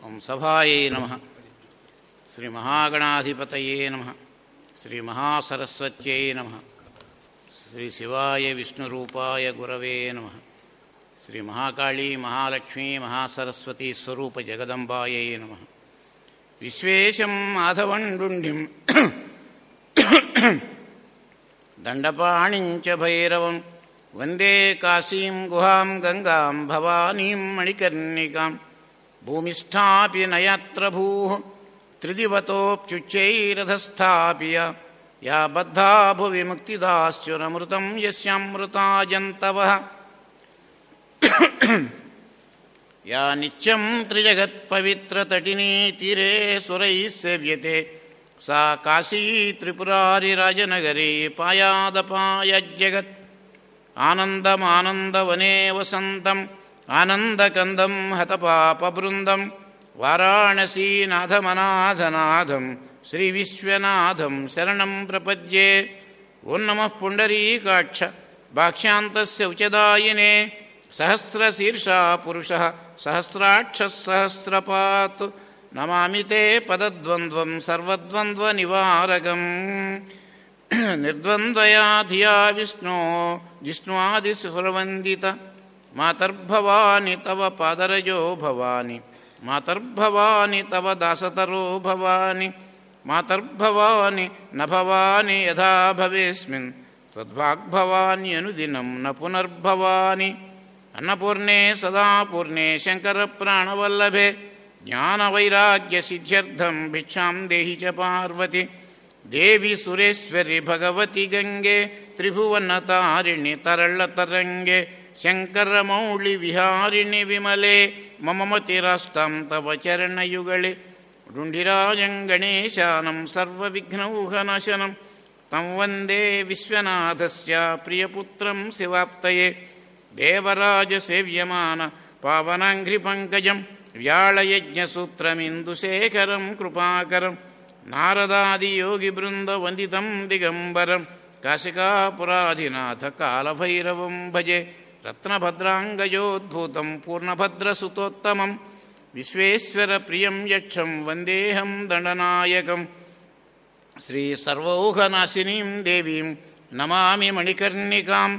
ఓం సభాయై నమ శ్రీ మహాగణాధిపతయే నమ శ్రీ మహాసరస్వత్యై నమ శ్రీ శివాయ విష్ణురూపాయ గురవే నమ శ్రీ మహాకాళీ మహాలక్ష్మీ మహాసరస్వతీ స్వరూప జగదంబాయై నమ విశ్వేశం మాధవండుండిం దండపాణించ భైరవం వందే కాశీం గుహాం గంగాం భవానీం మణికర్ణికాం భూమిష్టాపి నయత్ర భూ త్రిదివతోప్యుచ్చైరధస్థాపియ యా బద్ధా భువి ముక్తిదాశ్చురమృతం యస్యామృతాజంతవ యా నిత్యం త్రిజగత్పవిత్రతటినీ తీరే సురైः సేవ్యతే सा काशी त्रिपुरारिराजनगरी पायादपायज्जगत् आनन्दमानन्दवने वसन्तम् आनन्दकन्दं हतपापबृन्दं वाराणसीनाथमनाथनाथं श्रीविश्वनाथं शरणं प्रपद्ये ॐ नमः पुण्डरीकाक्ष भाक्ष्यान्तस्य उचदायिने सहस्रशीर्षा पुरुषः सहस्राक्षः सहस्रपात् नमामि ते पदद्वन्द्वं सर्वद्वन्द्वनिवारकम् निर्द्वन्द्वया धिया विष्णो जिष्णुवादिसुरवन्दित मातर्भवानि तव पादरजो भवानि मातर्भवानि तव दासतरो भवानि मातर्भवानि न भवानि यथा भवेस्मिन् त्वद्वाग्भवान्यनुदिनं न पुनर्भवानि अन्नपूर्णे सदा पूर्णे शङ्करप्राणवल्लभे ज्ञानवैराग्यसिद्ध्यर्थं भिक्षां देहि च पार्वति देवि सुरेश्वरि भगवति गङ्गे त्रिभुवनतारिणि तरळतरङ्गे शङ्करमौळिविहारिणि विमले मम मतिरास्तां तव चरणयुगळे रुण्ढिराजं गणेशानं सर्वविघ्नौघनाशनं तं वन्दे विश्वनाथस्य प्रियपुत्रं शिवाप्तये देवराजसेव्यमान पावनाङ्घ्रिपङ्कजं व्याळयज्ञसूत्रमिन्दुशेखरं कृपाकरं नारदादियोगिवृन्दवन्दितं दिगम्बरं काशिकापुराधिनाथकालभैरवं भजे रत्नभद्राङ्गजोद्भूतं पूर्णभद्रसुतोत्तमं विश्वेश्वरप्रियं यक्षं वन्देऽहं दण्डनायकं श्रीसर्वौघनाशिनीं देवीं नमामि मणिकर्णिकाम्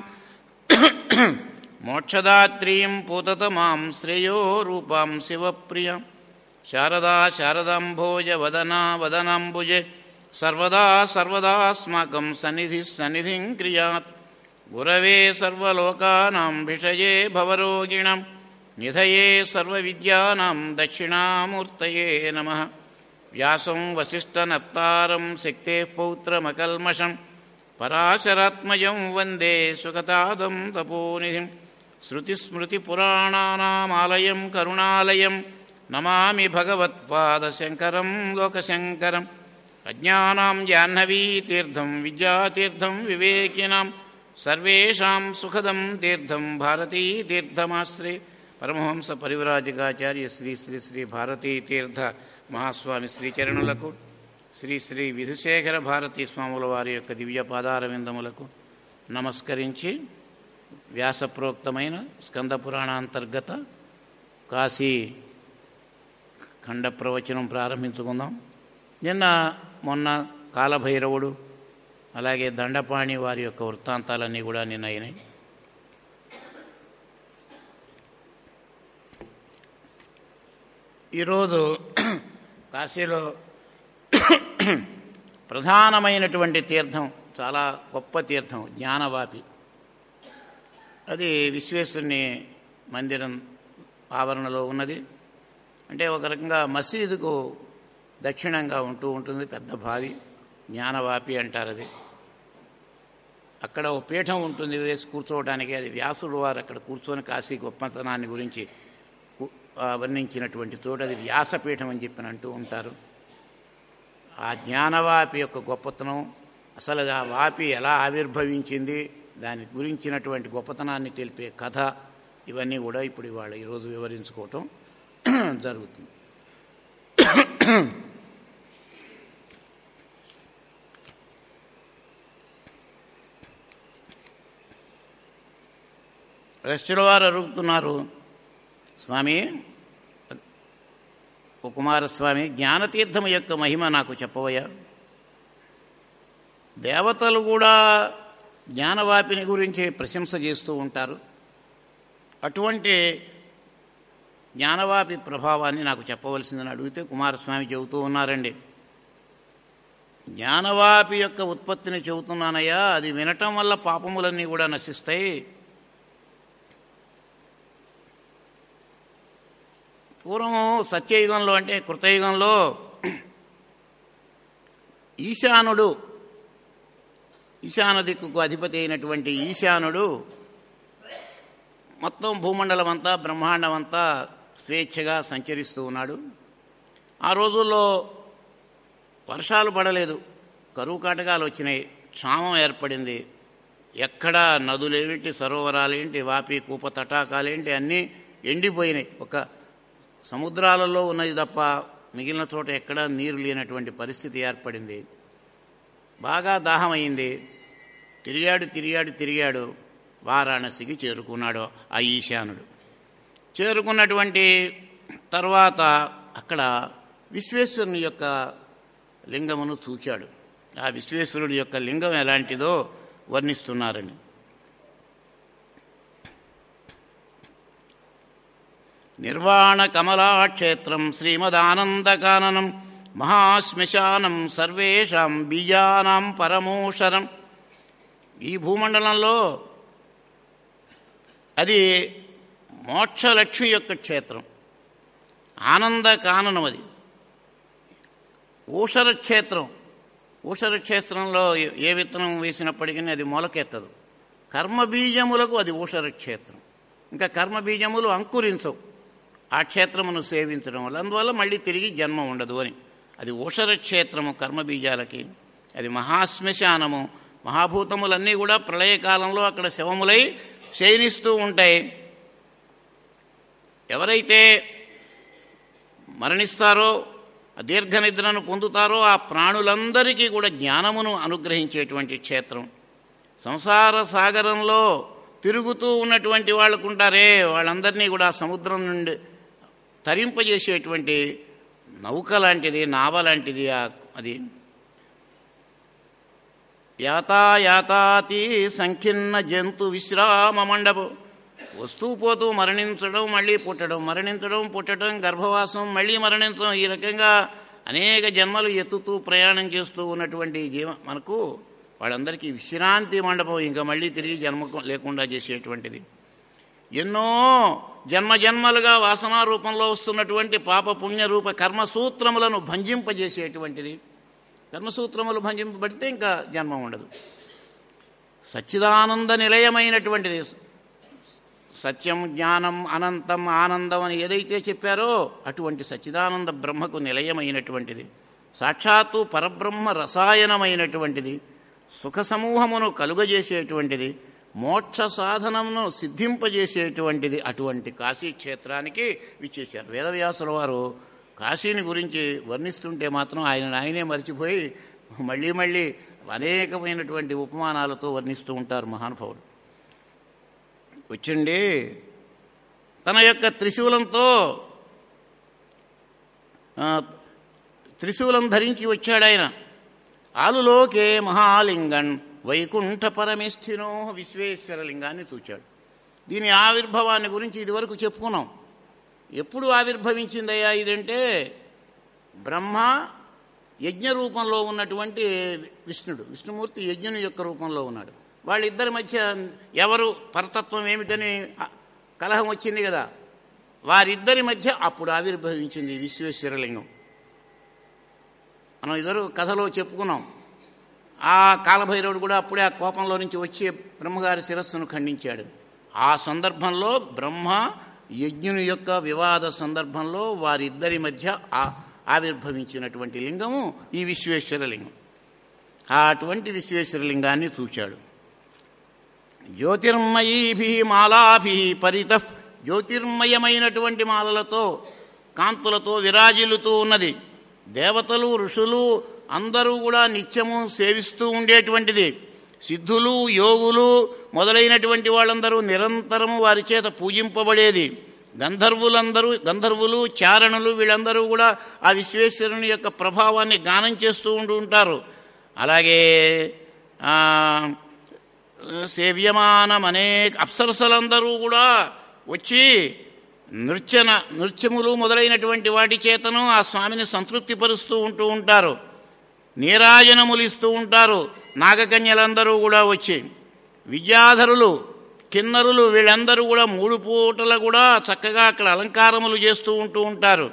మోక్షదాత్రీం పూతతమాం శ్రేయో రూపాం శివప్రియం శారదా శారదాంభోజ వదనా వదనాంబుజే సర్వదా సర్వదాస్మాకం సన్నిధి సన్నిధిం క్రియాత్ గురవే సర్వలోకానాం భిషయే భవరోగిణం నిధయే సర్వవిద్యానాం దక్షిణామూర్తయే నమ వ్యాసం వసిష్ఠనప్తారం శక్తే పౌత్రమకల్మషం పరాశరాత్మజం వందే సుగతాదం తపోనిధిం श्रुतिस्मृतिपुराणानामालयं करुणालयं नमामि भगवत्पादशङ्करं लोकशङ्करम् अज्ञानां जाह्नवीतीर्थं विद्यातीर्थं विवेकिनां सर्वेषां सुखदं तीर्थं भारतीतीर्थमाश्रे परमहंस परिव्राजकाचार्य శ్రీ శ్రీ శ్రీ భారతీ తీర్థ మహాస్వామి శ్రీచరణులకు శ్రీ శ్రీ విధుశేఖర భారతీ స్వాముల వారి యొక్క దివ్య పాదారవిందములకు నమస్కరించి వ్యాసప్రోక్తమైన స్కంద పురాణాంతర్గత కాశీ ఖండ ప్రవచనం ప్రారంభించుకుందాం నిన్న మొన్న కాలభైరవుడు అలాగే దండపాణి వారి యొక్క వృత్తాంతాలన్నీ కూడా నిన్న అయినాయి ఈరోజు కాశీలో ప్రధానమైనటువంటి తీర్థం చాలా గొప్ప తీర్థం జ్ఞానవాపి అది విశ్వేశ్వరుని మందిరం ఆవరణలో ఉన్నది అంటే ఒక రకంగా మసీదుకు దక్షిణంగా ఉంటూ ఉంటుంది పెద్ద బావి జ్ఞానవాపి అంటారు అది అక్కడ ఒక పీఠం ఉంటుంది వేసి కూర్చోవడానికి అది వ్యాసుడు వారు అక్కడ కూర్చొని కాశీ గొప్పతనాన్ని గురించి వర్ణించినటువంటి చోటు అది వ్యాసపీఠం అని చెప్పి అంటూ ఉంటారు ఆ జ్ఞానవాపి యొక్క గొప్పతనం అసలు ఆ వాపి ఎలా ఆవిర్భవించింది దాని గురించినటువంటి గొప్పతనాన్ని తెలిపే కథ ఇవన్నీ కూడా ఇప్పుడు ఇవాళ ఈరోజు వివరించుకోవటం జరుగుతుంది రెస్టుల వారు అడుగుతున్నారు స్వామి ఓ కుమారస్వామి జ్ఞానతీర్థం యొక్క మహిమ నాకు చెప్పవయ్యా దేవతలు కూడా జ్ఞానవాపిని గురించి ప్రశంస చేస్తూ ఉంటారు అటువంటి జ్ఞానవాపి ప్రభావాన్ని నాకు చెప్పవలసిందని అడిగితే కుమారస్వామి చెబుతూ ఉన్నారండి జ్ఞానవాపి యొక్క ఉత్పత్తిని చెబుతున్నానయ్యా అది వినటం వల్ల పాపములన్నీ కూడా నశిస్తాయి పూర్వం సత్యయుగంలో అంటే కృతయుగంలో ఈశానుడు ఈశాన దిక్కుకు అధిపతి అయినటువంటి ఈశానుడు మొత్తం భూమండలం అంతా బ్రహ్మాండం అంతా స్వేచ్ఛగా సంచరిస్తూ ఉన్నాడు ఆ రోజుల్లో వర్షాలు పడలేదు కరువు కాటకాలు వచ్చినాయి క్షామం ఏర్పడింది ఎక్కడ నదులేమిటి సరోవరాలేంటి వాపి కూప తటాకాలేంటి అన్నీ ఎండిపోయినాయి ఒక సముద్రాలలో ఉన్నది తప్ప మిగిలిన చోట ఎక్కడా నీరు లేనటువంటి పరిస్థితి ఏర్పడింది బాగా దాహమైంది తిరిగాడు తిరిగాడు తిరిగాడు వారాణసికి చేరుకున్నాడు ఆ ఈశానుడు చేరుకున్నటువంటి తర్వాత అక్కడ విశ్వేశ్వరుని యొక్క లింగమును చూచాడు ఆ విశ్వేశ్వరుడి యొక్క లింగం ఎలాంటిదో వర్ణిస్తున్నారని నిర్వాణ కమలాక్షేత్రం శ్రీమదానందకాననం మహాశ్మశానం సర్వేషాం బీజానాం పరమోషరం ఈ భూమండలంలో అది మోక్షలక్ష్మి యొక్క క్షేత్రం ఆనంద కాననం అది ఊషర క్షేత్రం ఊషర క్షేత్రంలో ఏ- ఏ విత్తనం వేసినప్పటికీ అది మొలకెత్తదు కర్మబీజములకు అది ఊషర క్షేత్రం ఇంకా కర్మబీజములు అంకురించవు ఆ క్షేత్రమును సేవించడం వల్ల అందువల్ల మళ్ళీ తిరిగి జన్మ ఉండదు అని అది ఊషర క్షేత్రము కర్మబీజాలకి అది మహాశ్మశానము మహాభూతములన్నీ కూడా ప్రళయకాలంలో అక్కడ శవములై శయనిస్తూ ఉంటాయి ఎవరైతే మరణిస్తారో ఆ దీర్ఘ నిద్రను పొందుతారో ఆ ప్రాణులందరికీ కూడా జ్ఞానమును అనుగ్రహించేటువంటి క్షేత్రం సంసార సాగరంలో తిరుగుతూ ఉన్నటువంటి వాళ్ళకు ఉంటారే వాళ్ళందరినీ కూడా ఆ సముద్రం నుండి తరింపజేసేటువంటి నౌక లాంటిది నావ లాంటిది ఆ- అది యాతాయాతాతి సంఖిన్న జంతు విశ్రామ మండపం వస్తూ పోతూ మరణించడం మళ్ళీ పుట్టడం మరణించడం పుట్టడం గర్భవాసం మళ్ళీ మరణించడం ఈ రకంగా అనేక జన్మలు ఎత్తుతూ ప్రయాణం చేస్తూ ఉన్నటువంటి జీవ మనకు వాళ్ళందరికీ విశ్రాంతి మండపం ఇంకా మళ్ళీ తిరిగి జన్మ లేకుండా చేసేటువంటిది ఎన్నో జన్మ జన్మలుగా వాసనా రూపంలో వస్తున్నటువంటి పాప పుణ్య రూప కర్మసూత్రములను భంజింపజేసేటువంటిది కర్మసూత్రములు భంజింపబడితే ఇంకా జన్మ ఉండదు సచ్చిదానంద నిలయమైనటువంటిది సత్యం జ్ఞానం అనంతం ఆనందం అని ఏదైతే చెప్పారో అటువంటి సచ్చిదానంద బ్రహ్మకు నిలయమైనటువంటిది సాక్షాత్తు పరబ్రహ్మ రసాయనమైనటువంటిది సుఖ సమూహమును కలుగజేసేటువంటిది మోక్ష సాధనమును సిద్ధింపజేసేటువంటిది అటువంటి కాశీ క్షేత్రానికి విచ్చేశారు వేదవ్యాసుల వారు కాశీని గురించి వర్ణిస్తుంటే మాత్రం ఆయన ఆయనే మర్చిపోయి మళ్ళీ మళ్ళీ అనేకమైనటువంటి ఉపమానాలతో వర్ణిస్తూ ఉంటారు మహానుభావుడు వచ్చిండి తన యొక్క త్రిశూలంతో ఆ, త్రిశూలం ధరించి వచ్చాడు ఆయన ఆలులోకే మహాలింగన్ వైకుంఠ పరమేష్ఠినో విశ్వేశ్వర లింగాన్ని చూచాడు దీని ఆవిర్భావాన్ని గురించి ఇదివరకు చెప్పుకున్నాం ఎప్పుడు ఆవిర్భవించిందయ్యా ఇదంటే బ్రహ్మ యజ్ఞ రూపంలో ఉన్నటువంటి విష్ణుడు విష్ణుమూర్తి యజ్ఞుని యొక్క రూపంలో ఉన్నాడు వాళ్ళిద్దరి మధ్య ఎవరు పరతత్వం ఏమిటని ఆ కలహం వచ్చింది కదా వారిద్దరి మధ్య అప్పుడు ఆవిర్భవించింది విశ్వేశ్వరలింగం మనం ఇద్దరు కథలో చెప్పుకున్నాం ఆ కాలభైరవుడు కూడా అప్పుడే ఆ కోపంలో నుంచి వచ్చి బ్రహ్మగారి శిరస్సును ఖండించాడు ఆ సందర్భంలో బ్రహ్మ యజ్ఞుని యొక్క వివాద సందర్భంలో వారిద్దరి మధ్య ఆ ఆవిర్భవించినటువంటి లింగము ఈ విశ్వేశ్వర లింగం ఆ అటువంటి విశ్వేశ్వర లింగాన్ని చూచాడు జ్యోతిర్మయీభి మాలాభి పరిత జ్యోతిర్మయమైనటువంటి మాలలతో కాంతులతో విరాజిల్లుతూ ఉన్నది దేవతలు ఋషులు అందరూ కూడా నిత్యము సేవిస్తూ ఉండేటువంటిది సిద్ధులు యోగులు మొదలైనటువంటి వాళ్ళందరూ నిరంతరము వారి చేత పూజింపబడేది గంధర్వులందరూ గంధర్వులు చారణులు వీళ్ళందరూ కూడా ఆ విశ్వేశ్వరుని యొక్క ప్రభావాన్ని గానం చేస్తూ ఉంటూ ఉంటారు అలాగే ఆ, సేవ్యమానం అనేక అప్సరసలందరూ కూడా వచ్చి నృత్యన నృత్యములు మొదలైనటువంటి వాటి చేతను ఆ స్వామిని సంతృప్తిపరుస్తూ ఉంటూ ఉంటారు నీరాజనములు ఇస్తూ ఉంటారు నాగకన్యలందరూ కూడా వచ్చి విద్యాధరులు కిన్నరులు వీళ్ళందరూ కూడా మూడు పూటల కూడా చక్కగా అక్కడ అలంకారములు చేస్తూ ఉంటూ ఉంటారు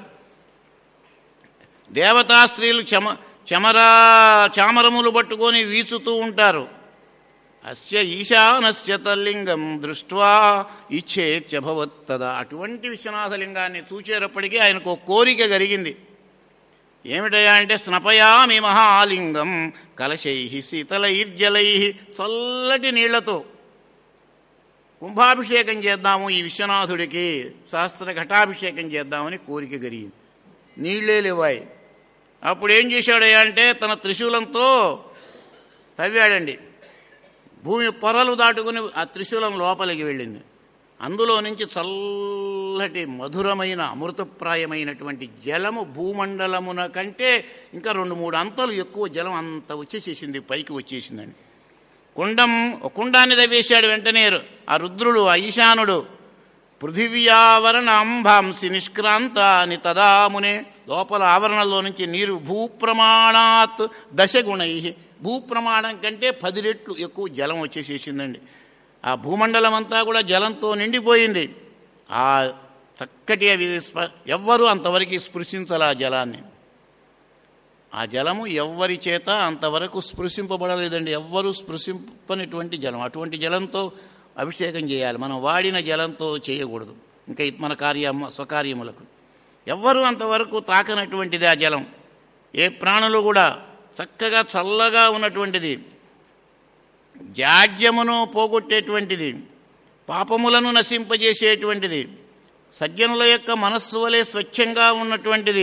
దేవతా స్త్రీలు చమ చమరా చామరములు పట్టుకొని వీచుతూ ఉంటారు అస్య ఈశానస్య తల్లింగం దృష్ట్వా ఇచ్చేత్యభవత్తద అటువంటి విశ్వనాథలింగాన్ని చూచేటప్పటికీ ఆయనకు ఒక కోరిక కలిగింది ఏమిటయా అంటే స్నపయామి మహాలింగం కలశై శీతలైర్జలై చల్లటి నీళ్లతో కుంభాభిషేకం చేద్దాము ఈ విశ్వనాథుడికి సహస్ర ఘటాభిషేకం చేద్దామని కోరిక కలిగింది నీళ్ళే లేవాయి అప్పుడు ఏం చేశాడయ్యా అంటే తన త్రిశూలంతో తవ్వాడండి భూమి పొరలు దాటుకుని ఆ త్రిశూలం లోపలికి వెళ్ళింది అందులో నుంచి చల్లటి మధురమైన అమృతప్రాయమైనటువంటి జలము భూమండలమున కంటే ఇంకా రెండు మూడు అంతలు ఎక్కువ జలం అంత వచ్చేసేసింది పైకి వచ్చేసిందండి కుండం ఒక కుండాన్ని తవ్వేశాడు వెంటనే ఆ రుద్రుడు ఆ ఈశానుడు పృథివ్యావరణ అంబాంసి నిష్క్రాంత అని తదామునే లోపల ఆవరణలో నుంచి నీరు భూప్రమాణాత్ దశగుణై భూప్రమాణం కంటే పది రెట్లు ఎక్కువ జలం వచ్చేసేసిందండి ఆ భూమండలం అంతా కూడా జలంతో నిండిపోయింది ఆ చక్కటి అవి స్ప ఎవ్వరూ అంతవరకు స్పృశించాలి ఆ జలాన్ని ఆ జలము ఎవ్వరి చేత అంతవరకు స్పృశింపబడలేదండి ఎవ్వరూ స్పృశింపనటువంటి జలం అటువంటి జలంతో అభిషేకం చేయాలి మనం వాడిన జలంతో చేయకూడదు ఇంకా ఇది మన కార్య స్వకార్యములకు ఎవ్వరూ అంతవరకు తాకనటువంటిది ఆ జలం ఏ ప్రాణులు కూడా చక్కగా చల్లగా ఉన్నటువంటిది జాడ్యమును పోగొట్టేటువంటిది పాపములను నశింపజేసేటువంటిది సజ్జనుల యొక్క మనస్సు వలె స్వచ్ఛంగా ఉన్నటువంటిది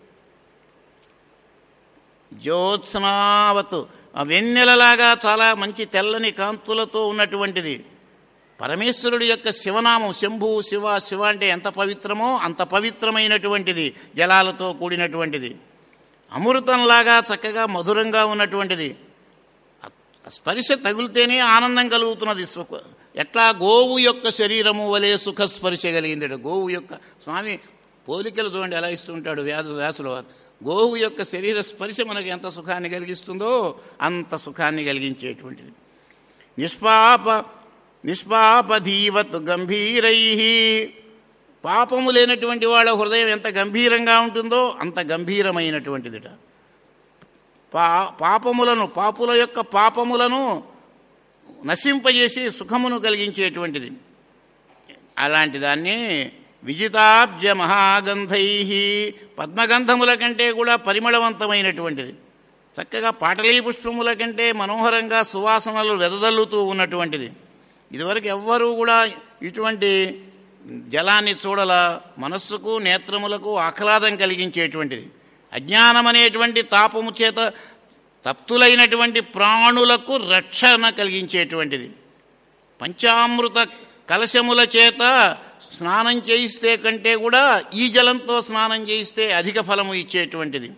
జ్యోత్స్నావత్ ఆ వెన్నెలలాగా చాలా మంచి తెల్లని కాంతులతో ఉన్నటువంటిది పరమేశ్వరుడి యొక్క శివనామం శంభు శివ శివ అంటే ఎంత పవిత్రమో అంత పవిత్రమైనటువంటిది జలాలతో కూడినటువంటిది అమృతంలాగా చక్కగా మధురంగా ఉన్నటువంటిది ఆ స్పర్శ తగిలితేనే ఆనందం కలుగుతున్నది సుఖ ఎట్లా గోవు యొక్క శరీరము వలె సుఖ స్పర్శ కలిగింది గోవు యొక్క స్వామి పోలికలు చూడండి ఎలా ఇస్తుంటాడు వ్యాధు వ్యాసుల వారు గోవు యొక్క శరీర స్పర్శ మనకు ఎంత సుఖాన్ని కలిగిస్తుందో అంత సుఖాన్ని కలిగించేటువంటిది నిష్పాప నిష్పాపధీవత్ గంభీరై పాపము లేనటువంటి వాళ్ళ హృదయం ఎంత గంభీరంగా ఉంటుందో అంత గంభీరమైనటువంటిదిట పా పాపములను పాపుల యొక్క పాపములను నశింపజేసి సుఖమును కలిగించేటువంటిది అలాంటి దాన్ని విజితాబ్జ మహాగంధై పద్మగంధముల కంటే కూడా పరిమళవంతమైనటువంటిది చక్కగా పాటలీ పుష్పముల కంటే మనోహరంగా సువాసనలు వెదజల్లుతూ ఉన్నటువంటిది ఇదివరకు ఎవ్వరూ కూడా ఇటువంటి జలాన్ని చూడల మనస్సుకు నేత్రములకు ఆహ్లాదం కలిగించేటువంటిది అజ్ఞానం అనేటువంటి తాపము చేత తప్తులైనటువంటి ప్రాణులకు రక్షణ కలిగించేటువంటిది పంచామృత కలశముల చేత స్నానం చేయిస్తే కంటే కూడా ఈ జలంతో స్నానం చేయిస్తే అధిక ఫలము ఇచ్చేటువంటిది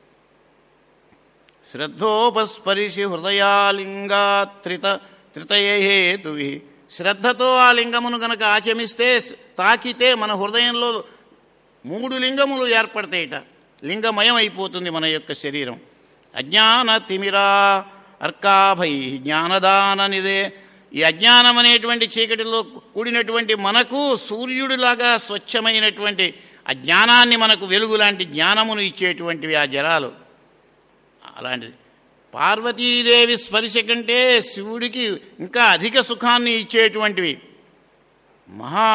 శ్రద్ధోపస్పరిశి హృదయాలింగా త్రిత త్రితయేతు శ్రద్ధతో ఆ లింగమును గనక ఆచమిస్తే తాకితే మన హృదయంలో మూడు లింగములు ఏర్పడతాయిట లింగమయం అయిపోతుంది మన యొక్క శరీరం అజ్ఞాన తిమిరా అర్కాభై జ్ఞానదాన నిదే ఈ అజ్ఞానం అనేటువంటి చీకటిలో కూడినటువంటి మనకు సూర్యుడిలాగా స్వచ్ఛమైనటువంటి ఆ జ్ఞానాన్ని మనకు వెలుగు లాంటి జ్ఞానమును ఇచ్చేటువంటివి ఆ జలాలు అలాంటిది పార్వతీదేవి స్పర్శ కంటే శివుడికి ఇంకా అధిక సుఖాన్ని ఇచ్చేటువంటివి మహా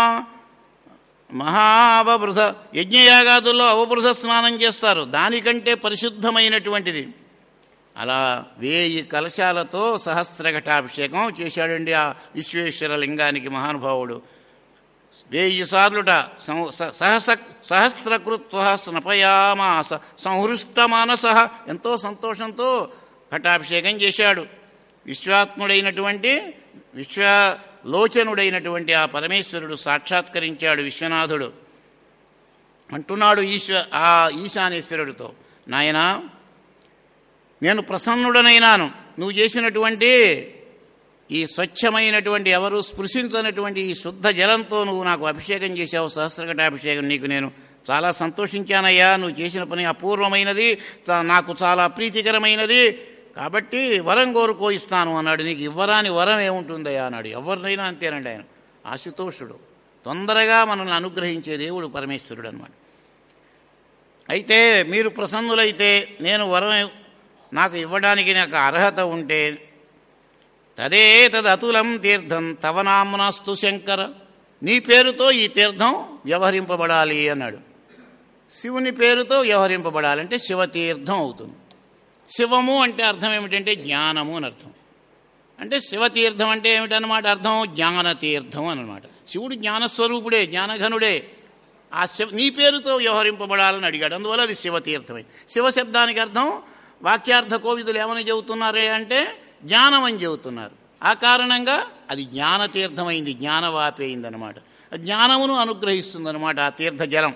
మహావబృధ యజ్ఞయాగాదుల్లో అవబృధ స్నానం చేస్తారు దానికంటే పరిశుద్ధమైనటువంటిది అలా వేయి కలశాలతో సహస్రఘటాభిషేకం చేశాడండి ఆ విశ్వేశ్వర లింగానికి మహానుభావుడు వేయి సార్లుట సం- స- సహస సహస్రకృత్వ స్నపయామాస సంహృష్ట మానస ఎంతో సంతోషంతో ఘటాభిషేకం చేశాడు విశ్వాత్ముడైనటువంటి విశ్వ లోచనుడైనటువంటి ఆ పరమేశ్వరుడు సాక్షాత్కరించాడు విశ్వనాథుడు అంటున్నాడు ఈశ్వ ఆ ఈశానేశ్వరుడితో నాయనా నేను ప్రసన్నుడనైనాను నువ్వు చేసినటువంటి ఈ స్వచ్ఛమైనటువంటి ఎవరు స్పృశించనటువంటి ఈ శుద్ధ జలంతో నువ్వు నాకు అభిషేకం చేశావు సహస్రఘటాభిషేకం నీకు నేను చాలా సంతోషించానయ్యా నువ్వు చేసిన పని అపూర్వమైనది చా- నాకు చాలా ప్రీతికరమైనది కాబట్టి వరం కోరుకో ఇస్తాను అన్నాడు నీకు ఇవ్వరాని వరం ఏముంటుందయ్యా అన్నాడు ఎవరినైనా అంతేనండి ఆయన ఆశుతోషుడు తొందరగా మనల్ని అనుగ్రహించే దేవుడు పరమేశ్వరుడు అనమాట అయితే మీరు ప్రసన్నులైతే నేను వరం నాకు ఇవ్వడానికి నాకు అర్హత ఉంటే తదే తదతులం తీర్థం తవ నామనాస్తు శంకర నీ పేరుతో ఈ తీర్థం వ్యవహరింపబడాలి అన్నాడు శివుని పేరుతో వ్యవహరింపబడాలి అంటే శివతీర్థం అవుతుంది శివము అంటే అర్థం ఏమిటంటే జ్ఞానము అని అర్థం అంటే శివతీర్థం అంటే ఏమిటన్నమాట అర్థం జ్ఞానతీర్థం అన్నమాట శివుడు జ్ఞానస్వరూపుడే జ్ఞానఘనుడే ఆ శివ నీ పేరుతో వ్యవహరింపబడాలని అడిగాడు అందువల్ల అది శివతీర్థమై శివశబ్దానికి అర్థం వాక్యార్థ కోవిదులు ఏమని చెబుతున్నారే అంటే జ్ఞానం అని చెబుతున్నారు ఆ కారణంగా అది జ్ఞానతీర్థమైంది జ్ఞానవాపి అయిందనమాట జ్ఞానమును అనుగ్రహిస్తుందన్నమాట ఆ తీర్థ జలం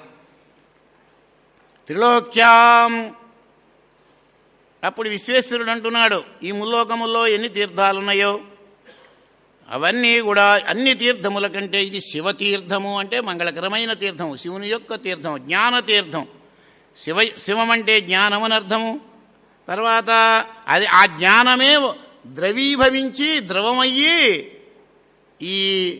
త్రిలోక్యాం అప్పుడు విశ్వేశ్వరుడు అంటున్నాడు ఈ ముల్లోకముల్లో ఎన్ని తీర్థాలున్నాయో అవన్నీ కూడా అన్ని తీర్థముల కంటే ఇది శివతీర్థము అంటే మంగళకరమైన తీర్థం శివుని యొక్క తీర్థం జ్ఞాన తీర్థం శివ శివం అంటే జ్ఞానం అని అర్థము తర్వాత అది ఆ జ్ఞానమే ద్రవీభవించి ద్రవమయ్యి ఈ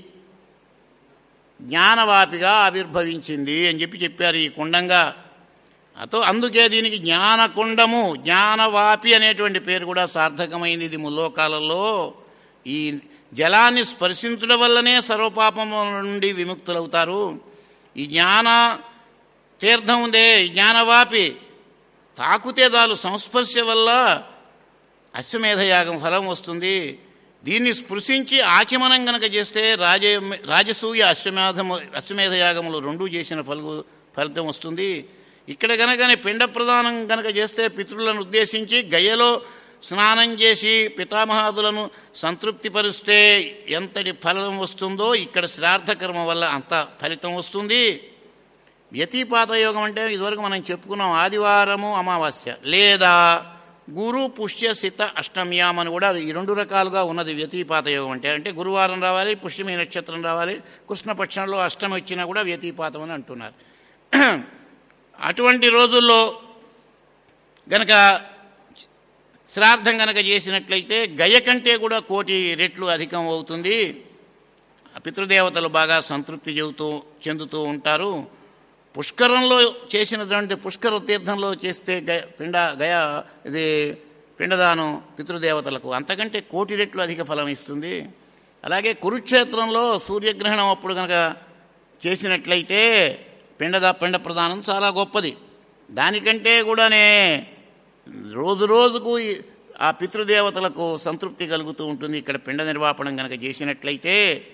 జ్ఞానవాపిగా ఆవిర్భవించింది అని చెప్పి చెప్పారు ఈ కుండంగా అతో అందుకే దీనికి జ్ఞానకుండము జ్ఞానవాపి అనేటువంటి పేరు కూడా సార్థకమైంది ఇది ముల్లోకాలలో ఈ జలాన్ని స్పర్శించడం వల్లనే సర్వపాపముల నుండి విముక్తులవుతారు ఈ జ్ఞాన తీర్థం ఉందే ఈ జ్ఞానవాపి తాకుతే చాలు సంస్పర్శ వల్ల అశ్వమేధయాగం ఫలం వస్తుంది దీన్ని స్పృశించి ఆచమనం గనక చేస్తే రాజ రాజసూయ అశ్వమేధము అశ్వమేధయాగములు రెండూ చేసిన ఫలు ఫలితం వస్తుంది ఇక్కడ గనకనే పిండ ప్రదానం గనక చేస్తే పితృలను ఉద్దేశించి గయ్యలో స్నానం చేసి పితామహాదులను సంతృప్తిపరిస్తే ఎంతటి ఫలం వస్తుందో ఇక్కడ శ్రాద్ధకర్మ వల్ల అంత ఫలితం వస్తుంది వ్యతిపాత యోగం అంటే ఇదివరకు మనం చెప్పుకున్నాం ఆదివారము అమావాస్య లేదా గురు పుష్య సిత అష్టమ్యాం అని కూడా ఈ రెండు రకాలుగా ఉన్నది వ్యతిపాత యోగం అంటే అంటే గురువారం రావాలి పుష్యమి నక్షత్రం రావాలి కృష్ణపక్షంలో అష్టమి వచ్చినా కూడా వ్యతిపాతం అని అంటున్నారు అటువంటి రోజుల్లో గనక శ్రాద్ధం గనక చేసినట్లయితే గయ కంటే కూడా కోటి రెట్లు అధికం అవుతుంది ఆ పితృదేవతలు బాగా సంతృప్తి చెబుతూ చెందుతూ ఉంటారు పుష్కరంలో చేసినటువంటి పుష్కర తీర్థంలో చేస్తే గయ పిండ గయ ఇది పిండదానం పితృదేవతలకు అంతకంటే కోటి రెట్లు అధిక ఫలం ఇస్తుంది అలాగే కురుక్షేత్రంలో సూర్యగ్రహణం అప్పుడు కనుక చేసినట్లయితే పిండద పిండ ప్రదానం చాలా గొప్పది దానికంటే కూడానే రోజు రోజుకు ఈ ఆ పితృదేవతలకు సంతృప్తి కలుగుతూ ఉంటుంది ఇక్కడ పిండ నిర్వాపణం కనుక చేసినట్లయితే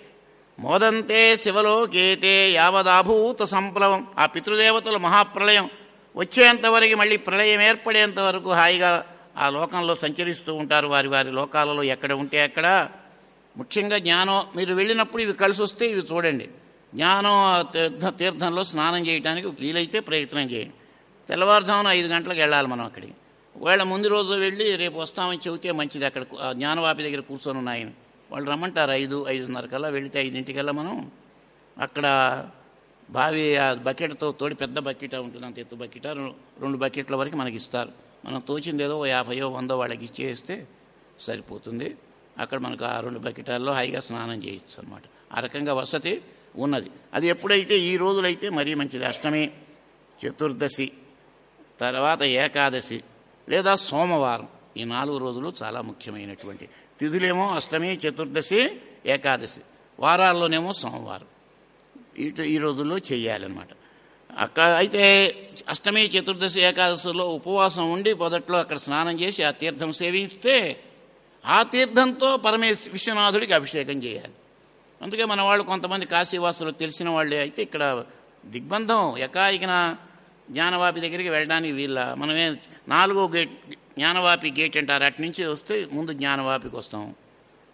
మోదంతే శివలోకేతే యావదాభూత సంప్లవం ఆ పితృదేవతల మహాప్రళయం వచ్చేంతవరకు మళ్ళీ ప్రళయం ఏర్పడేంత వరకు హాయిగా ఆ లోకంలో సంచరిస్తూ ఉంటారు వారి వారి లోకాలలో ఎక్కడ ఉంటే అక్కడ ముఖ్యంగా జ్ఞానం మీరు వెళ్ళినప్పుడు ఇవి కలిసి వస్తే ఇవి చూడండి జ్ఞానం ఆ తీర్థ తీర్థంలో స్నానం చేయడానికి వీలైతే ప్రయత్నం చేయండి తెల్లవారుజామున ఐదు గంటలకు వెళ్ళాలి మనం అక్కడికి ఒకవేళ ముందు రోజు వెళ్ళి రేపు వస్తామని చెబితే మంచిది అక్కడ కు- ఆ జ్ఞానవాపి దగ్గర కూర్చొని ఉన్నాయని వాళ్ళు రమ్మంటారు ఐదు ఐదున్నర కల్లా వెళితే ఐదింటికల్లా మనం అక్కడ బావి ఆ బకెట్తో తోడి పెద్ద బకెట్ ఉంటుంది అంత ఎత్తు బకెట్ రెండు బకెట్ల వరకు మనకి ఇస్తారు మనం తోచింది ఏదో ఓ యాభయో వందో వాళ్ళకి ఇచ్చేస్తే సరిపోతుంది అక్కడ మనకు ఆ రెండు బకెటాల్లో హాయిగా స్నానం చేయొచ్చు అనమాట ఆ రకంగా వసతి ఉన్నది అది ఎప్పుడైతే ఈ రోజులైతే మరీ మంచిది అష్టమి చతుర్దశి తర్వాత ఏకాదశి లేదా సోమవారం ఈ నాలుగు రోజులు చాలా ముఖ్యమైనటువంటి తిథులేమో అష్టమి చతుర్దశి ఏకాదశి వారాల్లోనేమో సోమవారం ఇటు ఈ రోజుల్లో చేయాలన్నమాట అక్కడ అయితే అష్టమి చతుర్దశి ఏకాదశిలో ఉపవాసం ఉండి మొదట్లో అక్కడ స్నానం చేసి ఆ తీర్థం సేవిస్తే ఆ తీర్థంతో పరమేశ్ విశ్వనాథుడికి అభిషేకం చేయాలి అందుకే మన వాళ్ళు కొంతమంది కాశీవాసులు తెలిసిన వాళ్ళే అయితే ఇక్కడ దిగ్బంధం ఎకాయికిన జ్ఞానవాపి దగ్గరికి వెళ్ళడానికి వీళ్ళ మనమే నాలుగో గేట్ జ్ఞానవాపి గేట్ అంటారు అటు నుంచి వస్తే ముందు జ్ఞానవాపికి వస్తాం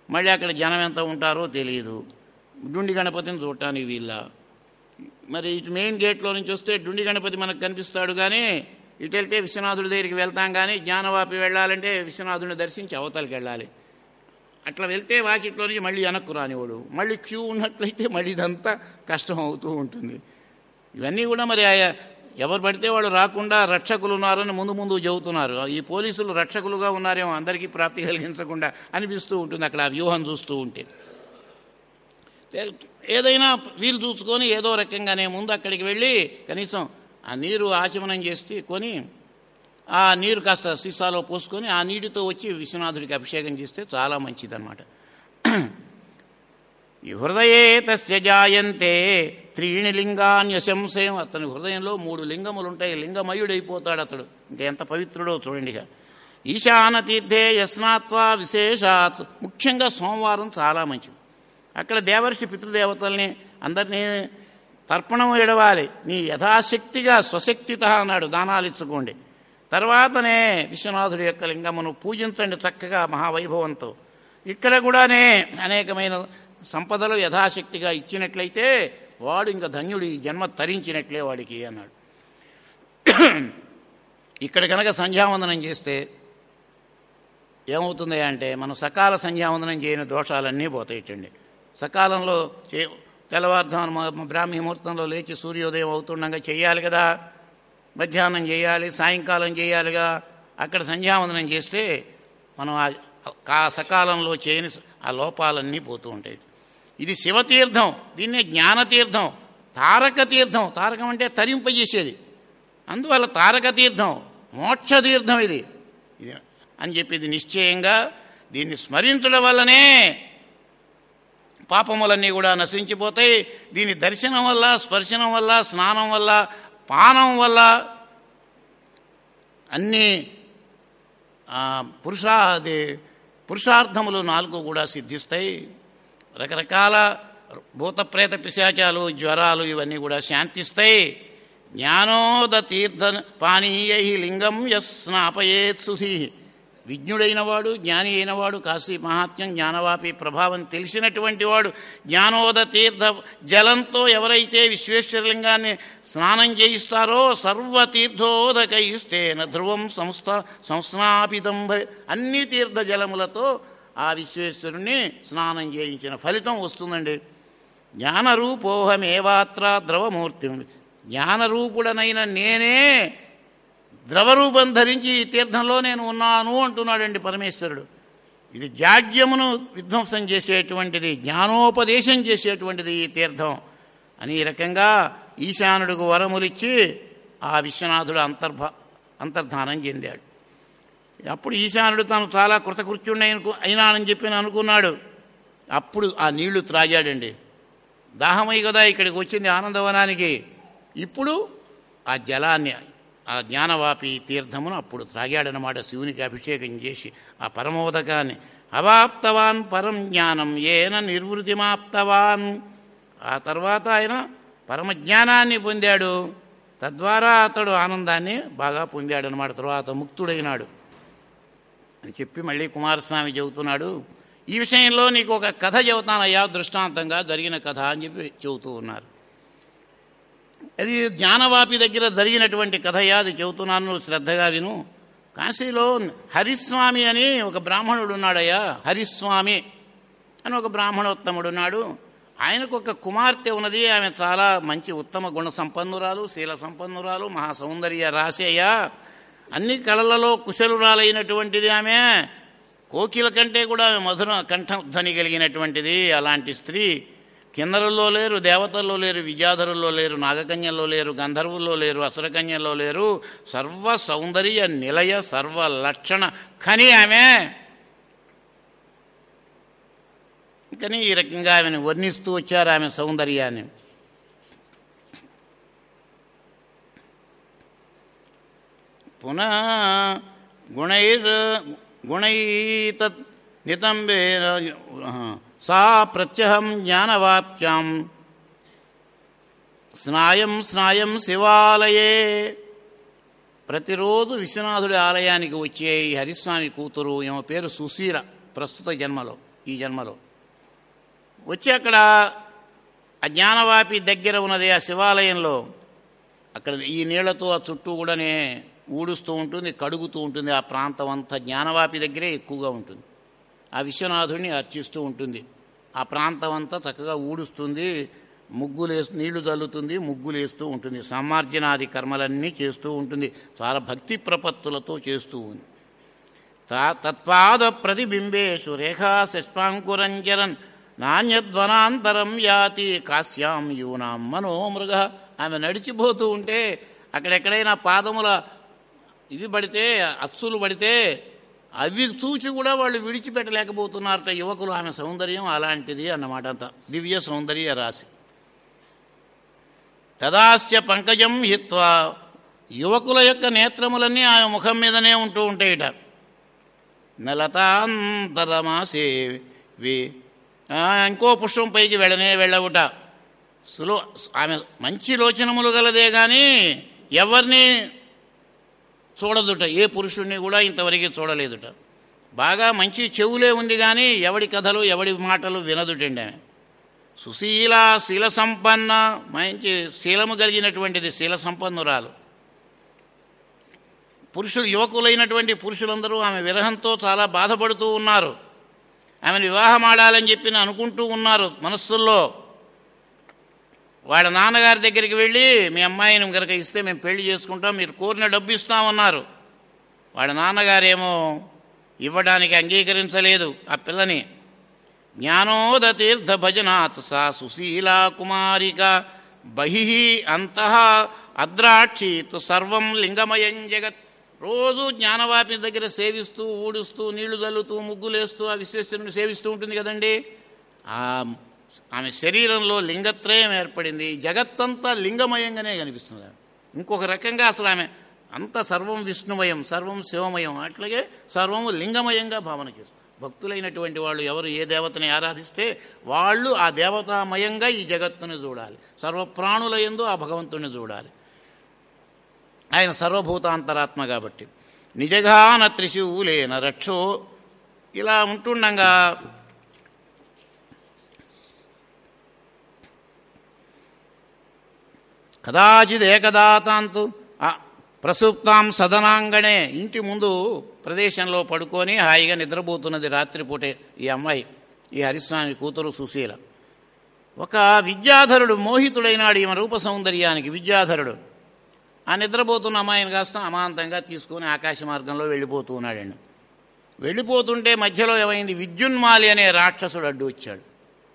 మళ్ళీ అక్కడ జనం ఎంత ఉంటారో తెలియదు డుండి గణపతిని చూడటానికి వీళ్ళ మరి ఇటు మెయిన్ గేట్లో నుంచి వస్తే డుండి గణపతి మనకు కనిపిస్తాడు కానీ ఇటు వెళ్తే విశ్వనాథుడి దగ్గరికి వెళ్తాం కానీ జ్ఞానవాపి వెళ్ళాలంటే విశ్వనాథుడిని దర్శించి అవతలకి వెళ్ళాలి అట్లా వెళ్తే వాకిట్లో నుంచి మళ్ళీ వెనక్కు రానివాడు మళ్ళీ క్యూ ఉన్నట్లయితే మళ్ళీ ఇదంతా కష్టం అవుతూ ఉంటుంది ఇవన్నీ కూడా మరి ఆయా- ఎవరు పడితే వాళ్ళు రాకుండా రక్షకులు ఉన్నారని ముందు ముందు చెబుతున్నారు ఈ పోలీసులు రక్షకులుగా ఉన్నారేమో అందరికీ ప్రాప్తి కలిగించకుండా అనిపిస్తూ ఉంటుంది అక్కడ ఆ వ్యూహం చూస్తూ ఉంటే ఏ- ఏదైనా వీలు చూసుకొని ఏదో రకంగానే ముందు అక్కడికి వెళ్ళి కనీసం ఆ నీరు ఆచమనం చేసి కొని ఆ నీరు కాస్త సీసాలో పోసుకొని ఆ నీటితో వచ్చి విశ్వనాథుడికి అభిషేకం చేస్తే చాలా మంచిదన్నమాట ఈ హృదయే తస్య జాయంతే త్రీణి లింగాన్యశంసేం అతని హృదయంలో మూడు లింగములు ఉంటాయి లింగమయుడైపోతాడు అతడు ఇంకా ఎంత పవిత్రుడో చూడండి ఇక ఈశాన తీర్థే యస్నాత్వా విశేషాత్ ముఖ్యంగా సోమవారం చాలా మంచిది అక్కడ దేవర్షి పితృదేవతల్ని అందరినీ తర్పణం ఎడవాలి నీ యథాశక్తిగా స్వశక్తిత అన్నాడు దానాలు ఇచ్చుకోండి తర్వాతనే విశ్వనాథుడి యొక్క లింగమును పూజించండి చక్కగా మహావైభవంతో ఇక్కడ కూడానే అనేకమైన సంపదలు యథాశక్తిగా ఇచ్చినట్లయితే వాడు ఇంకా ధన్యుడు ఈ జన్మ తరించినట్లే వాడికి అన్నాడు ఇక్కడ కనుక సంధ్యావందనం చేస్తే ఏమవుతుంది అంటే మనం సకాల సంధ్యావందనం చేయని దోషాలన్నీ పోతాయిటండి సకాలంలో చే తెల్లవారుధానం బ్రాహ్మీ ముహూర్తంలో లేచి సూర్యోదయం అవుతుండగా చేయాలి కదా మధ్యాహ్నం చేయాలి సాయంకాలం చేయాలిగా అక్కడ సంధ్యావందనం చేస్తే మనం ఆ ఆ సకాలంలో చేయని ఆ లోపాలన్నీ పోతూ ఉంటాయి ఇది శివతీర్థం దీన్నే జ్ఞానతీర్థం తారక తీర్థం తారకం అంటే తరింపజేసేది అందువల్ల తారక తీర్థం మోక్ష తీర్థం ఇది ఇది అని చెప్పి ఇది నిశ్చయంగా దీన్ని స్మరించడం వల్లనే పాపములన్నీ కూడా నశించిపోతాయి దీని దర్శనం వల్ల స్పర్శనం వల్ల స్నానం వల్ల పానం వల్ల అన్ని ఆ, పురుషా అది పురుషార్థములు నాలుగు కూడా సిద్ధిస్తాయి రకరకాల భూత ప్రేత పిశాచాలు జ్వరాలు ఇవన్నీ కూడా శాంతిస్తాయి జ్ఞానోద తీర్థ పానీయై లింగం యస్నాపయేత్ సుధీ విజ్ఞుడైన వాడు జ్ఞాని అయినవాడు కాశీ మహాత్మ్యం జ్ఞానవాపి ప్రభావం తెలిసినటువంటి వాడు జ్ఞానోద తీర్థ జలంతో ఎవరైతే విశ్వేశ్వరలింగాన్ని స్నానం చేయిస్తారో సర్వతీర్థోదకైస్తేన ధ్రువం సంస్థ సంస్నాపితం భ- అన్ని తీర్థ జలములతో ఆ విశ్వేశ్వరుణ్ణి స్నానం చేయించిన ఫలితం వస్తుందండి జ్ఞానరూపోహమేవాత్ర ద్రవమూర్తి జ్ఞానరూపుడనైన నేనే ద్రవరూపం ధరించి ఈ తీర్థంలో నేను ఉన్నాను అంటున్నాడండి పరమేశ్వరుడు ఇది జాడ్యమును విధ్వంసం చేసేటువంటిది జ్ఞానోపదేశం చేసేటువంటిది ఈ తీర్థం అని ఈ రకంగా ఈశానుడికి వరములిచ్చి ఆ విశ్వనాథుడు అంతర్భ అంతర్ధానం చెందాడు అప్పుడు ఈశానుడు తాను చాలా కృతకృత్యుండి అయినానని చెప్పి అనుకున్నాడు అప్పుడు ఆ నీళ్లు త్రాగాడండి దాహమై కదా ఇక్కడికి వచ్చింది ఆనందవనానికి ఇప్పుడు ఆ జలాన్ని ఆ జ్ఞానవాపి తీర్థమును అప్పుడు త్రాగాడనమాట శివునికి అభిషేకం చేసి ఆ పరమోదకాన్ని అవాప్తవాన్ పరం జ్ఞానం ఏన నిర్వృతిమాప్తవాన్ ఆ తర్వాత ఆయన పరమజ్ఞానాన్ని పొందాడు తద్వారా అతడు ఆనందాన్ని బాగా పొందాడనమాట తర్వాత ముక్తుడైనాడు అని చెప్పి మళ్ళీ కుమారస్వామి చెబుతున్నాడు ఈ విషయంలో నీకు ఒక కథ చెబుతానయ్యా దృష్టాంతంగా జరిగిన కథ అని చెప్పి చెబుతూ ఉన్నారు అది జ్ఞానవాపి దగ్గర జరిగినటువంటి కథయ్యా అది చెబుతున్నాను నువ్వు శ్రద్ధగా విను కాశీలో హరిస్వామి అని ఒక బ్రాహ్మణుడు ఉన్నాడయ్యా హరిస్వామి అని ఒక బ్రాహ్మణోత్తముడు ఉన్నాడు ఆయనకు ఒక కుమార్తె ఉన్నది ఆమె చాలా మంచి ఉత్తమ గుణ సంపన్నురాలు శీల సంపన్నురాలు మహా సౌందర్య రాశి అయ్యా అన్ని కళలలో కుశలురాలైనటువంటిది ఆమె కోకిల కంటే కూడా ఆమె మధుర కంఠధ్వని కలిగినటువంటిది అలాంటి స్త్రీ కిన్నరుల్లో లేరు దేవతల్లో లేరు విద్యాధరుల్లో లేరు నాగకన్యల్లో లేరు గంధర్వుల్లో లేరు అసురకన్యల్లో లేరు సర్వ సౌందర్య నిలయ సర్వ లక్షణ ఖని ఆమె కానీ ఈ రకంగా ఆమెను వర్ణిస్తూ వచ్చారు ఆమె సౌందర్యాన్ని పునః గుణైర్ గుణైత నితంబేన సా ప్రత్యహం జ్ఞానవాప్యాం స్నాయం స్నాయం శివాలయే ప్రతిరోజు విశ్వనాథుడి ఆలయానికి వచ్చే ఈ హరిస్వామి కూతురు ఈమె పేరు సుశీల ప్రస్తుత జన్మలో ఈ జన్మలో వచ్చి అక్కడ ఆ జ్ఞానవాపి దగ్గర ఉన్నది ఆ శివాలయంలో అక్కడ ఈ నీళ్లతో ఆ చుట్టూ కూడానే ఊడుస్తూ ఉంటుంది కడుగుతూ ఉంటుంది ఆ ప్రాంతం అంతా జ్ఞానవాపి దగ్గరే ఎక్కువగా ఉంటుంది ఆ విశ్వనాథుడిని అర్చిస్తూ ఉంటుంది ఆ ప్రాంతం అంతా చక్కగా ఊడుస్తుంది ముగ్గులేసి నీళ్లు చల్లుతుంది ముగ్గులేస్తూ ఉంటుంది సమార్జనాది కర్మలన్నీ చేస్తూ ఉంటుంది చాలా భక్తి ప్రపత్తులతో చేస్తూ ఉంది తా- తత్పాద ప్రతిబింబేషు రేఖా శస్పాంకురంజరన్ నాణ్యధ్వనాంతరం యాతి కాశ్యాం యూనాం మనోమృగ ఆమె నడిచిపోతూ ఉంటే అక్కడెక్కడైనా పాదముల ఇవి పడితే అచ్చులు పడితే అవి చూచి కూడా వాళ్ళు విడిచిపెట్టలేకపోతున్నారట యువకులు ఆమె సౌందర్యం అలాంటిది అన్నమాట అంత దివ్య సౌందర్య రాశి తదాస్య పంకజం హిత్వా యువకుల యొక్క నేత్రములన్నీ ఆమె ముఖం మీదనే ఉంటూ ఉంటాయిట నలతాంతరమాసే వి ఆ, ఇంకో పుష్పం పైకి వెళ్ళనే వెళ్ళవుట సులో ఆమె మంచి లోచనములు గలదే కానీ ఎవరిని చూడదుట ఏ పురుషుణ్ణి కూడా ఇంతవరకు చూడలేదుట బాగా మంచి చెవులే ఉంది కానీ ఎవడి కథలు ఎవడి మాటలు వినదుటండి ఆమె సుశీల శీల సంపన్న మంచి శీలము కలిగినటువంటిది శీల సంపన్నురాలు పురుషులు యువకులైనటువంటి పురుషులందరూ ఆమె విరహంతో చాలా బాధపడుతూ ఉన్నారు ఆమెను వివాహం ఆడాలని చెప్పి అనుకుంటూ ఉన్నారు మనస్సుల్లో వాళ్ళ నాన్నగారి దగ్గరికి వెళ్ళి మీ అమ్మాయిని కనుక ఇస్తే మేము పెళ్లి చేసుకుంటాం మీరు కోరిన డబ్బు ఇస్తామన్నారు వాళ్ళ నాన్నగారేమో ఇవ్వడానికి అంగీకరించలేదు ఆ పిల్లని జ్ఞానోద తీర్థ భజనాత్ సా సుశీలా కుమారిక బహి అంతః అద్రాక్షిత్ సర్వం లింగమయం జగత్ రోజు జ్ఞానవాపి దగ్గర సేవిస్తూ ఊడుస్తూ నీళ్లు చల్లుతూ ముగ్గులేస్తూ ఆ విశ్వేశ్వరుని సేవిస్తూ ఉంటుంది కదండి ఆ ఆమె శరీరంలో లింగత్రయం ఏర్పడింది జగత్తంతా లింగమయంగానే కనిపిస్తుంది ఆమె. ఇంకొక రకంగా అసలు ఆమె అంత సర్వం విష్ణుమయం సర్వం శివమయం అట్లాగే సర్వము లింగమయంగా భావన చేస్తారు భక్తులైనటువంటి వాళ్ళు ఎవరు ఏ దేవతని ఆరాధిస్తే వాళ్ళు ఆ దేవతామయంగా ఈ జగత్తుని చూడాలి సర్వప్రాణుల యందు ఆ భగవంతుని చూడాలి ఆయన సర్వభూతాంతరాత్మ కాబట్టి నిజగాన త్రిశూలేన రక్షో ఇలా ఉంటుండగా కదాచిదేకదాతాంతు ఆ ప్రసుప్తాం సదనాంగణే ఇంటి ముందు ప్రదేశంలో పడుకొని హాయిగా నిద్రపోతున్నది రాత్రిపూటే ఈ అమ్మాయి ఈ హరిస్వామి కూతురు సుశీల ఒక విద్యాధరుడు మోహితుడైనాడు ఈమె రూప సౌందర్యానికి విద్యాధరుడు ఆ నిద్రపోతున్న అమ్మాయిని కాస్త అమాంతంగా తీసుకొని ఆకాశ మార్గంలో వెళ్ళిపోతూ ఉన్నాడండి వెళ్ళిపోతుంటే మధ్యలో ఏమైంది విద్యున్మాలి అనే రాక్షసుడు అడ్డు వచ్చాడు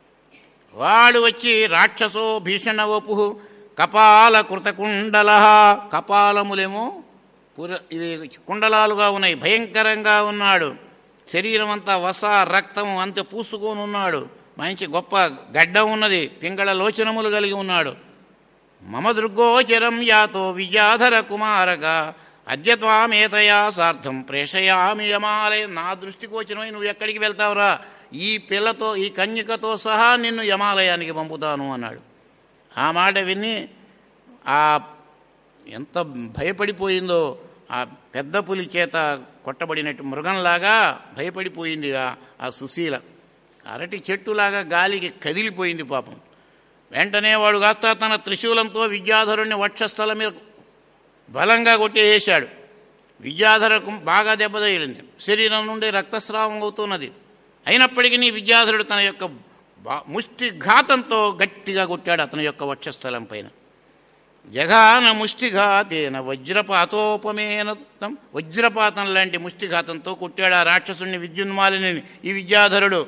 వాడు వచ్చి రాక్షసో భీషణ వపు కపాల కృతకుండల కపాలములేమో పుర ఇవి కుండలాలుగా ఉన్నాయి భయంకరంగా ఉన్నాడు శరీరం అంతా వస రక్తం అంత పూసుకొని ఉన్నాడు మంచి గొప్ప గడ్డ ఉన్నది పింగళ లోచనములు కలిగి ఉన్నాడు మమ దృగ్గోచరం యాతో విద్యాధర కుమారగా అద్యత్వామేతయా సార్థం ప్రేషయామి యమాలయ నా దృష్టిగోచరమై నువ్వు ఎక్కడికి వెళ్తావురా ఈ పిల్లతో ఈ కన్యకతో సహా నిన్ను యమాలయానికి పంపుతాను అన్నాడు ఆ మాట విని ఆ ఎంత భయపడిపోయిందో ఆ పెద్ద పులి చేత కొట్టబడినట్టు మృగంలాగా భయపడిపోయింది ఆ- ఆ సుశీల అరటి చెట్టులాగా గాలికి కదిలిపోయింది పాపం వెంటనే వాడు కాస్త తన త్రిశూలంతో విద్యాధరుణ్ణి వక్షస్థలం మీద బలంగా కొట్టేసాడు విద్యాధరకు బాగా దెబ్బతగిలింది శరీరం నుండి రక్తస్రావం అవుతున్నది అయినప్పటికీ నీ విద్యాధరుడు తన యొక్క బా- ముష్టి ఘాతంతో గట్టిగా కొట్టాడు అతని యొక్క వక్షస్థలం పైన జఘాన ముష్టిఘాతేన వజ్రపాతోపమేన తం వజ్రపాతం లాంటి ముష్టిఘాతంతో కొట్టాడు ఆ రాక్షసుని విద్యున్మాలిని ఈ విద్యాధరుడు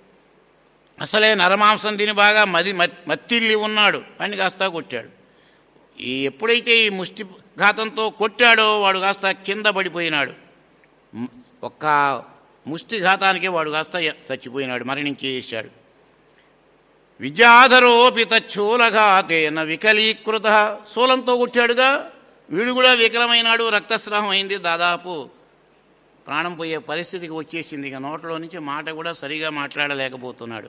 అసలే నరమాంసం తిని బాగా మది మత్- మత్తిల్లి ఉన్నాడు పని కాస్త కొట్టాడు ఈ ఎప్పుడైతే ఈ ముష్టి ఘాతంతో కొట్టాడో వాడు కాస్త కింద పడిపోయినాడు మ్, ఒక్క ముష్టి ఘాతానికే వాడు కాస్త ఎ- చచ్చిపోయినాడు మరణించేశాడు విద్యాధరోపి తచ్చూలఘాతేన వికలీకృత శూలంతో కొట్టాడుగా వీడు కూడా వికలమైనాడు రక్తస్రావం అయింది దాదాపు ప్రాణం పోయే పరిస్థితికి వచ్చేసింది ఇక నోట్లో నుంచి మాట కూడా సరిగా మాట్లాడలేకపోతున్నాడు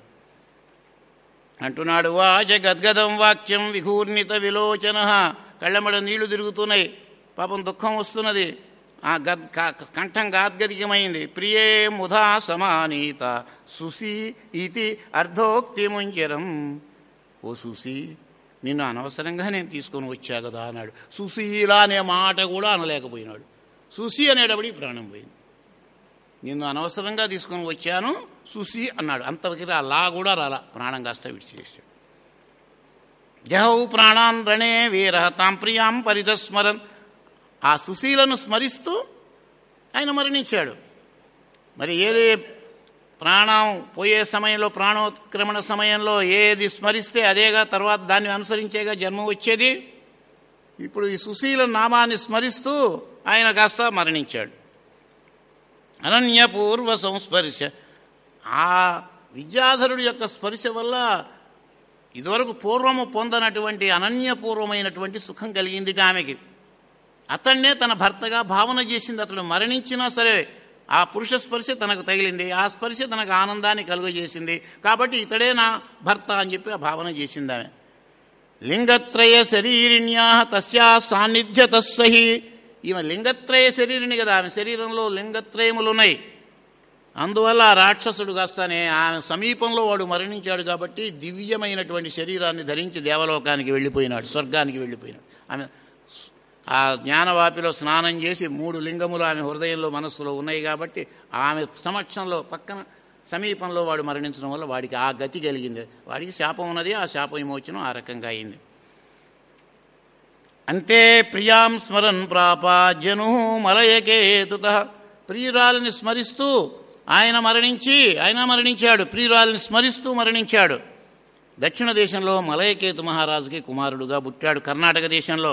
అంటున్నాడు వాచ గద్గదం వాక్యం విఘూర్ణిత విలోచన కళ్ళమడ నీళ్లు తిరుగుతున్నాయి పాపం దుఃఖం వస్తున్నది ఆ గద్ క- కంఠం గాద్గదికమైంది ప్రియే ముధా సమానీత సుసి ఇది అర్ధోక్తి ముంజరం ఓ సుసి నిన్ను అనవసరంగా నేను తీసుకొని వచ్చా కదా అన్నాడు సుశీల అనే మాట కూడా అనలేకపోయినాడు సుసి అనేటప్పటికి ప్రాణం పోయింది నిన్ను అనవసరంగా తీసుకొని వచ్చాను సుసి అన్నాడు అంతవరకు ఆ లా కూడా రాలా ప్రాణం కాస్త విడిచేసాడు జహౌ ప్రాణాన్ రణే వీర తాం ప్రియాం పరితస్మరన్ ఆ సుశీలను స్మరిస్తూ ఆయన మరణించాడు మరి ఏది ప్రాణం పోయే సమయంలో ప్రాణోత్క్రమణ సమయంలో ఏది స్మరిస్తే అదేగా తర్వాత దాన్ని అనుసరించేగా జన్మ వచ్చేది ఇప్పుడు ఈ సుశీల నామాన్ని స్మరిస్తూ ఆయన కాస్త మరణించాడు అనన్యపూర్వ సంస్పర్శ ఆ విద్యాధరుడి యొక్క స్పర్శ వల్ల ఇదివరకు పూర్వము పొందనటువంటి అనన్యపూర్వమైనటువంటి సుఖం కలిగింది ఆమెకి అతన్నే తన భర్తగా భావన చేసింది అతడు మరణించినా సరే ఆ పురుష స్పర్శ తనకు తగిలింది ఆ స్పర్శ తనకు ఆనందాన్ని కలుగజేసింది కాబట్టి ఇతడే నా భర్త అని చెప్పి ఆ భావన చేసింది ఆమె లింగత్రయ శరీరిణ్యా తస్యా సాన్నిధ్య తస్సహి ఈమె లింగత్రయ శరీరిణి కదా ఆమె శరీరంలో లింగత్రయములు ఉన్నాయి అందువల్ల ఆ రాక్షసుడు కాస్తానే ఆమె సమీపంలో వాడు మరణించాడు కాబట్టి దివ్యమైనటువంటి శరీరాన్ని ధరించి దేవలోకానికి వెళ్ళిపోయినాడు స్వర్గానికి వెళ్ళిపోయినాడు ఆమె ఆ జ్ఞానవాపిలో స్నానం చేసి మూడు లింగములు ఆమె హృదయంలో మనస్సులో ఉన్నాయి కాబట్టి ఆమె సమక్షంలో పక్కన సమీపంలో వాడు మరణించడం వల్ల వాడికి ఆ గతి కలిగింది వాడికి శాపం ఉన్నది ఆ శాప విమోచనం ఆ రకంగా అయింది అంతే ప్రియాం స్మరన్ ప్రాప జను మలయకేతుత ప్రియురాలిని స్మరిస్తూ ఆయన మరణించి ఆయన మరణించాడు ప్రియురాలిని స్మరిస్తూ మరణించాడు దక్షిణ దేశంలో మలయకేతు మహారాజుకి కుమారుడుగా పుట్టాడు కర్ణాటక దేశంలో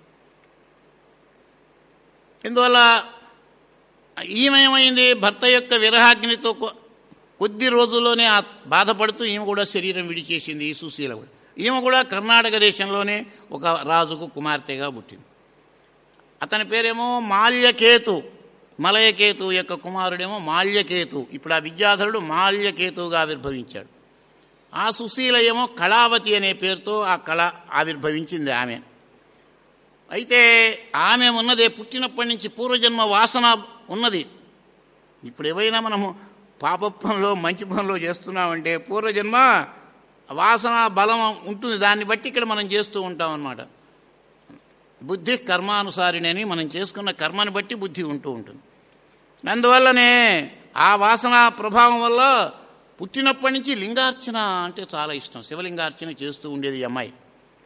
ఇందువల్ల ఈమెమైంది భర్త యొక్క విరహాగ్నితో కొ- కొద్ది రోజుల్లోనే ఆ బాధపడుతూ ఈమె కూడా శరీరం విడిచేసింది ఈ సుశీల కూడా ఈమె కూడా కర్ణాటక దేశంలోనే ఒక రాజుకు కుమార్తెగా పుట్టింది అతని పేరేమో మాల్యకేతు మలయకేతు యొక్క కుమారుడేమో మాల్యకేతు ఇప్పుడు ఆ విద్యాధరుడు మాల్యకేతువుగా ఆవిర్భవించాడు ఆ సుశీల ఏమో కళావతి అనే పేరుతో ఆ కళ ఆవిర్భవించింది ఆమె అయితే ఆమె ఉన్నదే పుట్టినప్పటి నుంచి పూర్వజన్మ వాసన ఉన్నది ఇప్పుడు ఏవైనా మనము పాప పనులు మంచి పనులు చేస్తున్నామంటే పూర్వజన్మ వాసన బలం ఉంటుంది దాన్ని బట్టి ఇక్కడ మనం చేస్తూ ఉంటాం అన్నమాట బుద్ధి కర్మానుసారిణి అని మనం చేసుకున్న కర్మని బట్టి బుద్ధి ఉంటూ ఉంటుంది అందువల్లనే ఆ వాసన ప్రభావం వల్ల పుట్టినప్పటి నుంచి లింగార్చన అంటే చాలా ఇష్టం శివలింగార్చన చేస్తూ ఉండేది ఈ అమ్మాయి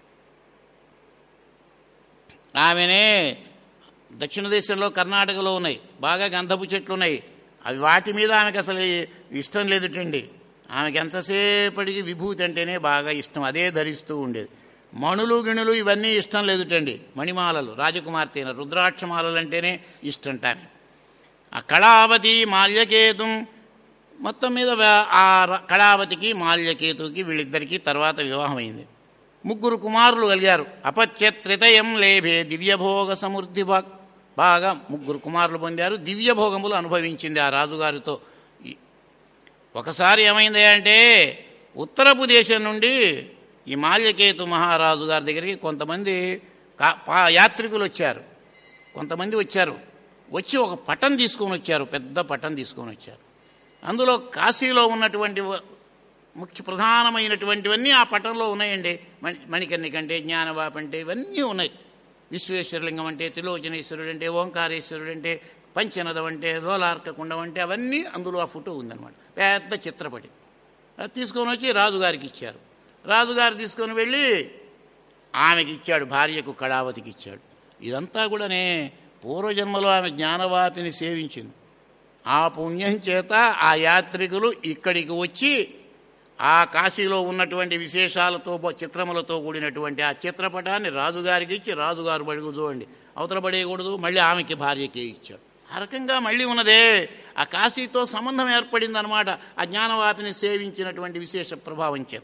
ఆమెనే దక్షిణ దేశంలో కర్ణాటకలో ఉన్నాయి బాగా గంధపు చెట్లు ఉన్నాయి అవి వాటి మీద ఆమెకు అసలు ఇష్టం లేదుటండి ఆమెకి ఎంతసేపటికి విభూతి అంటేనే బాగా ఇష్టం అదే ధరిస్తూ ఉండేది మణులు గిణులు ఇవన్నీ ఇష్టం లేదుటండి మణిమాలలు రాజకుమార్తె అయిన రుద్రాక్షమాలలు అంటేనే ఇష్టంట ఆమె. ఆ కళావతి మాల్యకేతం మొత్తం మీద వా- ఆ ర- కళావతికి మాల్యకేతుకి వీళ్ళిద్దరికీ తర్వాత వివాహం అయింది ముగ్గురు కుమారులు కలిగారు అపత్యత్రితయం లేభే దివ్యభోగ సమృద్ధి భా బాగా ముగ్గురు కుమారులు పొందారు దివ్యభోగములు అనుభవించింది ఆ రాజుగారితో ఈ- ఒకసారి ఏమైంది అంటే ఉత్తరపు దేశం నుండి ఈ మాల్యకేతు మహారాజు గారి దగ్గరికి కొంతమంది కా- పా- యాత్రికులు వచ్చారు కొంతమంది వచ్చారు వచ్చి ఒక పటం తీసుకొని వచ్చారు పెద్ద పటం తీసుకొని వచ్చారు అందులో కాశీలో ఉన్నటువంటి వ- ముఖ్య ప్రధానమైనటువంటివన్నీ ఆ పటంలో ఉన్నాయండి మణి మణికర్ణిక అంటే జ్ఞానవాప అంటే ఇవన్నీ ఉన్నాయి విశ్వేశ్వరలింగం అంటే త్రిలోచనేశ్వరుడు అంటే ఓంకారేశ్వరుడు అంటే పంచనదం అంటే లోలార్క కుండం అంటే అవన్నీ అందులో ఆ ఫోటో ఉందన్నమాట పెద్ద చిత్రపటి అది తీసుకొని వచ్చి రాజుగారికి ఇచ్చారు రాజుగారు తీసుకొని వెళ్ళి ఆమెకి ఇచ్చాడు భార్యకు కళావతికి ఇచ్చాడు ఇదంతా కూడానే పూర్వజన్మలో ఆమె జ్ఞానవాపిని సేవించింది ఆ పుణ్యం చేత ఆ యాత్రికులు ఇక్కడికి వచ్చి ఆ కాశీలో ఉన్నటువంటి విశేషాలతో బ- చిత్రములతో కూడినటువంటి ఆ చిత్రపటాన్ని రాజుగారికి ఇచ్చి రాజుగారు బడుగు చూడండి అవతల పడేయకూడదు మళ్ళీ ఆమెకి భార్యకి ఇచ్చాడు ఆ రకంగా మళ్ళీ ఉన్నదే ఆ కాశీతో సంబంధం ఏర్పడింది అనమాట ఆ జ్ఞానవాపిని సేవించినటువంటి విశేష ప్రభావం చేత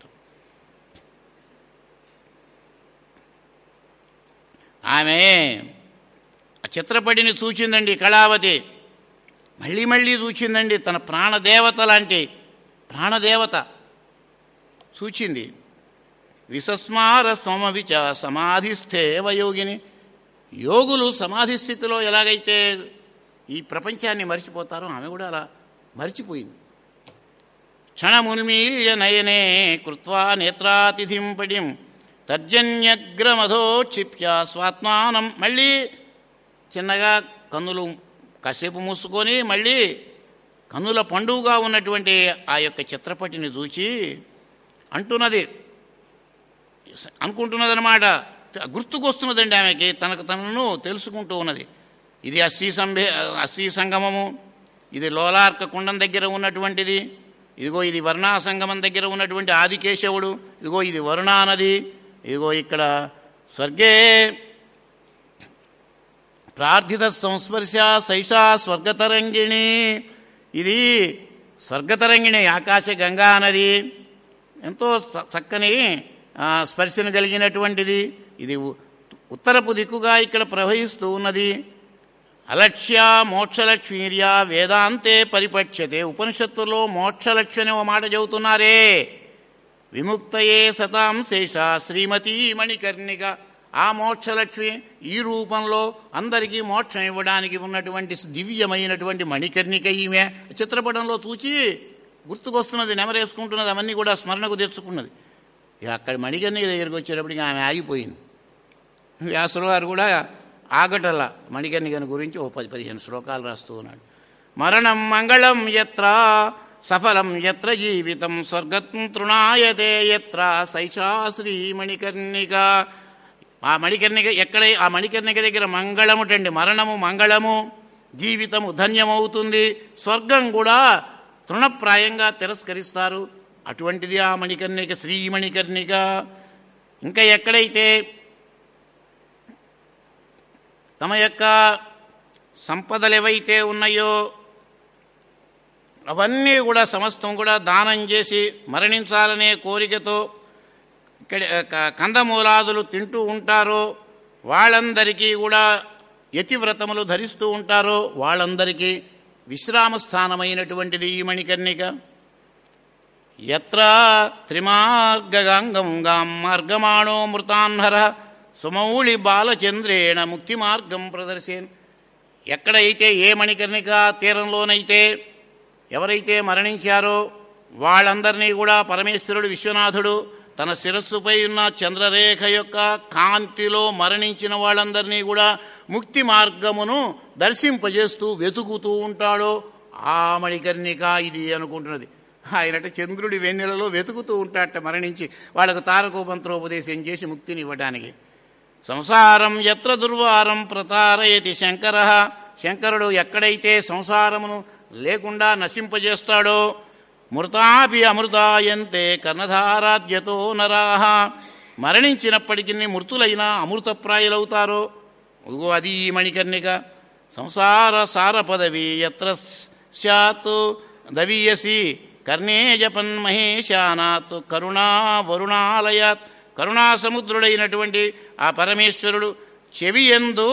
ఆమె ఆ చిత్రపటిని చూచిందండి కళావతి మళ్ళీ మళ్ళీ చూచిందండి తన ప్రాణదేవత లాంటి ప్రాణదేవత చూచింది విసస్మార స్వమవిచ సమాధిస్థే వయోగిని యోగులు సమాధి స్థితిలో ఎలాగైతే ఈ ప్రపంచాన్ని మర్చిపోతారో ఆమె కూడా అలా మర్చిపోయింది క్షణమున్మీల్య నయనే కృత్వా నేత్రాతిథిం పడిం తర్జన్యగ్రమధోక్షిప్య స్వాత్మానం మళ్ళీ చిన్నగా కన్నులు కాసేపు మూసుకొని మళ్ళీ కన్నుల పండుగగా ఉన్నటువంటి ఆ యొక్క చిత్రపటిని చూచి అంటున్నది అనుకుంటున్నదనమాట గుర్తుకొస్తున్నదండి ఆమెకి తనకు తనను తెలుసుకుంటూ ఉన్నది ఇది అస్థి సంభే అస్థి సంగమము ఇది లోలార్క కుండం దగ్గర ఉన్నటువంటిది ఇదిగో ఇది వర్ణా సంగమం దగ్గర ఉన్నటువంటి ఆదికేశవుడు ఇదిగో ఇది వరుణా నది ఇదిగో ఇక్కడ స్వర్గే ప్రార్థిత సంస్పర్శ సైషా స్వర్గతరంగిణి ఇది స్వర్గతరంగిణి ఆకాశ గంగా నది ఎంతో చ- చక్కని ఆ, స్పర్శను కలిగినటువంటిది ఇది ఉ- ఉత్తరపు దిక్కుగా ఇక్కడ ప్రవహిస్తూ ఉన్నది అలక్ష్య మోక్షలక్ష్మీర్య వేదాంతే పరిపక్ష్యతే ఉపనిషత్తులో మోక్షలక్ష్మి అనే ఒక మాట చెబుతున్నారే విముక్తయే సతాం శేష శ్రీమతీ మణికర్ణిక ఆ మోక్షలక్ష్మి ఈ రూపంలో అందరికీ మోక్షం ఇవ్వడానికి ఉన్నటువంటి దివ్యమైనటువంటి మణికర్ణిక ఈమె చిత్రపటంలో చూచి గుర్తుకొస్తున్నది నెమరేసుకుంటున్నది అవన్నీ కూడా స్మరణకు తెచ్చుకున్నది ఇక అక్కడ మణికర్ణిక దగ్గరికి వచ్చేటప్పటికి ఆమె ఆగిపోయింది వ్యాసులు గారు కూడా ఆగటల మణికర్ణికని గురించి ఓ పది పదిహేను శ్లోకాలు రాస్తూ ఉన్నాడు మరణం మంగళం ఎత్ర సఫలం ఎత్ర జీవితం స్వర్గం తృణాయతే ఎత్ర సైషా శ్రీ మణికర్ణిక ఆ మణికర్ణిక ఎక్కడ ఆ మణికర్ణిక దగ్గర మంగళముటండి మరణము మంగళము జీవితము ధన్యమవుతుంది స్వర్గం కూడా తృణప్రాయంగా తిరస్కరిస్తారు అటువంటిది ఆ మణికర్ణిక శ్రీ మణికర్ణిక ఇంకా ఎక్కడైతే తమ యొక్క సంపదలు ఏవైతే ఉన్నాయో అవన్నీ కూడా సమస్తం కూడా దానం చేసి మరణించాలనే కోరికతో ఇక్కడ క- కందమూలాదులు తింటూ ఉంటారో వాళ్ళందరికీ కూడా యతివ్రతములు ధరిస్తూ ఉంటారో వాళ్ళందరికీ విశ్రామ స్థానమైనటువంటిది ఈ మణికర్ణిక ఎత్ర త్రిమార్గగాంగం గాం మార్గమాణో మృతాన్హర సుమౌళి బాలచంద్రేణ ముక్తి మార్గం ప్రదర్శన్ ఎక్కడైతే ఏ మణికర్ణిక తీరంలోనైతే ఎవరైతే మరణించారో వాళ్ళందరినీ కూడా పరమేశ్వరుడు విశ్వనాథుడు తన శిరస్సుపై ఉన్న చంద్రరేఖ యొక్క కాంతిలో మరణించిన వాళ్ళందరినీ కూడా ముక్తి మార్గమును దర్శింపజేస్తూ వెతుకుతూ ఉంటాడో ఆ మణికర్ణిక ఇది అనుకుంటున్నది ఆయనట చంద్రుడి వెన్నెలలో వెతుకుతూ ఉంటాడట మరణించి వాళ్ళకు తారకో మంత్రోపదేశం చేసి ముక్తిని ఇవ్వడానికి సంసారం ఎత్ర దుర్వారం ప్రతారయతి శంకర శంకరుడు ఎక్కడైతే సంసారమును లేకుండా నశింపజేస్తాడో మృతాపి అమృతాయంతే కర్ణధారాద్యతో నరాహ మరణించినప్పటికీ మృతులైన అమృతప్రాయులవుతారో అదిగో అది ఈ మణికర్ణిక సంసార సార పదవి ఎత్ర స్యాత్ దవీయసి కర్ణే జపన్ మహేశానాత్ కరుణా వరుణాలయాత్ కరుణా సముద్రుడైనటువంటి ఆ పరమేశ్వరుడు చెవి ఎందు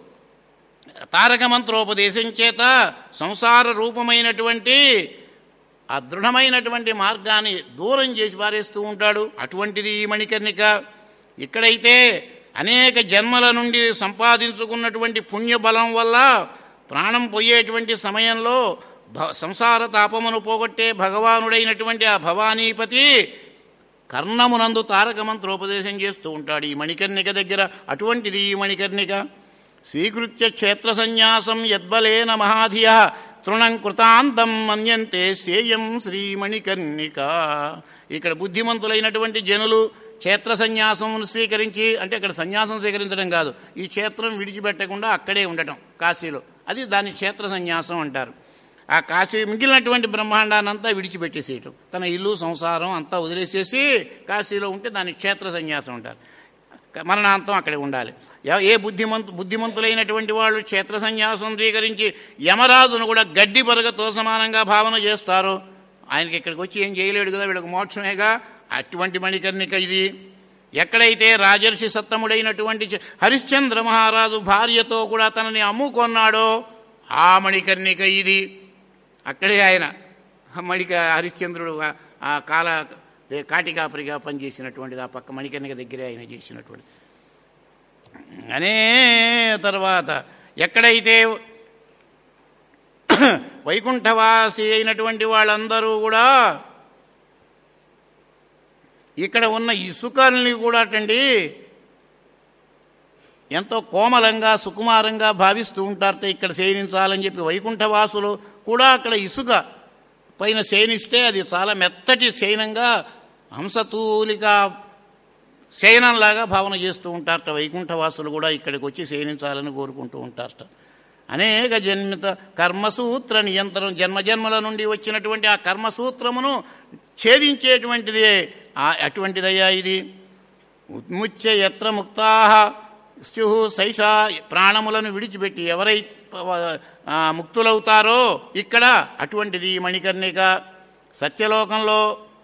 తారక మంత్రోపదేశం చేత సంసార రూపమైనటువంటి ఆ దృఢమైనటువంటి మార్గాన్ని దూరం చేసి పారేస్తూ ఉంటాడు అటువంటిది ఈ మణికర్ణిక ఇక్కడైతే అనేక జన్మల నుండి సంపాదించుకున్నటువంటి పుణ్యబలం వల్ల ప్రాణం పోయేటువంటి సమయంలో భ సంసార తాపమును పోగొట్టే భగవానుడైనటువంటి ఆ భవానీపతి కర్ణమునందు తారక మంత్రోపదేశం చేస్తూ ఉంటాడు ఈ మణికర్ణిక దగ్గర అటువంటిది ఈ మణికర్ణిక స్వీకృత్య క్షేత్ర సన్యాసం యద్బలేన మహాధియ తృణం కృతాంతం మన్యంతే సేయం శ్రీమణికర్ణిక ఇక్కడ బుద్ధిమంతులైనటువంటి జనులు క్షేత్ర సన్యాసమును స్వీకరించి అంటే అక్కడ సన్యాసం స్వీకరించడం కాదు ఈ క్షేత్రం విడిచిపెట్టకుండా అక్కడే ఉండటం కాశీలో అది దాన్ని క్షేత్ర సన్యాసం అంటారు ఆ కాశీ మిగిలినటువంటి బ్రహ్మాండాన్ని అంతా విడిచిపెట్టేసేయటం తన ఇల్లు సంసారం అంతా వదిలేసేసి కాశీలో ఉంటే దాన్ని క్షేత్ర సన్యాసం అంటారు మరణాంతం అక్కడే ఉండాలి ఎ- ఏ బుద్ధిమంతు బుద్ధిమంతులైనటువంటి వాళ్ళు క్షేత్ర సన్యాసం స్వీకరించి యమరాజును కూడా గడ్డి పరగతో సమానంగా భావన చేస్తారు ఆయనకి ఇక్కడికి వచ్చి ఏం చేయలేడు కదా వీళ్ళకి మోక్షమేగా అటువంటి మణికర్ణిక ఇది ఎక్కడైతే రాజర్షి సత్తముడైనటువంటి చ- హరిశ్చంద్ర మహారాజు భార్యతో కూడా తనని అమ్ముకొన్నాడో ఆ మణికర్ణిక ఇది అక్కడే ఆయన ఆ మణిక హరిశ్చంద్రుడు ఆ- ఆ కాల ఏ కాటికాపరిగా పనిచేసినటువంటిది ఆ పక్క మణికర్ణిక దగ్గరే ఆయన చేసినటువంటి అనే తర్వాత ఎక్కడైతే వైకుంఠవాసి అయినటువంటి వాళ్ళందరూ కూడా ఇక్కడ ఉన్న ఇసుకల్ని కూడా అటండి ఎంతో కోమలంగా సుకుమారంగా భావిస్తూ ఉంటారట ఇక్కడ శయనించాలని చెప్పి వైకుంఠవాసులు కూడా అక్కడ ఇసుక పైన శయనిస్తే అది చాలా మెత్తటి శయనంగా హంసతూలిక శయనంలాగా భావన చేస్తూ ఉంటారట వైకుంఠవాసులు కూడా ఇక్కడికి వచ్చి శయనించాలని కోరుకుంటూ ఉంటారట అనేక జన్మిత కర్మసూత్ర నియంత్రణ జన్మజన్మల నుండి వచ్చినటువంటి ఆ కర్మసూత్రమును ఛేదించేటువంటిది ఆ- అటువంటిదయ్యా ఇది ఉన్ముచ్య ఎత్ర ముక్తా స్యు సైషా ప్రాణములను విడిచిపెట్టి ఎవరై ఆ, ముక్తులవుతారో ఇక్కడ అటువంటిది ఈ మణికర్ణిక సత్యలోకంలో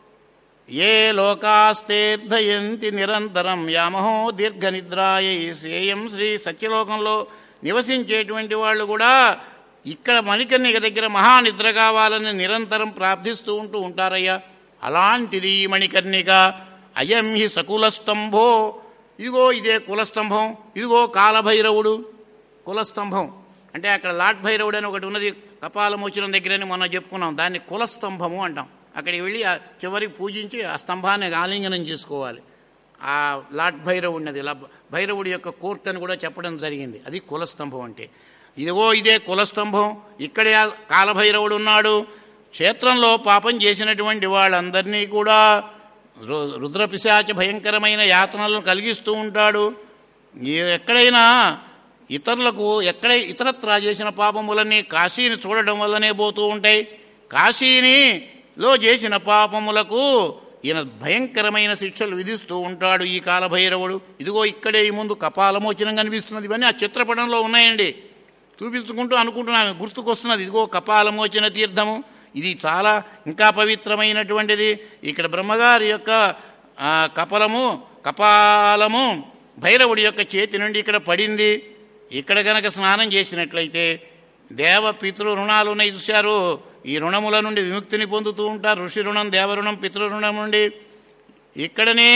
ఏ లోకాస్తేర్ధయంతి నిరంతరం యామహో దీర్ఘ నిద్రాయ సేయం శ్రీ సత్యలోకంలో నివసించేటువంటి వాళ్ళు కూడా ఇక్కడ మణికర్ణిక దగ్గర మహానిద్ర కావాలని నిరంతరం ప్రార్థిస్తూ ఉంటూ ఉంటారయ్యా అలాంటిది ఈ మణికర్ణిక అయం హి సకులస్తంభో ఇదిగో ఇదే కులస్తంభం ఇదిగో కాలభైరవుడు కులస్తంభం అంటే అక్కడ లాట్ భైరవుడు అని ఒకటి ఉన్నది కపాలమోచనం దగ్గరని మొన్న చెప్పుకున్నాం దాన్ని కులస్తంభము అంటాం అక్కడికి వెళ్ళి ఆ చివరికి పూజించి ఆ స్తంభాన్ని ఆలింగనం చేసుకోవాలి ఆ లాట్ భైరవుడు ఉన్నది లా- భైరవుడి యొక్క కోర్ట్ అని కూడా చెప్పడం జరిగింది అది కులస్తంభం అంటే ఇదిగో ఇదే కులస్తంభం ఇక్కడే ఆ కాలభైరవుడు ఉన్నాడు క్షేత్రంలో పాపం చేసినటువంటి వాళ్ళందరినీ కూడా రు- రుద్రపిశాచ భయంకరమైన యాతనలను కలిగిస్తూ ఉంటాడు ఈ- ఎక్కడైనా ఇతరులకు ఎక్కడ ఇతరత్రా చేసిన పాపములన్నీ కాశీని చూడడం వల్లనే పోతూ ఉంటాయి కాశీని లో చేసిన పాపములకు ఈయన భయంకరమైన శిక్షలు విధిస్తూ ఉంటాడు ఈ కాలభైరవుడు ఇదిగో ఇక్కడే ఈ ముందు కపాలమోచనం కనిపిస్తున్నది ఇవన్నీ ఆ చిత్రపటంలో ఉన్నాయండి చూపించుకుంటూ అనుకుంటున్నాను గుర్తుకొస్తున్నది ఇదిగో కపాలమోచన తీర్థము ఇది చాలా ఇంకా పవిత్రమైనటువంటిది ఇక్కడ బ్రహ్మగారి యొక్క ఆ, కపలము కపాలము భైరవుడి యొక్క చేతి నుండి ఇక్కడ పడింది ఇక్కడ గనక స్నానం చేసినట్లయితే దేవ పితృ రుణాలు ఉన్నాయి చూశారు ఈ రుణముల నుండి విముక్తిని పొందుతూ ఉంటారు ఋషి రుణం దేవ రుణం పితృ రుణం నుండి ఇక్కడనే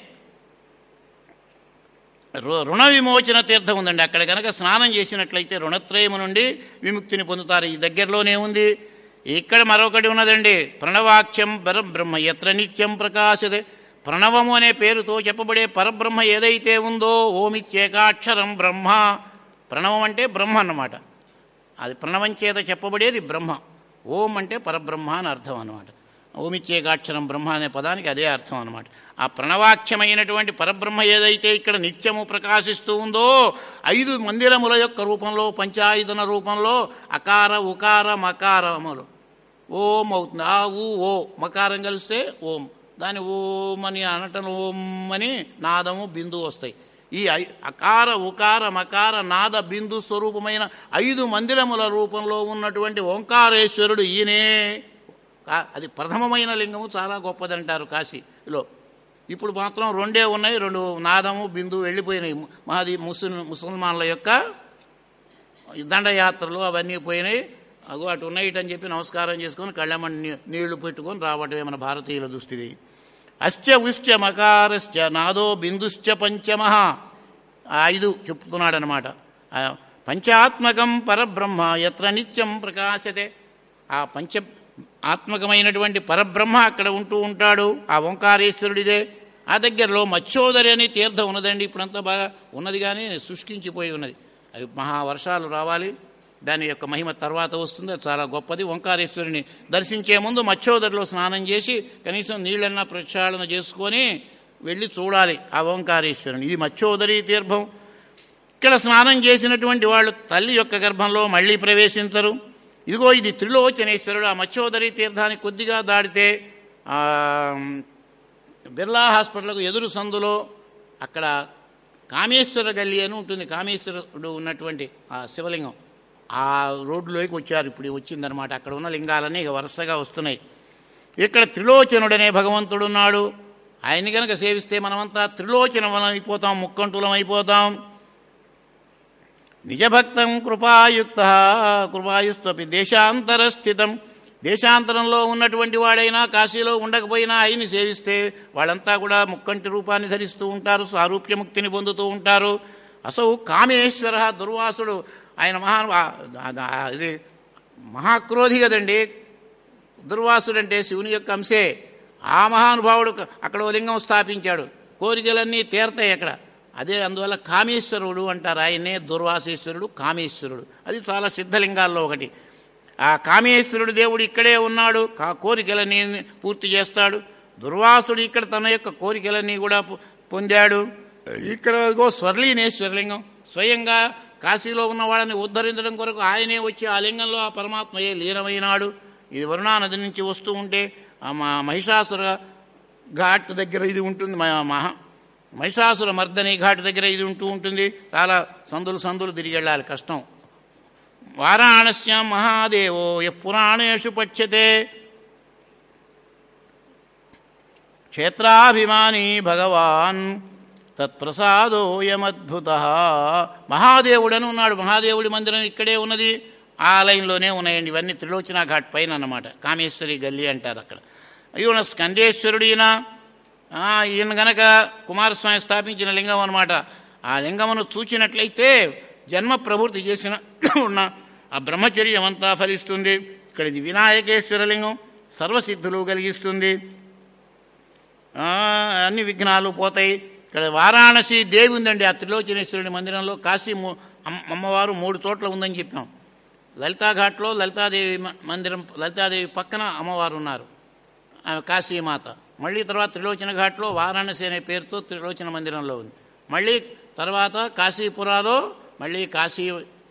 రు- రుణ విమోచన తీర్థం ఉందండి అక్కడ కనుక స్నానం చేసినట్లయితే రుణత్రయము నుండి విముక్తిని పొందుతారు ఈ దగ్గరలోనే ఉంది ఇక్కడ మరొకటి ఉన్నదండి ప్రణవాక్ష్యం పరబ్రహ్మ ఎత్ర నిత్యం ప్రకాశతే ప్రణవము అనే పేరుతో చెప్పబడే పరబ్రహ్మ ఏదైతే ఉందో ఓమిత్యేకాక్షరం బ్రహ్మ ప్రణవం అంటే బ్రహ్మ అన్నమాట అది ప్రణవం చేత చెప్పబడేది బ్రహ్మ ఓం అంటే పరబ్రహ్మ అని అర్థం అన్నమాట ఓమిత్యేకాక్షరం బ్రహ్మ అనే పదానికి అదే అర్థం అన్నమాట ఆ ప్రణవాఖ్యమైనటువంటి పరబ్రహ్మ ఏదైతే ఇక్కడ నిత్యము ప్రకాశిస్తూ ఉందో ఐదు మందిరముల యొక్క రూపంలో పంచాయుధన రూపంలో అకార ఉకార మకారములు ఓం అవుతుంది ఆ ఊ ఓ మకారం కలిస్తే ఓం దాని ఓం అని అనటం ఓం అని నాదము బిందు వస్తాయి ఈ ఐ- అకార ఉకార మకార నాద బిందు స్వరూపమైన ఐదు మందిరముల రూపంలో ఉన్నటువంటి ఓంకారేశ్వరుడు ఈయనే కా- అది ప్రథమమైన లింగము చాలా గొప్పదంటారు కాశీలో ఇప్పుడు మాత్రం రెండే ఉన్నాయి రెండు నాదము బిందు వెళ్ళిపోయినాయి మాది ముస్లిం ముసల్మాన్ల యొక్క ఈ దండయాత్రలు అవన్నీ పోయినాయి అగో అటు ఉన్నాయిటని చెప్పి నమస్కారం చేసుకొని కళ్ళమని నీ- నీళ్లు పెట్టుకొని రావటమే మన భారతీయుల దుస్థితి అశ్చ ఉశ్చ మకారశ్చ నాదో బిందుశ్చ పంచమ ఆ ఐదు చెప్తున్నాడనమాట ఆ పంచాత్మకం పరబ్రహ్మ ఎత్ర నిత్యం ప్రకాశతే ఆ పంచ ఆత్మకమైనటువంటి పరబ్రహ్మ అక్కడ ఉంటూ ఉంటాడు ఆ ఓంకారేశ్వరుడిదే ఆ దగ్గరలో మత్స్యోదరి అని తీర్థం ఉన్నదండి ఇప్పుడంతా బాగా ఉన్నది కానీ శుష్కించిపోయి ఉన్నది అవి మహావర్షాలు రావాలి దాని యొక్క మహిమ తర్వాత వస్తుంది అది చాలా గొప్పది ఓంకారేశ్వరుని దర్శించే ముందు మత్స్యోదరిలో స్నానం చేసి కనీసం నీళ్ళన్నా ప్రక్షాళన చేసుకొని వెళ్ళి చూడాలి ఆ ఓంకారేశ్వరుని ఇది మత్స్యోదరి తీర్థం ఇక్కడ స్నానం చేసినటువంటి వాళ్ళు తల్లి యొక్క గర్భంలో మళ్ళీ ప్రవేశించరు ఇదిగో ఇది త్రిలోచనేశ్వరుడు ఆ మత్స్యోదరి తీర్థాన్ని కొద్దిగా దాడితే ఆ, బిర్లా హాస్పిటల్కు ఎదురు సందులో అక్కడ కామేశ్వర గల్లి అని ఉంటుంది కామేశ్వరుడు ఉన్నటువంటి ఆ శివలింగం ఆ రోడ్లోకి వచ్చారు ఇప్పుడు వచ్చిందనమాట అక్కడ ఉన్న లింగాలన్నీ ఇక వరుసగా వస్తున్నాయి ఇక్కడ త్రిలోచనుడనే భగవంతుడు ఉన్నాడు ఆయన్ని కనుక సేవిస్తే మనమంతా త్రిలోచనం అయిపోతాం ముక్కంటులం అయిపోతాం నిజభక్తం కృపాయుక్త కృపాయుస్త్వపి దేశాంతరస్థితం దేశాంతరంలో ఉన్నటువంటి వాడైనా కాశీలో ఉండకపోయినా ఆయన్ని సేవిస్తే వాళ్ళంతా కూడా ముక్కంటి రూపాన్ని ధరిస్తూ ఉంటారు సారూప్యముక్తిని పొందుతూ ఉంటారు అసలు కామేశ్వర దుర్వాసుడు ఆయన మహా ఇది మహాక్రోధి కదండి దుర్వాసుడంటే శివుని యొక్క అంశే ఆ మహానుభావుడు అక్కడ ఓ లింగం స్థాపించాడు కోరికలన్నీ తీరతాయి అక్కడ అదే అందువల్ల కామేశ్వరుడు అంటారు ఆయన్నే దుర్వాసేశ్వరుడు కామేశ్వరుడు అది చాలా సిద్ధలింగాల్లో ఒకటి ఆ కామేశ్వరుడు దేవుడు ఇక్కడే ఉన్నాడు ఆ కోరికలన్నీ పూర్తి చేస్తాడు దుర్వాసుడు ఇక్కడ తన యొక్క కోరికలన్నీ కూడా పొ- పొందాడు ఇక్కడ ఇదిగో స్వర్లీనేశ్వరలింగం స్వయంగా కాశీలో ఉన్న వాళ్ళని ఉద్ధరించడం కొరకు ఆయనే వచ్చి ఆ లింగంలో ఆ పరమాత్మయే లీనమైనాడు ఇది వరుణా నది నుంచి వస్తూ ఉంటే ఆ మా మహిషాసుర ఘాట్ దగ్గర ఇది ఉంటుంది మా- మహా మహిషాసుర మర్దని ఘాట్ దగ్గర ఇది ఉంటూ ఉంటుంది చాలా సందులు సందులు తిరిగి వెళ్ళాలి కష్టం వారాణస్యాం మహాదేవో య పురాణేషు పచ్యతే క్షేత్రాభిమాని భగవాన్ తత్ప్రసాదోయమద్భుత మహాదేవుడని ఉన్నాడు మహాదేవుడి మందిరం ఇక్కడే ఉన్నది ఆ లైన్లోనే ఉన్నాయండి ఇవన్నీ త్రిలోచన ఘాట్ పైన అన్నమాట కామేశ్వరి గల్లీ అంటారు అక్కడ ఈయన స్కందేశ్వరుడు ఈయన ఆ, ఈయన గనక కుమారస్వామి స్థాపించిన లింగం అనమాట ఆ లింగమును చూచినట్లయితే జన్మ ప్రవృత్తి చేసిన ఉన్న ఆ బ్రహ్మచర్యం అంతా ఫలిస్తుంది ఇక్కడ ఇది వినాయకేశ్వర లింగం సర్వసిద్ధులు కలిగిస్తుంది ఆ, అన్ని విఘ్నాలు పోతాయి ఇక్కడ వారాణసి దేవి ఉందండి ఆ త్రిలోచనేశ్వరుని మందిరంలో కాశీ ము- అమ్మ- అమ్మవారు మూడు చోట్ల ఉందని చెప్పాం లలితాఘాట్లో లలితాదేవి మ- మందిరం లలితాదేవి పక్కన అమ్మవారు ఉన్నారు ఆమె కాశీమాత మళ్ళీ తర్వాత త్రిలోచన ఘాట్లో వారాణసి అనే పేరుతో త్రిలోచన మందిరంలో ఉంది మళ్ళీ తర్వాత కాశీపురాలో మళ్ళీ కాశీ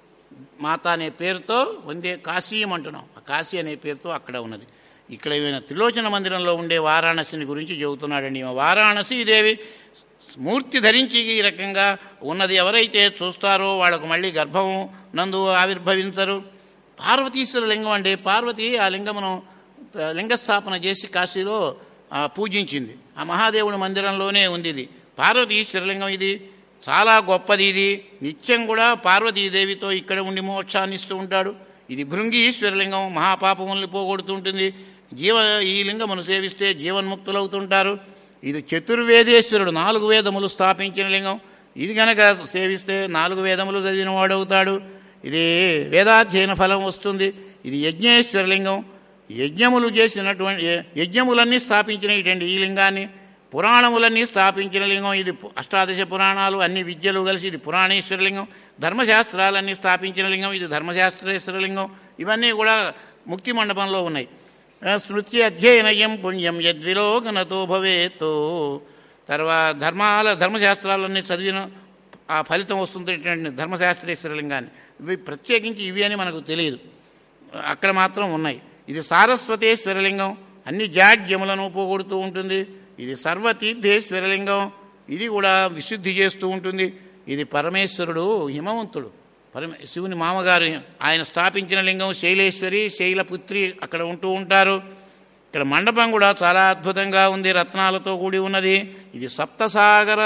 మాత అనే పేరుతో వందే కాశీయం అంటున్నాం ఆ కాశీ అనే పేరుతో అక్కడ ఉన్నది ఇక్కడ ఈయన త్రిలోచన మందిరంలో ఉండే వారాణసిని గురించి చెబుతున్నాడండి ఈమె వారాణసి దేవి మూర్తి ధరించి ఈ రకంగా ఉన్నది ఎవరైతే చూస్తారో వాళ్ళకు మళ్ళీ గర్భం నందు ఆవిర్భవించరు పార్వతీశ్వర లింగం అండి పార్వతి ఆ లింగమును ఆ, లింగస్థాపన చేసి కాశీలో ఆ, పూజించింది ఆ మహాదేవుడి మందిరంలోనే ఉంది ఇది పార్వతీశ్వర లింగం ఇది చాలా గొప్పది ఇది నిత్యం కూడా పార్వతీదేవితో ఇక్కడ ఉండి మోక్షాన్ని ఇస్తూ ఉంటాడు ఇది భృంగి ఈశ్వరలింగం మహాపాపముల్ని పోగొడుతుంటుంది జీవ ఈ లింగమును సేవిస్తే జీవన్ముక్తులవుతుంటారు ఇది చతుర్వేదేశ్వరుడు నాలుగు వేదములు స్థాపించిన లింగం ఇది కనుక సేవిస్తే నాలుగు వేదములు చదివిన వాడవుతాడు ఇది వేదాధ్యయన ఫలం వస్తుంది ఇది యజ్ఞేశ్వరలింగం యజ్ఞములు చేసినటువంటి యజ్ఞములన్నీ స్థాపించినటువంటి ఈ లింగాన్ని పురాణములన్నీ స్థాపించిన లింగం ఇది పు- అష్టాదశ పురాణాలు అన్ని విద్యలు కలిసి ఇది పురాణేశ్వర లింగం ధర్మశాస్త్రాలన్నీ స్థాపించిన లింగం ఇది ధర్మశాస్త్రేశ్వర లింగం ఇవన్నీ కూడా ముక్తి మండపంలో ఉన్నాయి ఆ, స్మృతి అధ్యయనయం పుణ్యం యద్విలోకనతో భవేతో తర్వాత ధర్మాల ధర్మశాస్త్రాలన్నీ చదివిన ఆ ఫలితం వస్తుందటువంటి ధర్మశాస్త్రేశ్వర లింగాన్ని ఇవి ప్రత్యేకించి ఇవి అని మనకు తెలియదు అక్కడ మాత్రం ఉన్నాయి ఇది సారస్వతేశ్వరలింగం అన్ని జాడ్యములను పోగొడుతూ ఉంటుంది ఇది సర్వతీర్థేశ్వరలింగం ఇది కూడా విశుద్ధి చేస్తూ ఉంటుంది ఇది పరమేశ్వరుడు హిమవంతుడు పరమ శివుని మామగారు ఆయన స్థాపించిన లింగం శైలేశ్వరి శైలపుత్రి అక్కడ ఉంటూ ఉంటారు ఇక్కడ మండపం కూడా చాలా అద్భుతంగా ఉంది రత్నాలతో కూడి ఉన్నది ఇది సప్తసాగర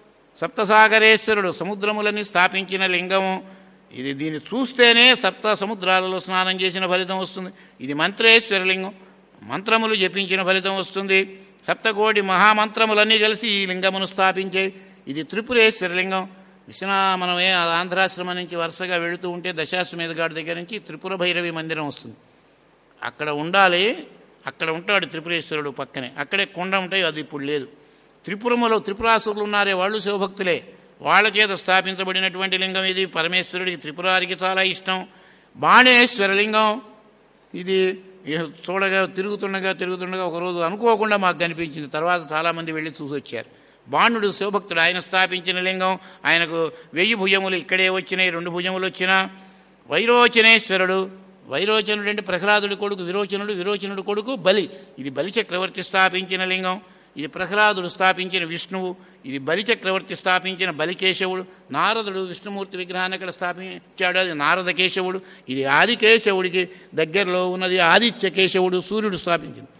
సప్తసాగరేశ్వరుడు సముద్రములని స్థాపించిన లింగము ఇది దీన్ని చూస్తేనే సప్త సముద్రాలలో స్నానం చేసిన ఫలితం వస్తుంది ఇది మంత్రేశ్వర లింగం మంత్రములు జపించిన ఫలితం వస్తుంది సప్తకోటి మహామంత్రములన్నీ కలిసి ఈ లింగమును స్థాపించే ఇది త్రిపురేశ్వర లింగం విశ్వనా మనమే ఆంధ్రాశ్రమం నుంచి వరుసగా వెళుతూ ఉంటే దశాశ్వమేధ గాడి దగ్గర నుంచి త్రిపుర భైరవి మందిరం వస్తుంది అక్కడ ఉండాలి అక్కడ ఉంటాడు త్రిపురేశ్వరుడు పక్కనే అక్కడే కొండ ఉంటాయి అది ఇప్పుడు లేదు త్రిపురములో త్రిపురాసురులు ఉన్నారే వాళ్ళు శివభక్తులే వాళ్ళ చేత స్థాపించబడినటువంటి లింగం ఇది పరమేశ్వరుడికి త్రిపురారికి చాలా ఇష్టం బాణేశ్వర లింగం ఇది ఇహ చూడగా తిరుగుతుండగా తిరుగుతుండగా ఒకరోజు అనుకోకుండా మాకు కనిపించింది తర్వాత చాలామంది వెళ్ళి చూసి వచ్చారు బాణుడు శివభక్తుడు ఆయన స్థాపించిన లింగం ఆయనకు వెయ్యి భుజములు ఇక్కడే వచ్చినాయి రెండు భుజములు వచ్చినా వైరోచనేశ్వరుడు వైరోచనుడు అంటే ప్రహ్లాదుడి కొడుకు విరోచనుడు విరోచనుడు కొడుకు బలి ఇది బలి చక్రవర్తి స్థాపించిన లింగం ఇది ప్రహ్లాదుడు స్థాపించిన విష్ణువు ఇది బలి చక్రవర్తి స్థాపించిన బలికేశవుడు నారదుడు విష్ణుమూర్తి విగ్రహాన్ని అక్కడ స్థాపించాడు అది నారద కేశవుడు ఇది ఆదికేశవుడికి దగ్గరలో ఉన్నది ఆదిత్య కేశవుడు సూర్యుడు స్థాపించింది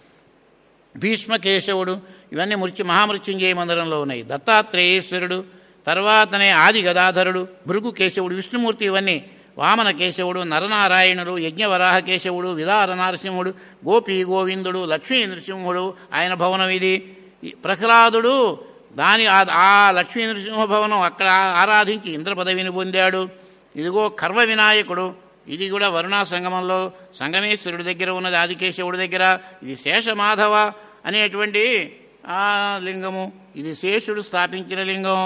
భీష్మకేశవుడు ఇవన్నీ మృత్యు మహామృత్యుంజయ మందిరంలో ఉన్నాయి దత్తాత్రేయేశ్వరుడు తర్వాతనే ఆది గదాధరుడు భృగు కేశవుడు విష్ణుమూర్తి ఇవన్నీ వామన కేశవుడు నరనారాయణుడు యజ్ఞవరాహ కేశవుడు విదార నరసింహుడు గోపి గోవిందుడు లక్ష్మీ నృసింహుడు ఆయన భవనం ఇది ఈ ప్రహ్లాదుడు దాని ఆ- ఆ లక్ష్మీ నృసింహ భవనం అక్కడ ఆరాధించి ఇంద్ర పదవిని పొందాడు ఇదిగో కర్వ వినాయకుడు ఇది కూడా వరుణా సంగమంలో సంగమేశ్వరుడి దగ్గర ఉన్నది ఆదికేశవుడి దగ్గర ఇది శేషమాధవ అనేటువంటి ఆ లింగము ఇది శేషుడు స్థాపించిన లింగం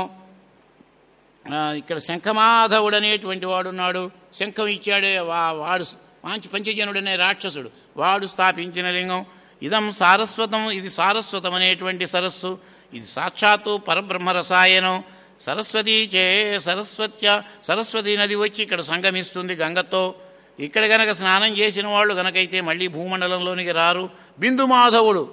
ఆ, ఇక్కడ శంఖమాధవుడు అనేటువంటి వాడు ఉన్నాడు శంఖం ఇచ్చాడే వా వాడు మంచి పంచజనుడు అనే రాక్షసుడు వాడు స్థాపించిన లింగం ఇదం సారస్వతం ఇది సారస్వతం అనేటువంటి సరస్సు ఇది సాక్షాత్తు పరబ్రహ్మ రసాయనం సరస్వతి చే సరస్వత్య సరస్వతి నది వచ్చి ఇక్కడ సంగమిస్తుంది గంగతో ఇక్కడ గనక స్నానం చేసిన వాళ్ళు గనకైతే మళ్ళీ భూమండలంలోనికి రారు బిందు మాధవుడు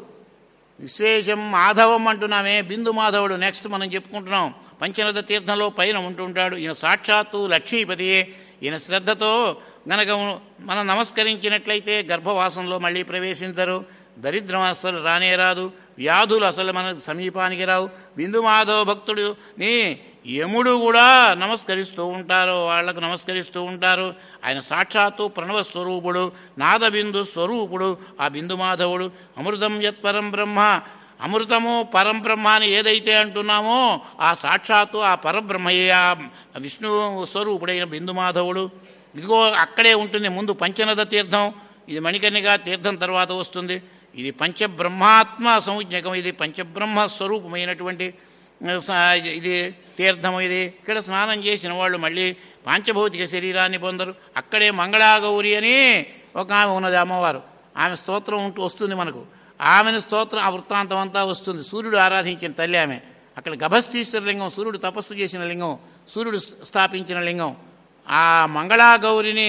విశ్వేశం మాధవం అంటున్నామే బిందు మాధవుడు నెక్స్ట్ మనం చెప్పుకుంటున్నాం పంచనద తీర్థంలో పైన ఉంటుంటాడు ఈయన సాక్షాత్తు లక్ష్మీపతియే ఈయన శ్రద్ధతో గనక మనం నమస్కరించినట్లయితే గర్భవాసంలో మళ్ళీ ప్రవేశించరు దరిద్రం అసలు రానే రాదు వ్యాధులు అసలు మన సమీపానికి రావు బిందు మాధవ భక్తుడిని యముడు కూడా నమస్కరిస్తూ ఉంటారు వాళ్లకు నమస్కరిస్తూ ఉంటారు ఆయన సాక్షాత్తు ప్రణవ స్వరూపుడు నాదబిందు స్వరూపుడు ఆ బిందు మాధవుడు అమృతం యత్పరం బ్రహ్మ అమృతము పరం బ్రహ్మ అని ఏదైతే అంటున్నామో ఆ సాక్షాత్తు ఆ పరబ్రహ్మయ్య ఆ విష్ణు స్వరూపుడైన బిందు మాధవుడు ఇదిగో అక్కడే ఉంటుంది ముందు పంచనద తీర్థం ఇది మణికర్ణిగా తీర్థం తర్వాత వస్తుంది ఇది పంచబ్రహ్మాత్మ సంజ్ఞకం ఇది పంచబ్రహ్మ స్వరూపమైనటువంటి స- ఇది తీర్థం ఇది ఇక్కడ స్నానం చేసిన వాళ్ళు మళ్ళీ పాంచభౌతిక శరీరాన్ని పొందరు అక్కడే మంగళాగౌరి అని ఒక ఆమె ఉన్నది అమ్మవారు ఆమె స్తోత్రం ఉంటూ వస్తుంది మనకు ఆమెను స్తోత్రం ఆ వృత్తాంతం అంతా వస్తుంది సూర్యుడు ఆరాధించిన తల్లి ఆమె అక్కడ గభస్తీశ్వర లింగం సూర్యుడు తపస్సు చేసిన లింగం సూర్యుడు స్థాపించిన లింగం ఆ మంగళాగౌరిని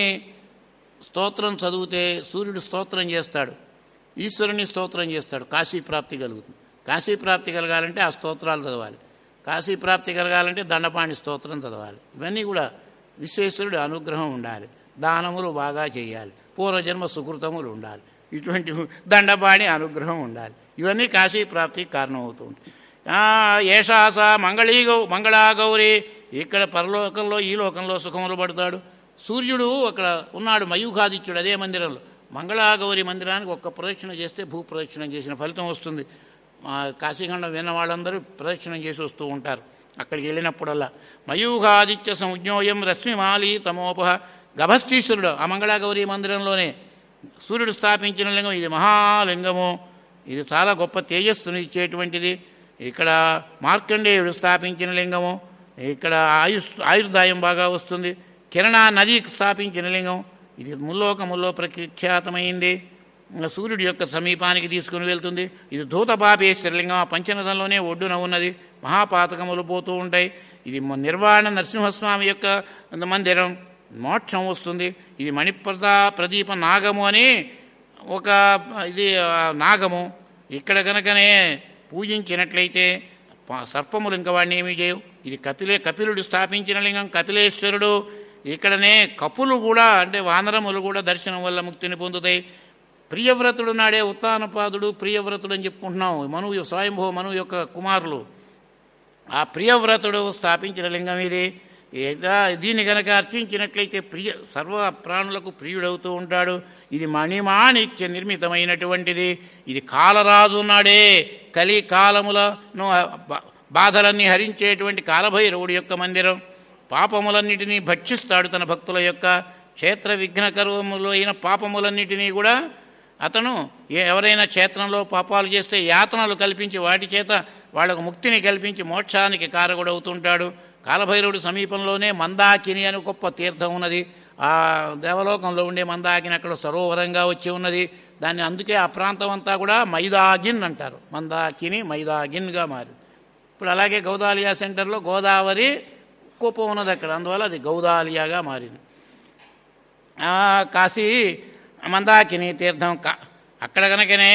స్తోత్రం చదివితే సూర్యుడు స్తోత్రం చేస్తాడు ఈశ్వరుని స్తోత్రం చేస్తాడు కాశీ ప్రాప్తి కలుగుతుంది కాశీ ప్రాప్తి కలగాలంటే ఆ స్తోత్రాలు చదవాలి కాశీ ప్రాప్తి కలగాలంటే దండపాణి స్తోత్రం చదవాలి ఇవన్నీ కూడా విశ్వేశ్వరుడి అనుగ్రహం ఉండాలి దానములు బాగా చేయాలి పూర్వజన్మ సుకృతములు ఉండాలి ఇటువంటి దండపాణి అనుగ్రహం ఉండాలి ఇవన్నీ కాశీ ప్రాప్తికి కారణమవుతూ ఉంటాయి ఆ, ఏషాస మంగళీగౌ మంగళాగౌరి ఇక్కడ పరలోకంలో ఈ లోకంలో సుఖములు పడతాడు సూర్యుడు అక్కడ ఉన్నాడు మయూఖాదిత్యుడు అదే మందిరంలో మంగళాగౌరి మందిరానికి ఒక్క ప్రదక్షిణ చేస్తే భూ ప్రదక్షిణం చేసిన ఫలితం వస్తుంది మా కాశీఖండం విన్న వాళ్ళందరూ ప్రదక్షిణం చేసి వస్తూ ఉంటారు అక్కడికి వెళ్ళినప్పుడల్లా మయూఖాదిత్య సంజ్ఞోయం రశ్మిమాలి తమోపహ గభస్తీశ్వరుడు ఆ మంగళాగౌరి మందిరంలోనే సూర్యుడు స్థాపించిన లింగం ఇది మహాలింగము ఇది చాలా గొప్ప తేజస్సును ఇచ్చేటువంటిది ఇక్కడ మార్కండేయుడు స్థాపించిన లింగము ఇక్కడ ఆయుష్ ఆయుర్దాయం బాగా వస్తుంది కిరణా నదికి స్థాపించిన లింగం ఇది ముల్లోకముల్లో ప్రఖ్యాతమైంది ఇంకా సూర్యుడి యొక్క సమీపానికి తీసుకుని వెళ్తుంది ఇది ధూతపాపేశ్వర లింగం ఆ పంచనదంలోనే ఒడ్డున ఉన్నది మహాపాతకములు పోతూ ఉంటాయి ఇది మ- నిర్వాణ నరసింహస్వామి యొక్క మందిరం మోక్షం వస్తుంది ఇది మణిప్రదా ప్రదీప నాగము అని ఒక ఇది ఆ, నాగము ఇక్కడ కనుకనే పూజించినట్లయితే ప- సర్పములు ఇంకా వాడిని ఏమీ చేయవు ఇది కపిలే కపిలుడు స్థాపించిన లింగం కపిలేశ్వరుడు ఇక్కడనే కపులు కూడా అంటే వానరములు కూడా దర్శనం వల్ల ముక్తిని పొందుతాయి ప్రియవ్రతుడు నాడే ఉత్తానపాదుడు ప్రియవ్రతుడు అని చెప్పుకుంటున్నాం మనువు స్వయంభవ మనువు యొక్క కుమారులు ఆ ప్రియవ్రతుడు స్థాపించిన లింగం ఇది ఏదా దీన్ని గనక అర్చించినట్లయితే ప్రియ సర్వ ప్రాణులకు ప్రియుడవుతూ ఉంటాడు ఇది మణిమాణిక్య నిర్మితమైనటువంటిది ఇది కాలరాజు నాడే కలి కాలములను బా- బాధలన్నీ హరించేటువంటి కాలభైరవుడి యొక్క మందిరం పాపములన్నిటినీ భక్షిస్తాడు తన భక్తుల యొక్క క్షేత్ర విఘ్నకరములు అయిన పాపములన్నిటినీ కూడా అతను ఏ- ఎవరైనా క్షేత్రంలో పాపాలు చేస్తే యాతనలు కల్పించి వాటి చేత వాళ్ళకు ముక్తిని కల్పించి మోక్షానికి కారకుడవుతుంటాడు కాలభైరవుడి సమీపంలోనే మందాకిని అని గొప్ప తీర్థం ఉన్నది ఆ దేవలోకంలో ఉండే మందాకిని అక్కడ సరోవరంగా వచ్చి ఉన్నది దాన్ని అందుకే ఆ ప్రాంతం అంతా కూడా మైదాగిన్ అంటారు మందాకిని మైదాగిన్గా మారింది ఇప్పుడు అలాగే గౌదాలియా సెంటర్లో గోదావరి కూపం ఉన్నది అక్కడ అందువల్ల అది గౌదాలియాగా మారింది ఆ, కాశీ మందాకిని తీర్థం కా అక్కడ కనుకనే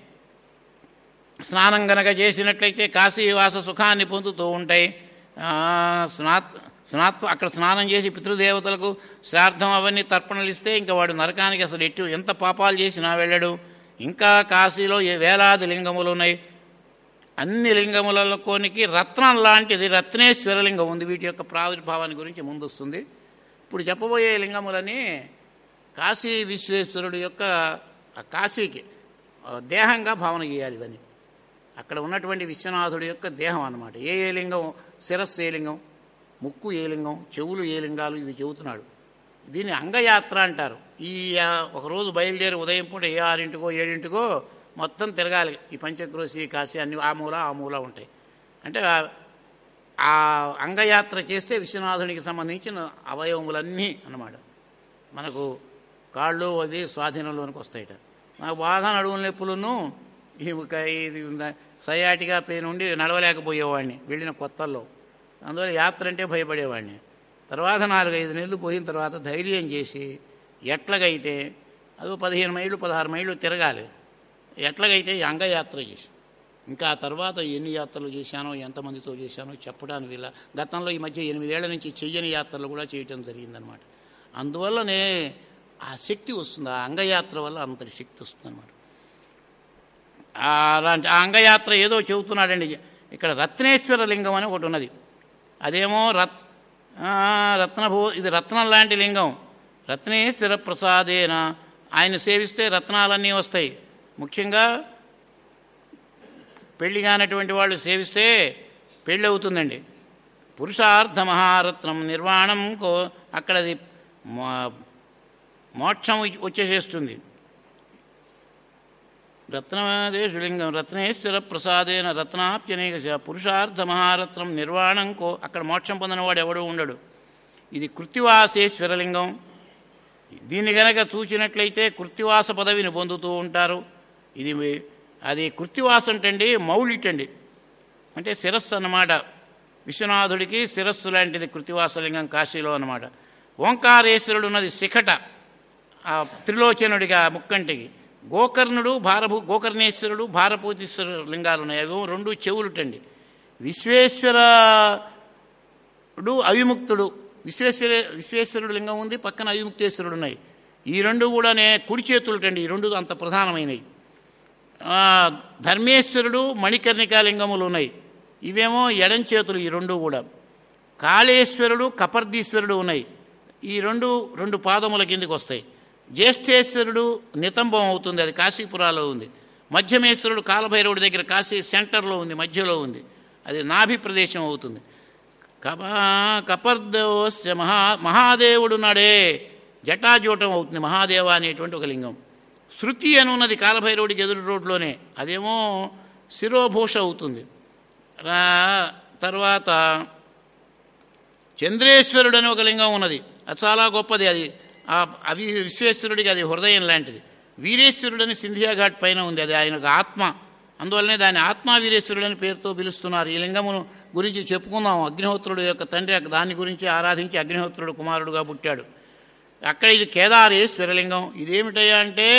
స్నానం గనక చేసినట్లయితే కాశీవాస సుఖాన్ని పొందుతూ ఉంటాయి ఆ, స్నాత్ స్నాత్ అక్కడ స్నానం చేసి పితృదేవతలకు శ్రాద్ధం అవన్నీ తర్పణలు ఇస్తే ఇంకా వాడు నరకానికి అసలు ఎటు ఎంత పాపాలు చేసినా వెళ్ళడు ఇంకా కాశీలో ఏ వేలాది లింగములు ఉన్నాయి అన్ని లింగములలో కోనికి రత్నం లాంటిది రత్నేశ్వర లింగం ఉంది వీటి యొక్క ప్రావిర్భావాన్ని గురించి ముందొస్తుంది ఇప్పుడు చెప్పబోయే లింగములని కాశీ విశ్వేశ్వరుడు యొక్క ఆ కాశీకి ఆ దేహంగా భావన చేయాలి ఇవన్నీ అక్కడ ఉన్నటువంటి విశ్వనాథుడి యొక్క దేహం అన్నమాట ఏ ఏ లింగం శిరస్సు ఏ లింగం ముక్కు ఏ లింగం చెవులు ఏ లింగాలు ఇవి చెబుతున్నాడు దీన్ని అంగయాత్ర అంటారు ఈ ఆ, ఒకరోజు బయలుదేరి ఉదయం పూట ఏ ఆరింటికో ఏడింటికో మొత్తం తిరగాలి ఈ పంచక్రోశి కాశీ అన్ని ఆ మూల ఆ మూల ఉంటాయి అంటే ఆ- ఆ అంగయాత్ర చేస్తే విశ్వనాథునికి సంబంధించిన అవయవములన్నీ అన్నమాట మనకు కాళ్ళు అది స్వాధీనంలోనికి వస్తాయట నాకు బాగా నడువుల నొప్పులను ఈ ఒక ఇది ఉన్న- సయాటిగా పెయిన్ ఉండి నడవలేకపోయేవాడిని వెళ్ళిన కొత్తల్లో అందువల్ల యాత్ర అంటే భయపడేవాడిని తర్వాత నాలుగైదు నెలలు పోయిన తర్వాత ధైర్యం చేసి ఎట్లాగైతే అదో పదిహేను మైళ్ళు పదహారు మైళ్ళు తిరగాలి ఎట్లాగైతే ఈ అంగయాత్ర చేసి ఇంకా ఆ తర్వాత ఎన్ని యాత్రలు చేశానో ఎంతమందితో చేశానో చెప్పడానికి వీళ్ళ గతంలో ఈ మధ్య ఎనిమిదేళ్ల నుంచి చెయ్యని యాత్రలు కూడా చేయటం జరిగిందనమాట అందువల్లనే ఆ శక్తి వస్తుంది ఆ అంగయాత్ర వల్ల అంతటి శక్తి వస్తుంది అనమాట అలాంటి ఆ అంగయాత్ర ఏదో చెబుతున్నాడండి ఇక్కడ రత్నేశ్వర లింగం అని ఒకటి ఉన్నది అదేమో రత్ ఆ, రత్నభూ ఇది రత్నం లాంటి లింగం రత్నేశ్వర ప్రసాదేన ఆయన సేవిస్తే రత్నాలన్నీ వస్తాయి ముఖ్యంగా పెళ్లి కానటువంటి వాళ్ళు సేవిస్తే పెళ్ళి అవుతుందండి పురుషార్థ మహారత్నం నిర్వాణం కో అక్కడది మో- మోక్షం వచ్చేసేస్తుంది రత్నదేశులింగం రత్నేశ్వర ప్రసాదేన రత్నాప్యనేక పురుషార్థ మహారత్నం నిర్వాణం కో అక్కడ మోక్షం పొందినవాడు ఎవడు ఉండడు ఇది కృత్తివాసేశ్వరలింగం దీన్ని గనక చూసినట్లయితే కృత్తివాస పదవిని పొందుతూ ఉంటారు ఇది మీ- అది కృత్తివాస అంటండి మౌలిటండి అంటే శిరస్సు అన్నమాట విశ్వనాథుడికి శిరస్సు లాంటిది కృతివాసలింగం కాశీలో అన్నమాట ఓంకారేశ్వరుడు ఉన్నది శిఖట ఆ త్రిలోచనుడిగా ముక్కంటికి గోకర్ణుడు భారభూ గోకర్ణేశ్వరుడు భారభూతీశ్వర లింగాలు ఉన్నాయి అవి రెండు చెవులుటండి విశ్వేశ్వరుడు అవిముక్తుడు విశ్వేశ్వర విశ్వేశ్వరుడు లింగం ఉంది పక్కన అవిముక్తేశ్వరుడు ఉన్నాయి ఈ రెండు కూడానే కుడి చేతులుటండి ఈ రెండు అంత ప్రధానమైనవి ఆ, ధర్మేశ్వరుడు మణికర్ణికా లింగములు ఉన్నాయి ఇవేమో ఎడం చేతులు ఈ రెండు కూడా కాళేశ్వరుడు కపర్దీశ్వరుడు ఉన్నాయి ఈ రెండు రెండు పాదముల కిందికి వస్తాయి జ్యేష్ఠేశ్వరుడు నితంబం అవుతుంది అది కాశీపురాలో ఉంది మధ్యమేశ్వరుడు కాలభైరవుడి దగ్గర కాశీ సెంటర్లో ఉంది మధ్యలో ఉంది అది నాభి ప్రదేశం అవుతుంది కప కపర్దోస్య మహా మహాదేవుడు నాడే జటాజూటం అవుతుంది మహాదేవ అనేటువంటి ఒక లింగం శృతి అని ఉన్నది కాలభైరవుడికి ఎదురు రోడ్లోనే అదేమో శిరోభూష అవుతుంది రా తర్వాత చంద్రేశ్వరుడు అని ఒక లింగం ఉన్నది అది చాలా గొప్పది అది ఆ అవి విశ్వేశ్వరుడికి అది హృదయం లాంటిది వీరేశ్వరుడని సింధియా ఘాట్ పైన ఉంది అది ఆయనకు ఆత్మ అందువల్లనే దాన్ని ఆత్మా వీరేశ్వరుడని పేరుతో పిలుస్తున్నారు ఈ లింగమును గురించి చెప్పుకుందాం అగ్నిహోత్రుడు యొక్క తండ్రి దాని గురించి ఆరాధించి అగ్నిహోత్రుడు కుమారుడుగా పుట్టాడు అక్కడ ఇది కేదారేశ్వరలింగం ఇదేమిటయ్యా అంటే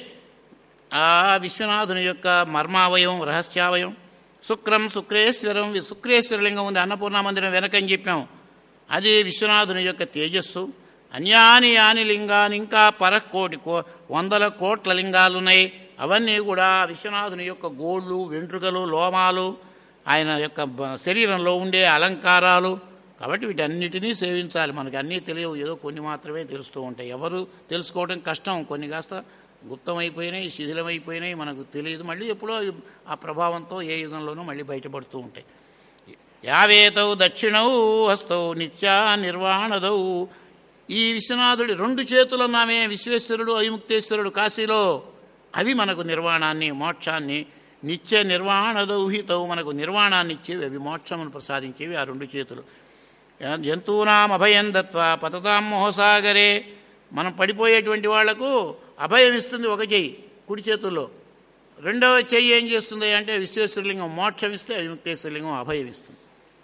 ఆ విశ్వనాథుని యొక్క మర్మావయం రహస్యావయం శుక్రం శుక్రేశ్వరం వి- శుక్రేశ్వరలింగం ఉంది అన్నపూర్ణ మందిరం వెనకని చెప్పాం అది విశ్వనాథుని యొక్క తేజస్సు అన్యాని యాని లింగాన్ని ఇంకా పరకోటి కో వందల కోట్ల లింగాలు ఉన్నాయి అవన్నీ కూడా విశ్వనాథుని యొక్క గోళ్ళు వెంట్రుకలు లోమాలు ఆయన యొక్క బ- శరీరంలో ఉండే అలంకారాలు కాబట్టి వీటన్నిటినీ సేవించాలి మనకి అన్నీ తెలియవు ఏదో కొన్ని మాత్రమే తెలుస్తూ ఉంటాయి ఎవరు తెలుసుకోవడం కష్టం కొన్ని కాస్త గుప్తమైపోయినాయి శిథిలమైపోయినాయి మనకు తెలియదు మళ్ళీ ఎప్పుడో ఆ ప్రభావంతో ఏ యుగంలోనూ మళ్ళీ బయటపడుతూ ఉంటాయి యావేతౌ దక్షిణౌ హస్తౌ నిత్యా నిర్వాణదౌ ఈ విశ్వనాథుడి రెండు చేతులున్నామే విశ్వేశ్వరుడు అవిముక్తేశ్వరుడు కాశీలో అవి మనకు నిర్వాణాన్ని మోక్షాన్ని నిత్య నిర్వాణదౌహితౌ మనకు నిర్వాణాన్ని ఇచ్చేవి అవి మోక్షమును ప్రసాదించేవి ఆ రెండు చేతులు జంతువునాం అభయం దత్వా పతతాం మోహసాగరే మనం పడిపోయేటువంటి వాళ్లకు అభయం ఇస్తుంది ఒక చెయ్యి కుడి చేతుల్లో రెండవ చెయ్యి ఏం చేస్తుంది అంటే విశ్వేశ్వరలింగం మోక్షం ఇస్తే అవిముక్తేశ్వరలింగం అభయం ఇస్తుంది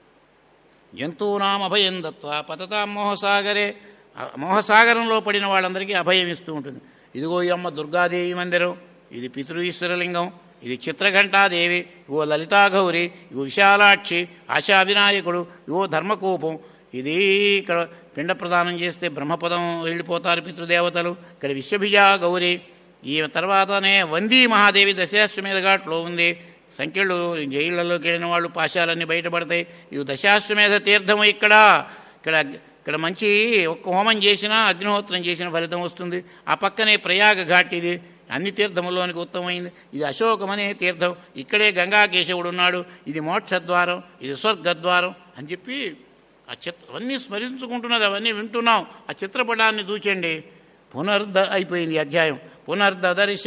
జంతువునాం అభయం దత్వా పతతాం మోహసాగరే ఆ మోహసాగరంలో పడిన వాళ్ళందరికీ అభయం ఇస్తూ ఉంటుంది ఇదిగో ఈ అమ్మ దుర్గాదేవి మందిరం ఇది పితృఈశ్వరలింగం ఇది చిత్రఘంటాదేవి ఇగో లలితాగౌరి ఇగో విశాలాక్షి ఆశా వినాయకుడు ఇగో ధర్మకూపం ఇది ఇక్కడ పిండ ప్రదానం చేస్తే బ్రహ్మపదం వెళ్ళిపోతారు పితృదేవతలు ఇక్కడ విశ్వభిజా గౌరి ఈ తర్వాతనే వందీ మహాదేవి దశాశ్వమేధ ఘాట్లో ఉంది సంఖ్యలు జైళ్లలోకి వెళ్ళిన వాళ్ళు పాశాలన్నీ బయటపడతాయి ఇది దశాశ్వమేధ తీర్థము ఇక్కడ ఇక్కడ ఇక్కడ మంచి ఒక్క హోమం చేసినా అగ్నిహోత్రం చేసిన ఫలితం వస్తుంది ఆ పక్కనే ప్రయాగ ఘాట్ ఇది అన్ని తీర్థముల్లోనికి ఉత్తమమైంది ఇది అశోకమనే తీర్థం ఇక్కడే గంగాకేశవుడు ఉన్నాడు ఇది మోక్షద్వారం ఇది స్వర్గద్వారం అని చెప్పి ఆ చిత్ర అవన్నీ స్మరించుకుంటున్నది అవన్నీ వింటున్నాం ఆ చిత్రపటాన్ని చూచండి పునర్ద అయిపోయింది ఈ అధ్యాయం పునర్దదర్శ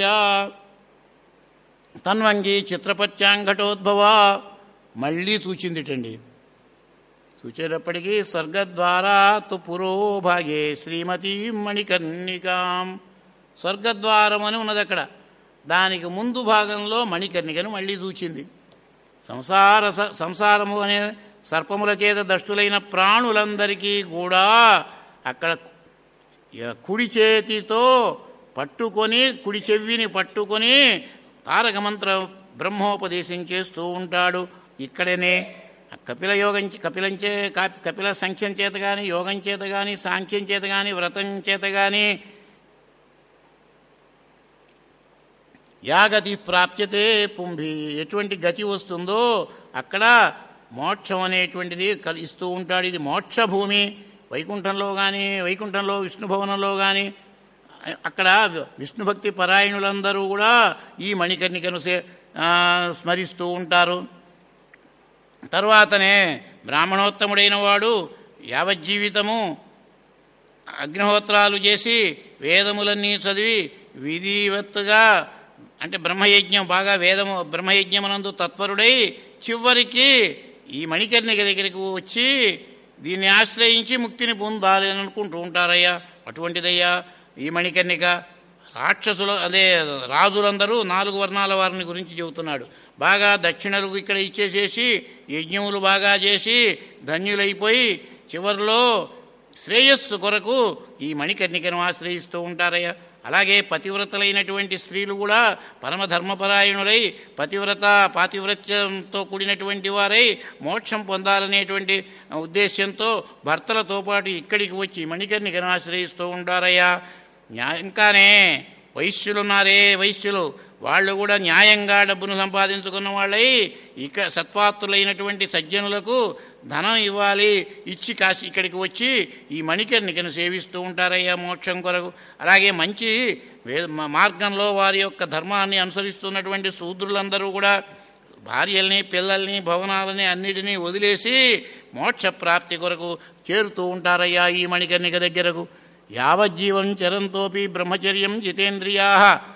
తన్వంగి చిత్రపత్యాంఘటోద్భవ మళ్ళీ చూచిందిటండి చూచేటప్పటికీ స్వర్గద్వారా తు పురోభాగే శ్రీమతీ మణికర్ణికాం స్వర్గద్వారం అని ఉన్నది అక్కడ దానికి ముందు భాగంలో మణికర్ణికను మళ్ళీ చూచింది సంసార స- సంసారము అనే సర్పముల చేత దష్టులైన ప్రాణులందరికీ కూడా అక్కడ య- కుడి చేతితో పట్టుకొని కుడి చెవిని పట్టుకొని తారక మంత్ర బ్రహ్మోపదేశం చేస్తూ ఉంటాడు ఇక్కడనే ఆ కపిల యోగం చే- కపిలంచే కా- కపిల సంఖ్యం చేత కానీ యోగం చేత కానీ సాంఖ్యం చేత కానీ వ్రతం చేత కానీ యాగతి ప్రాప్యతే పుంభి ఎటువంటి గతి వస్తుందో అక్కడ మోక్షం అనేటువంటిది కల్ ఇస్తూ ఉంటాడు ఇది మోక్ష భూమి వైకుంఠంలో కానీ వైకుంఠంలో విష్ణు భవనంలో కానీ అక్కడ విష్ణు భక్తి పరాయణులందరూ కూడా ఈ మణికర్ణికను సే- ఆ, స్మరిస్తూ ఉంటారు తర్వాతనే బ్రాహ్మణోత్తముడైన వాడు యావజ్జీవితము అగ్నిహోత్రాలు చేసి వేదములన్నీ చదివి విధివత్తుగా అంటే బ్రహ్మయజ్ఞం బాగా వేదము బ్రహ్మయజ్ఞమునందు తత్పరుడై చివరికి ఈ మణికర్ణిక దగ్గరికి వచ్చి దీన్ని ఆశ్రయించి ముక్తిని పొందాలి అని అనుకుంటూ ఉంటారయ్యా అటువంటిదయ్యా ఈ మణికర్ణిక రాక్షసులు అదే రాజులందరూ నాలుగు వర్ణాల వారిని గురించి చెబుతున్నాడు బాగా దక్షిణలు ఇక్కడ ఇచ్చేసేసి యజ్ఞములు బాగా చేసి ధన్యులైపోయి చివరిలో శ్రేయస్సు కొరకు ఈ మణికర్ణికను ఆశ్రయిస్తూ ఉంటారయ్యా అలాగే పతివ్రతలైనటువంటి స్త్రీలు కూడా పరమధర్మపరాయణులై పతివ్రత పాతివ్రత్యంతో కూడినటువంటి వారై మోక్షం పొందాలనేటువంటి ఉద్దేశ్యంతో భర్తలతో పాటు ఇక్కడికి వచ్చి మణికర్ణికను ఆశ్రయిస్తూ ఉంటారయ్యా న్యా- ఇంకానే వైశ్యులున్నారే వైశ్యులు వాళ్ళు కూడా న్యాయంగా డబ్బును సంపాదించుకున్న వాళ్ళై ఇక సత్వాత్తులైనటువంటి సజ్జనులకు ధనం ఇవ్వాలి ఇచ్చి కాసి ఇక్కడికి వచ్చి ఈ మణికర్ణికను సేవిస్తూ ఉంటారయ్యా మోక్షం కొరకు అలాగే మంచి వే- మ- మార్గంలో వారి యొక్క ధర్మాన్ని అనుసరిస్తున్నటువంటి శూద్రులందరూ కూడా భార్యల్ని పిల్లల్ని భవనాలని అన్నిటినీ వదిలేసి మోక్ష ప్రాప్తి కొరకు చేరుతూ ఉంటారయ్యా ఈ మణికర్ణిక దగ్గరకు యావజ్జీవం చరంతోపి బ్రహ్మచర్యం జితేంద్రియా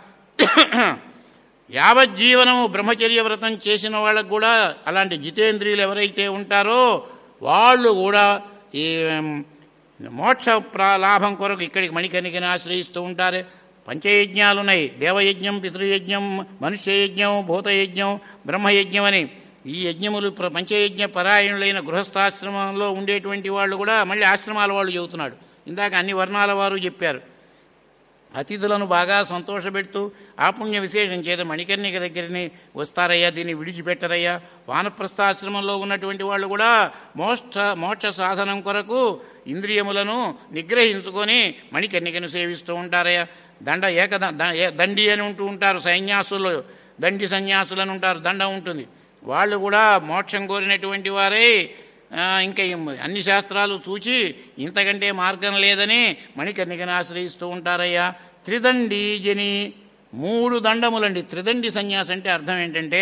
యావజ్జీవనము బ్రహ్మచర్య వ్రతం చేసిన వాళ్ళకు కూడా అలాంటి జితేంద్రియులు ఎవరైతే ఉంటారో వాళ్ళు కూడా ఈ ఉమ్, మోక్ష ప్రా లాభం కొరకు ఇక్కడికి మణికర్ణికని ఆశ్రయిస్తూ ఉంటారు పంచయజ్ఞాలు ఉన్నాయి దేవయజ్ఞం పితృయజ్ఞం మనుష్యయజ్ఞం భూతయజ్ఞం బ్రహ్మయజ్ఞం అని ఈ యజ్ఞములు ప్ర- పంచయజ్ఞ పరాయణులైన గృహస్థాశ్రమంలో ఉండేటువంటి వాళ్ళు కూడా మళ్ళీ ఆశ్రమాల వాళ్ళు చెబుతున్నాడు ఇందాక అన్ని వర్ణాల వారు చెప్పారు అతిథులను బాగా సంతోషపెడుతూ ఆపుణ్య విశేషం చేత మణికర్ణిక దగ్గరని వస్తారయ్యా దీన్ని విడిచిపెట్టరయ్యా వానప్రస్థాశ్రమంలో ఉన్నటువంటి వాళ్ళు కూడా మోక్ష మోక్ష సాధనం కొరకు ఇంద్రియములను నిగ్రహించుకొని మణికర్ణికను సేవిస్తూ ఉంటారయ్యా దండ ఏక దండి అని ఉంటూ ఉంటారు సన్యాసులు దండి సన్యాసులు అని ఉంటారు దండ ఉంటుంది వాళ్ళు కూడా మోక్షం కోరినటువంటి వారై ఆ, ఇంకా ఈ అన్ని శాస్త్రాలు చూచి ఇంతకంటే మార్గం లేదని మణికర్ణికను ఆశ్రయిస్తూ ఉంటారయ్యా త్రిదండి జని మూడు దండములండి త్రిదండి సన్యాసం అంటే అర్థం ఏంటంటే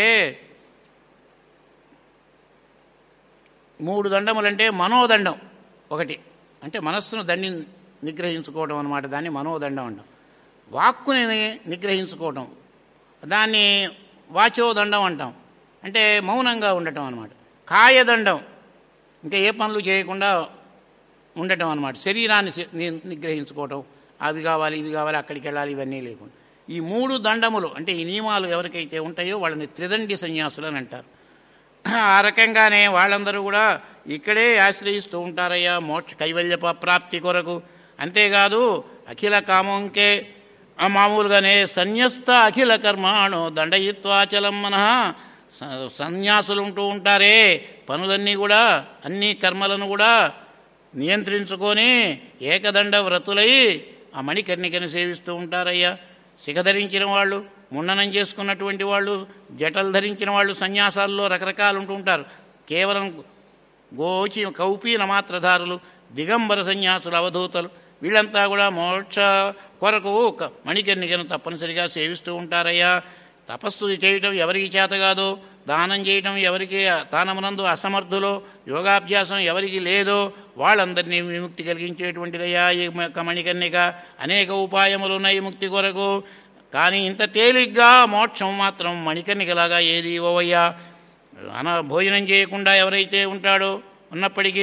మూడు దండములంటే మనోదండం ఒకటి అంటే మనస్సును దండి నిగ్రహించుకోవడం అనమాట దాన్ని మనోదండం అంటాం వాక్కుని నిగ్రహించుకోవటం దాన్ని వాచోదండం అంటాం అంటే మౌనంగా ఉండటం అనమాట కాయదండం ఇంకా ఏ పనులు చేయకుండా ఉండటం అనమాట శరీరాన్ని సి- ని- నిగ్రహించుకోవటం అవి కావాలి ఇవి కావాలి అక్కడికి వెళ్ళాలి ఇవన్నీ లేకుండా ఈ మూడు దండములు అంటే ఈ నియమాలు ఎవరికైతే ఉంటాయో వాళ్ళని త్రిదండి సన్యాసులు అని అంటారు ఆ రకంగానే వాళ్ళందరూ కూడా ఇక్కడే ఆశ్రయిస్తూ ఉంటారయ్యా మోక్ష కైవల్య ప- ప్రాప్తి కొరకు అంతేకాదు అఖిల కామంకే ఆ మామూలుగానే సన్యస్త అఖిల కర్మాణు దండయిత్వాచలం మన సన్యాసులు ఉంటూ ఉంటారే పనులన్నీ కూడా అన్ని కర్మలను కూడా నియంత్రించుకొని ఏకదండ వ్రతులై ఆ మణికర్ణికని సేవిస్తూ ఉంటారయ్యా శిఖ ధరించిన వాళ్ళు ముండనం చేసుకున్నటువంటి వాళ్ళు జటలు ధరించిన వాళ్ళు సన్యాసాల్లో రకరకాలు ఉంటూ ఉంటారు కేవలం గోచి కౌపీన మాత్రధారులు దిగంబర సన్యాసులు అవధూతలు వీళ్ళంతా కూడా మోక్ష కొరకు క- మణికర్ణికను తప్పనిసరిగా సేవిస్తూ ఉంటారయ్యా తపస్సు చేయటం ఎవరికి చేత కాదో దానం చేయడం ఎవరికి దానమునందు అసమర్థులో యోగాభ్యాసం ఎవరికి లేదో వాళ్ళందరినీ విముక్తి కలిగించేటువంటిదయ్యా ఈ యొక్క మణికర్ణిక అనేక ఉపాయములు ఉన్నాయి ముక్తి కొరకు కానీ ఇంత తేలిగ్గా మోక్షం మాత్రం మణికర్ణికలాగా ఏది ఓవయ్యా అన భోజనం చేయకుండా ఎవరైతే ఉంటాడో ఉన్నప్పటికీ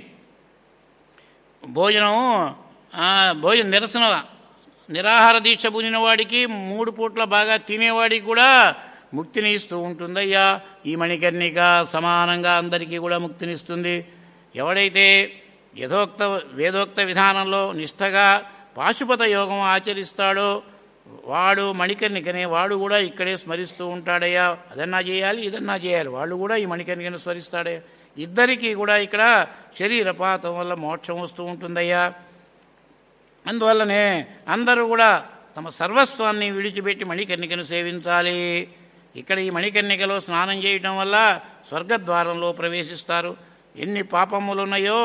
భోజనం ఆ, భోజన నిరసన నిరాహార దీక్ష పునిన వాడికి మూడు పూట్ల బాగా తినేవాడికి కూడా ముక్తిని ఇస్తూ ఉంటుందయ్యా ఈ మణికర్ణిక సమానంగా అందరికీ కూడా ముక్తినిస్తుంది ఎవడైతే యథోక్త వేదోక్త విధానంలో నిష్ఠగా పాశుపత యోగం ఆచరిస్తాడో వాడు మణికర్ణికనే వాడు కూడా ఇక్కడే స్మరిస్తూ ఉంటాడయ్యా అదన్నా చేయాలి ఇదన్నా చేయాలి వాళ్ళు కూడా ఈ మణికర్ణికను స్మరిస్తాడయ్యా ఇద్దరికీ కూడా ఇక్కడ శరీరపాతం వల్ల మోక్షం వస్తూ ఉంటుందయ్యా అందువల్లనే అందరూ కూడా తమ సర్వస్వాన్ని విడిచిపెట్టి మణికర్ణికను సేవించాలి ఇక్కడ ఈ మణికర్ణికలో స్నానం చేయటం వల్ల స్వర్గద్వారంలో ప్రవేశిస్తారు ఎన్ని పాపములు ఉన్నాయో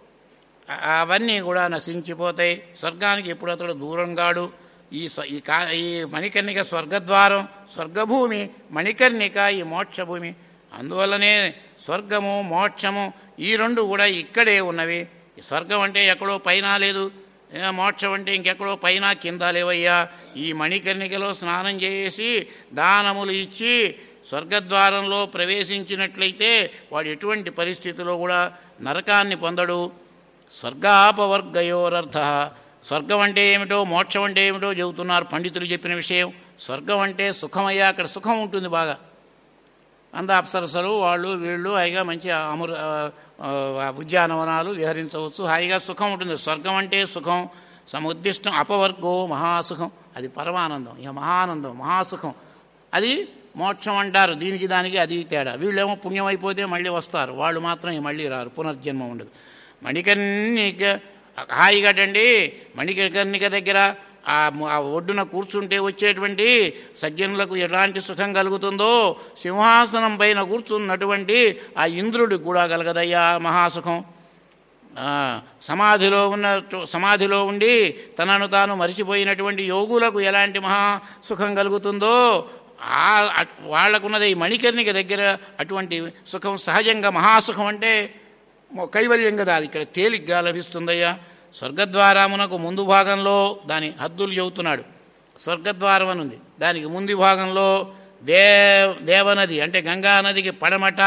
ఆ- అవన్నీ కూడా నశించిపోతాయి స్వర్గానికి ఎప్పుడు అతడు దూరం కాడు ఈ స్వ- ఈ కా ఈ మణికర్ణిక స్వర్గద్వారం స్వర్గభూమి మణికర్ణిక ఈ మోక్షభూమి అందువల్లనే స్వర్గము మోక్షము ఈ రెండు కూడా ఇక్కడే ఉన్నవి ఈ స్వర్గం అంటే ఎక్కడో పైన లేదు ఏ, మోక్షం అంటే ఇంకెక్కడో పైన కింద లేవయ్యా ఈ మణికర్ణికలో స్నానం చేసి దానములు ఇచ్చి స్వర్గద్వారంలో ప్రవేశించినట్లయితే వాడు ఎటువంటి పరిస్థితిలో కూడా నరకాన్ని పొందడు స్వర్గాపవర్గయోరర్థ స్వర్గం అంటే ఏమిటో మోక్షం అంటే ఏమిటో చెబుతున్నారు పండితులు చెప్పిన విషయం స్వర్గం అంటే సుఖమయ్యా అక్కడ సుఖం ఉంటుంది బాగా అంద అప్సరసలు వాళ్ళు వీళ్ళు హాయిగా మంచి అమృ ఆ, ఆ, ఉద్యానవనాలు విహరించవచ్చు హాయిగా సుఖం ఉంటుంది స్వర్గం అంటే సుఖం సముద్దిష్టం అపవర్గో మహాసుఖం అది పరమానందం ఇక మహానందం మహాసుఖం అది మోక్షం అంటారు దీనికి దానికి అది తేడా వీళ్ళేమో పుణ్యం అయిపోతే మళ్ళీ వస్తారు వాళ్ళు మాత్రం ఇక మళ్ళీ రారు పునర్జన్మ ఉండదు మణికర్ణిక హాయిగటండి మణికర్ణిక దగ్గర ఆ ము- ఆ ఒడ్డున కూర్చుంటే వచ్చేటువంటి సజ్జనులకు ఎలాంటి సుఖం కలుగుతుందో సింహాసనం పైన కూర్చున్నటువంటి ఆ ఇంద్రుడికి కూడా కలగదయ్యా ఆ మహాసుఖం ఆ, సమాధిలో ఉన్న సమాధిలో ఉండి తనను తాను మరిచిపోయినటువంటి యోగులకు ఎలాంటి మహా సుఖం కలుగుతుందో ఆ అట్- వాళ్ళకున్నది ఈ మణికర్ణిక దగ్గర అటువంటి సుఖం సహజంగా మహాసుఖం అంటే మొ- కైవల్యం కదా అది ఇక్కడ తేలిగ్గా లభిస్తుందయ్యా స్వర్గద్వారమునకు ముందు భాగంలో దాని హద్దులు చెబుతున్నాడు స్వర్గద్వారం అని ఉంది దానికి ముందు భాగంలో దే దేవనది అంటే గంగా నదికి పడమట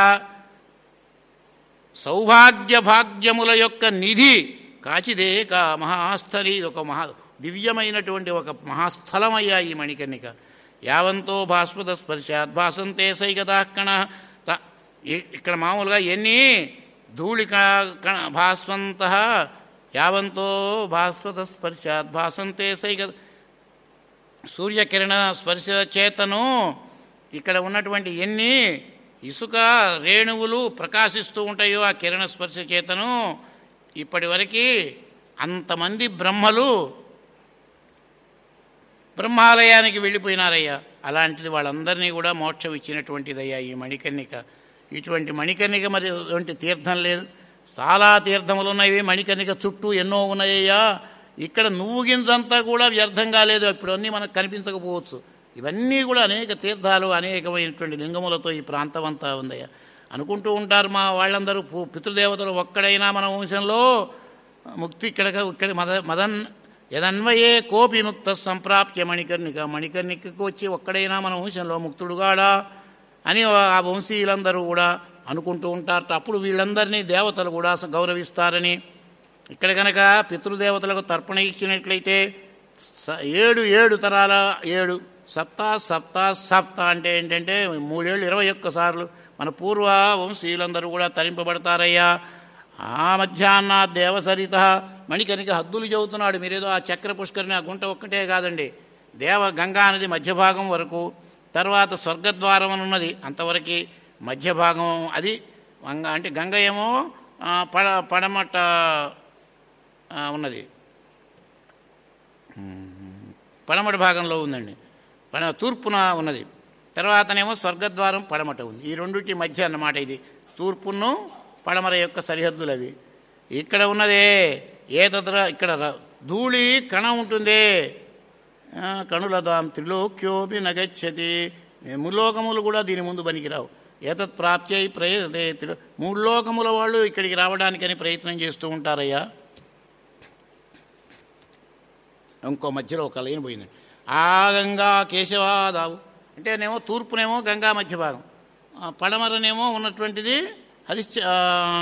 సౌభాగ్య భాగ్యముల యొక్క నిధి కాచిదే కా మహాస్థలి ఇది ఒక మహా దివ్యమైనటువంటి ఒక మహాస్థలమయ్యా ఈ మణికర్ణిక యావంతో భాస్వత స్పర్శాత్ భాసంతే సైగతాకణ ఇక్కడ మామూలుగా ఎన్ని ధూళిక కణ భాస్వంత యావంతో భాస్వత స్పర్శాత్ భాసంతే సైగ సూర్యకిరణ స్పర్శ చేతను ఇక్కడ ఉన్నటువంటి ఎన్ని ఇసుక రేణువులు ప్రకాశిస్తూ ఉంటాయో ఆ కిరణ స్పర్శ చేతను ఇప్పటి వరకు అంతమంది బ్రహ్మలు బ్రహ్మాలయానికి వెళ్ళిపోయినారయ్యా అలాంటిది వాళ్ళందరినీ కూడా మోక్షం ఇచ్చినటువంటిదయ్యా ఈ మణికర్ణిక ఇటువంటి మణికర్ణిక మరి ఇటువంటి తీర్థం లేదు చాలా తీర్థములు ఉన్నాయి మణికర్ణిక చుట్టూ ఎన్నో ఉన్నాయ్యా ఇక్కడ నువ్వు గింజంతా కూడా వ్యర్థం కాలేదు ఇప్పుడు అన్నీ మనకు కనిపించకపోవచ్చు ఇవన్నీ కూడా అనేక తీర్థాలు అనేకమైనటువంటి లింగములతో ఈ ప్రాంతం అంతా ఉందయ్యా అనుకుంటూ ఉంటారు మా వాళ్ళందరూ పు- పితృదేవతలు ఒక్కడైనా మన వంశంలో ముక్తి ఇక్కడ ఇక్కడ మద మదన్ యదన్వయే కోపి ముక్త సంప్రాప్య మణికర్ణిక మణికర్ణికకు వచ్చి ఒక్కడైనా మన వంశంలో ముక్తుడుగాడా అని ఆ వంశీయులందరూ కూడా అనుకుంటూ ఉంటారట అప్పుడు వీళ్ళందరినీ దేవతలు కూడా స- గౌరవిస్తారని ఇక్కడ కనుక పితృదేవతలకు తర్పణ ఇచ్చినట్లయితే స- ఏడు ఏడు తరాల ఏడు సప్త సప్త సప్త అంటే ఏంటంటే మూడేళ్ళు ఇరవై ఒక్క సార్లు మన పూర్వ వంశీయులందరూ కూడా తరింపబడతారయ్యా ఆ మధ్యాహ్న దేవసరిత మణికనిక హద్దులు చెబుతున్నాడు మీరేదో ఆ చక్ర పుష్కరిని ఆ గుంట ఒక్కటే కాదండి దేవ గంగా నది మధ్య భాగం వరకు తర్వాత స్వర్గద్వారం అని ఉన్నది అంతవరకు మధ్య భాగం అది గంగ అంటే గంగ ఏమో ఆ, పడ పడమట ఆ, ఉన్నది పడమటి భాగంలో ఉందండి పడ తూర్పున ఉన్నది తర్వాతనేమో స్వర్గద్వారం పడమట ఉంది ఈ రెండింటి మధ్య అన్నమాట ఇది తూర్పును పడమర యొక్క సరిహద్దులు అవి ఇక్కడ ఉన్నదే ఏ తత్ర ఇక్కడ ర- ధూళి కణం ఉంటుందే ఆ, కణుల దాం త్రిలోక్యోపి నగచ్చతి ములోకములు కూడా దీని ముందు పనికిరావు ఏతత్ ప్రాప్త్యై ప్రయతే మూడు లోకముల వాళ్ళు ఇక్కడికి రావడానికని ప్రయత్నం చేస్తూ ఉంటారయ్యా ఇంకో మధ్యలో ఒక లైన్ పోయింది ఆ గంగా కేశవాదావు అంటేనేమో తూర్పునేమో గంగా మధ్య భాగం ఆ పడమరనేమో ఉన్నటువంటిది హరిశ్చ ఆ,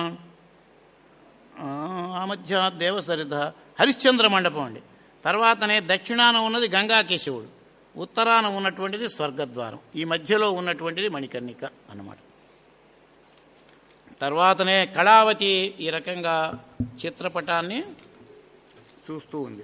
ఆ, ఆ మధ్య దేవసరిత హరిశ్చంద్ర మండపం అండి తర్వాతనే దక్షిణాన ఉన్నది గంగా కేశవుడు ఉత్తరాన ఉన్నటువంటిది స్వర్గద్వారం ఈ మధ్యలో ఉన్నటువంటిది మణికర్ణిక అన్నమాట తర్వాతనే కళావతి ఈ రకంగా చిత్రపటాన్ని చూస్తూ ఉంది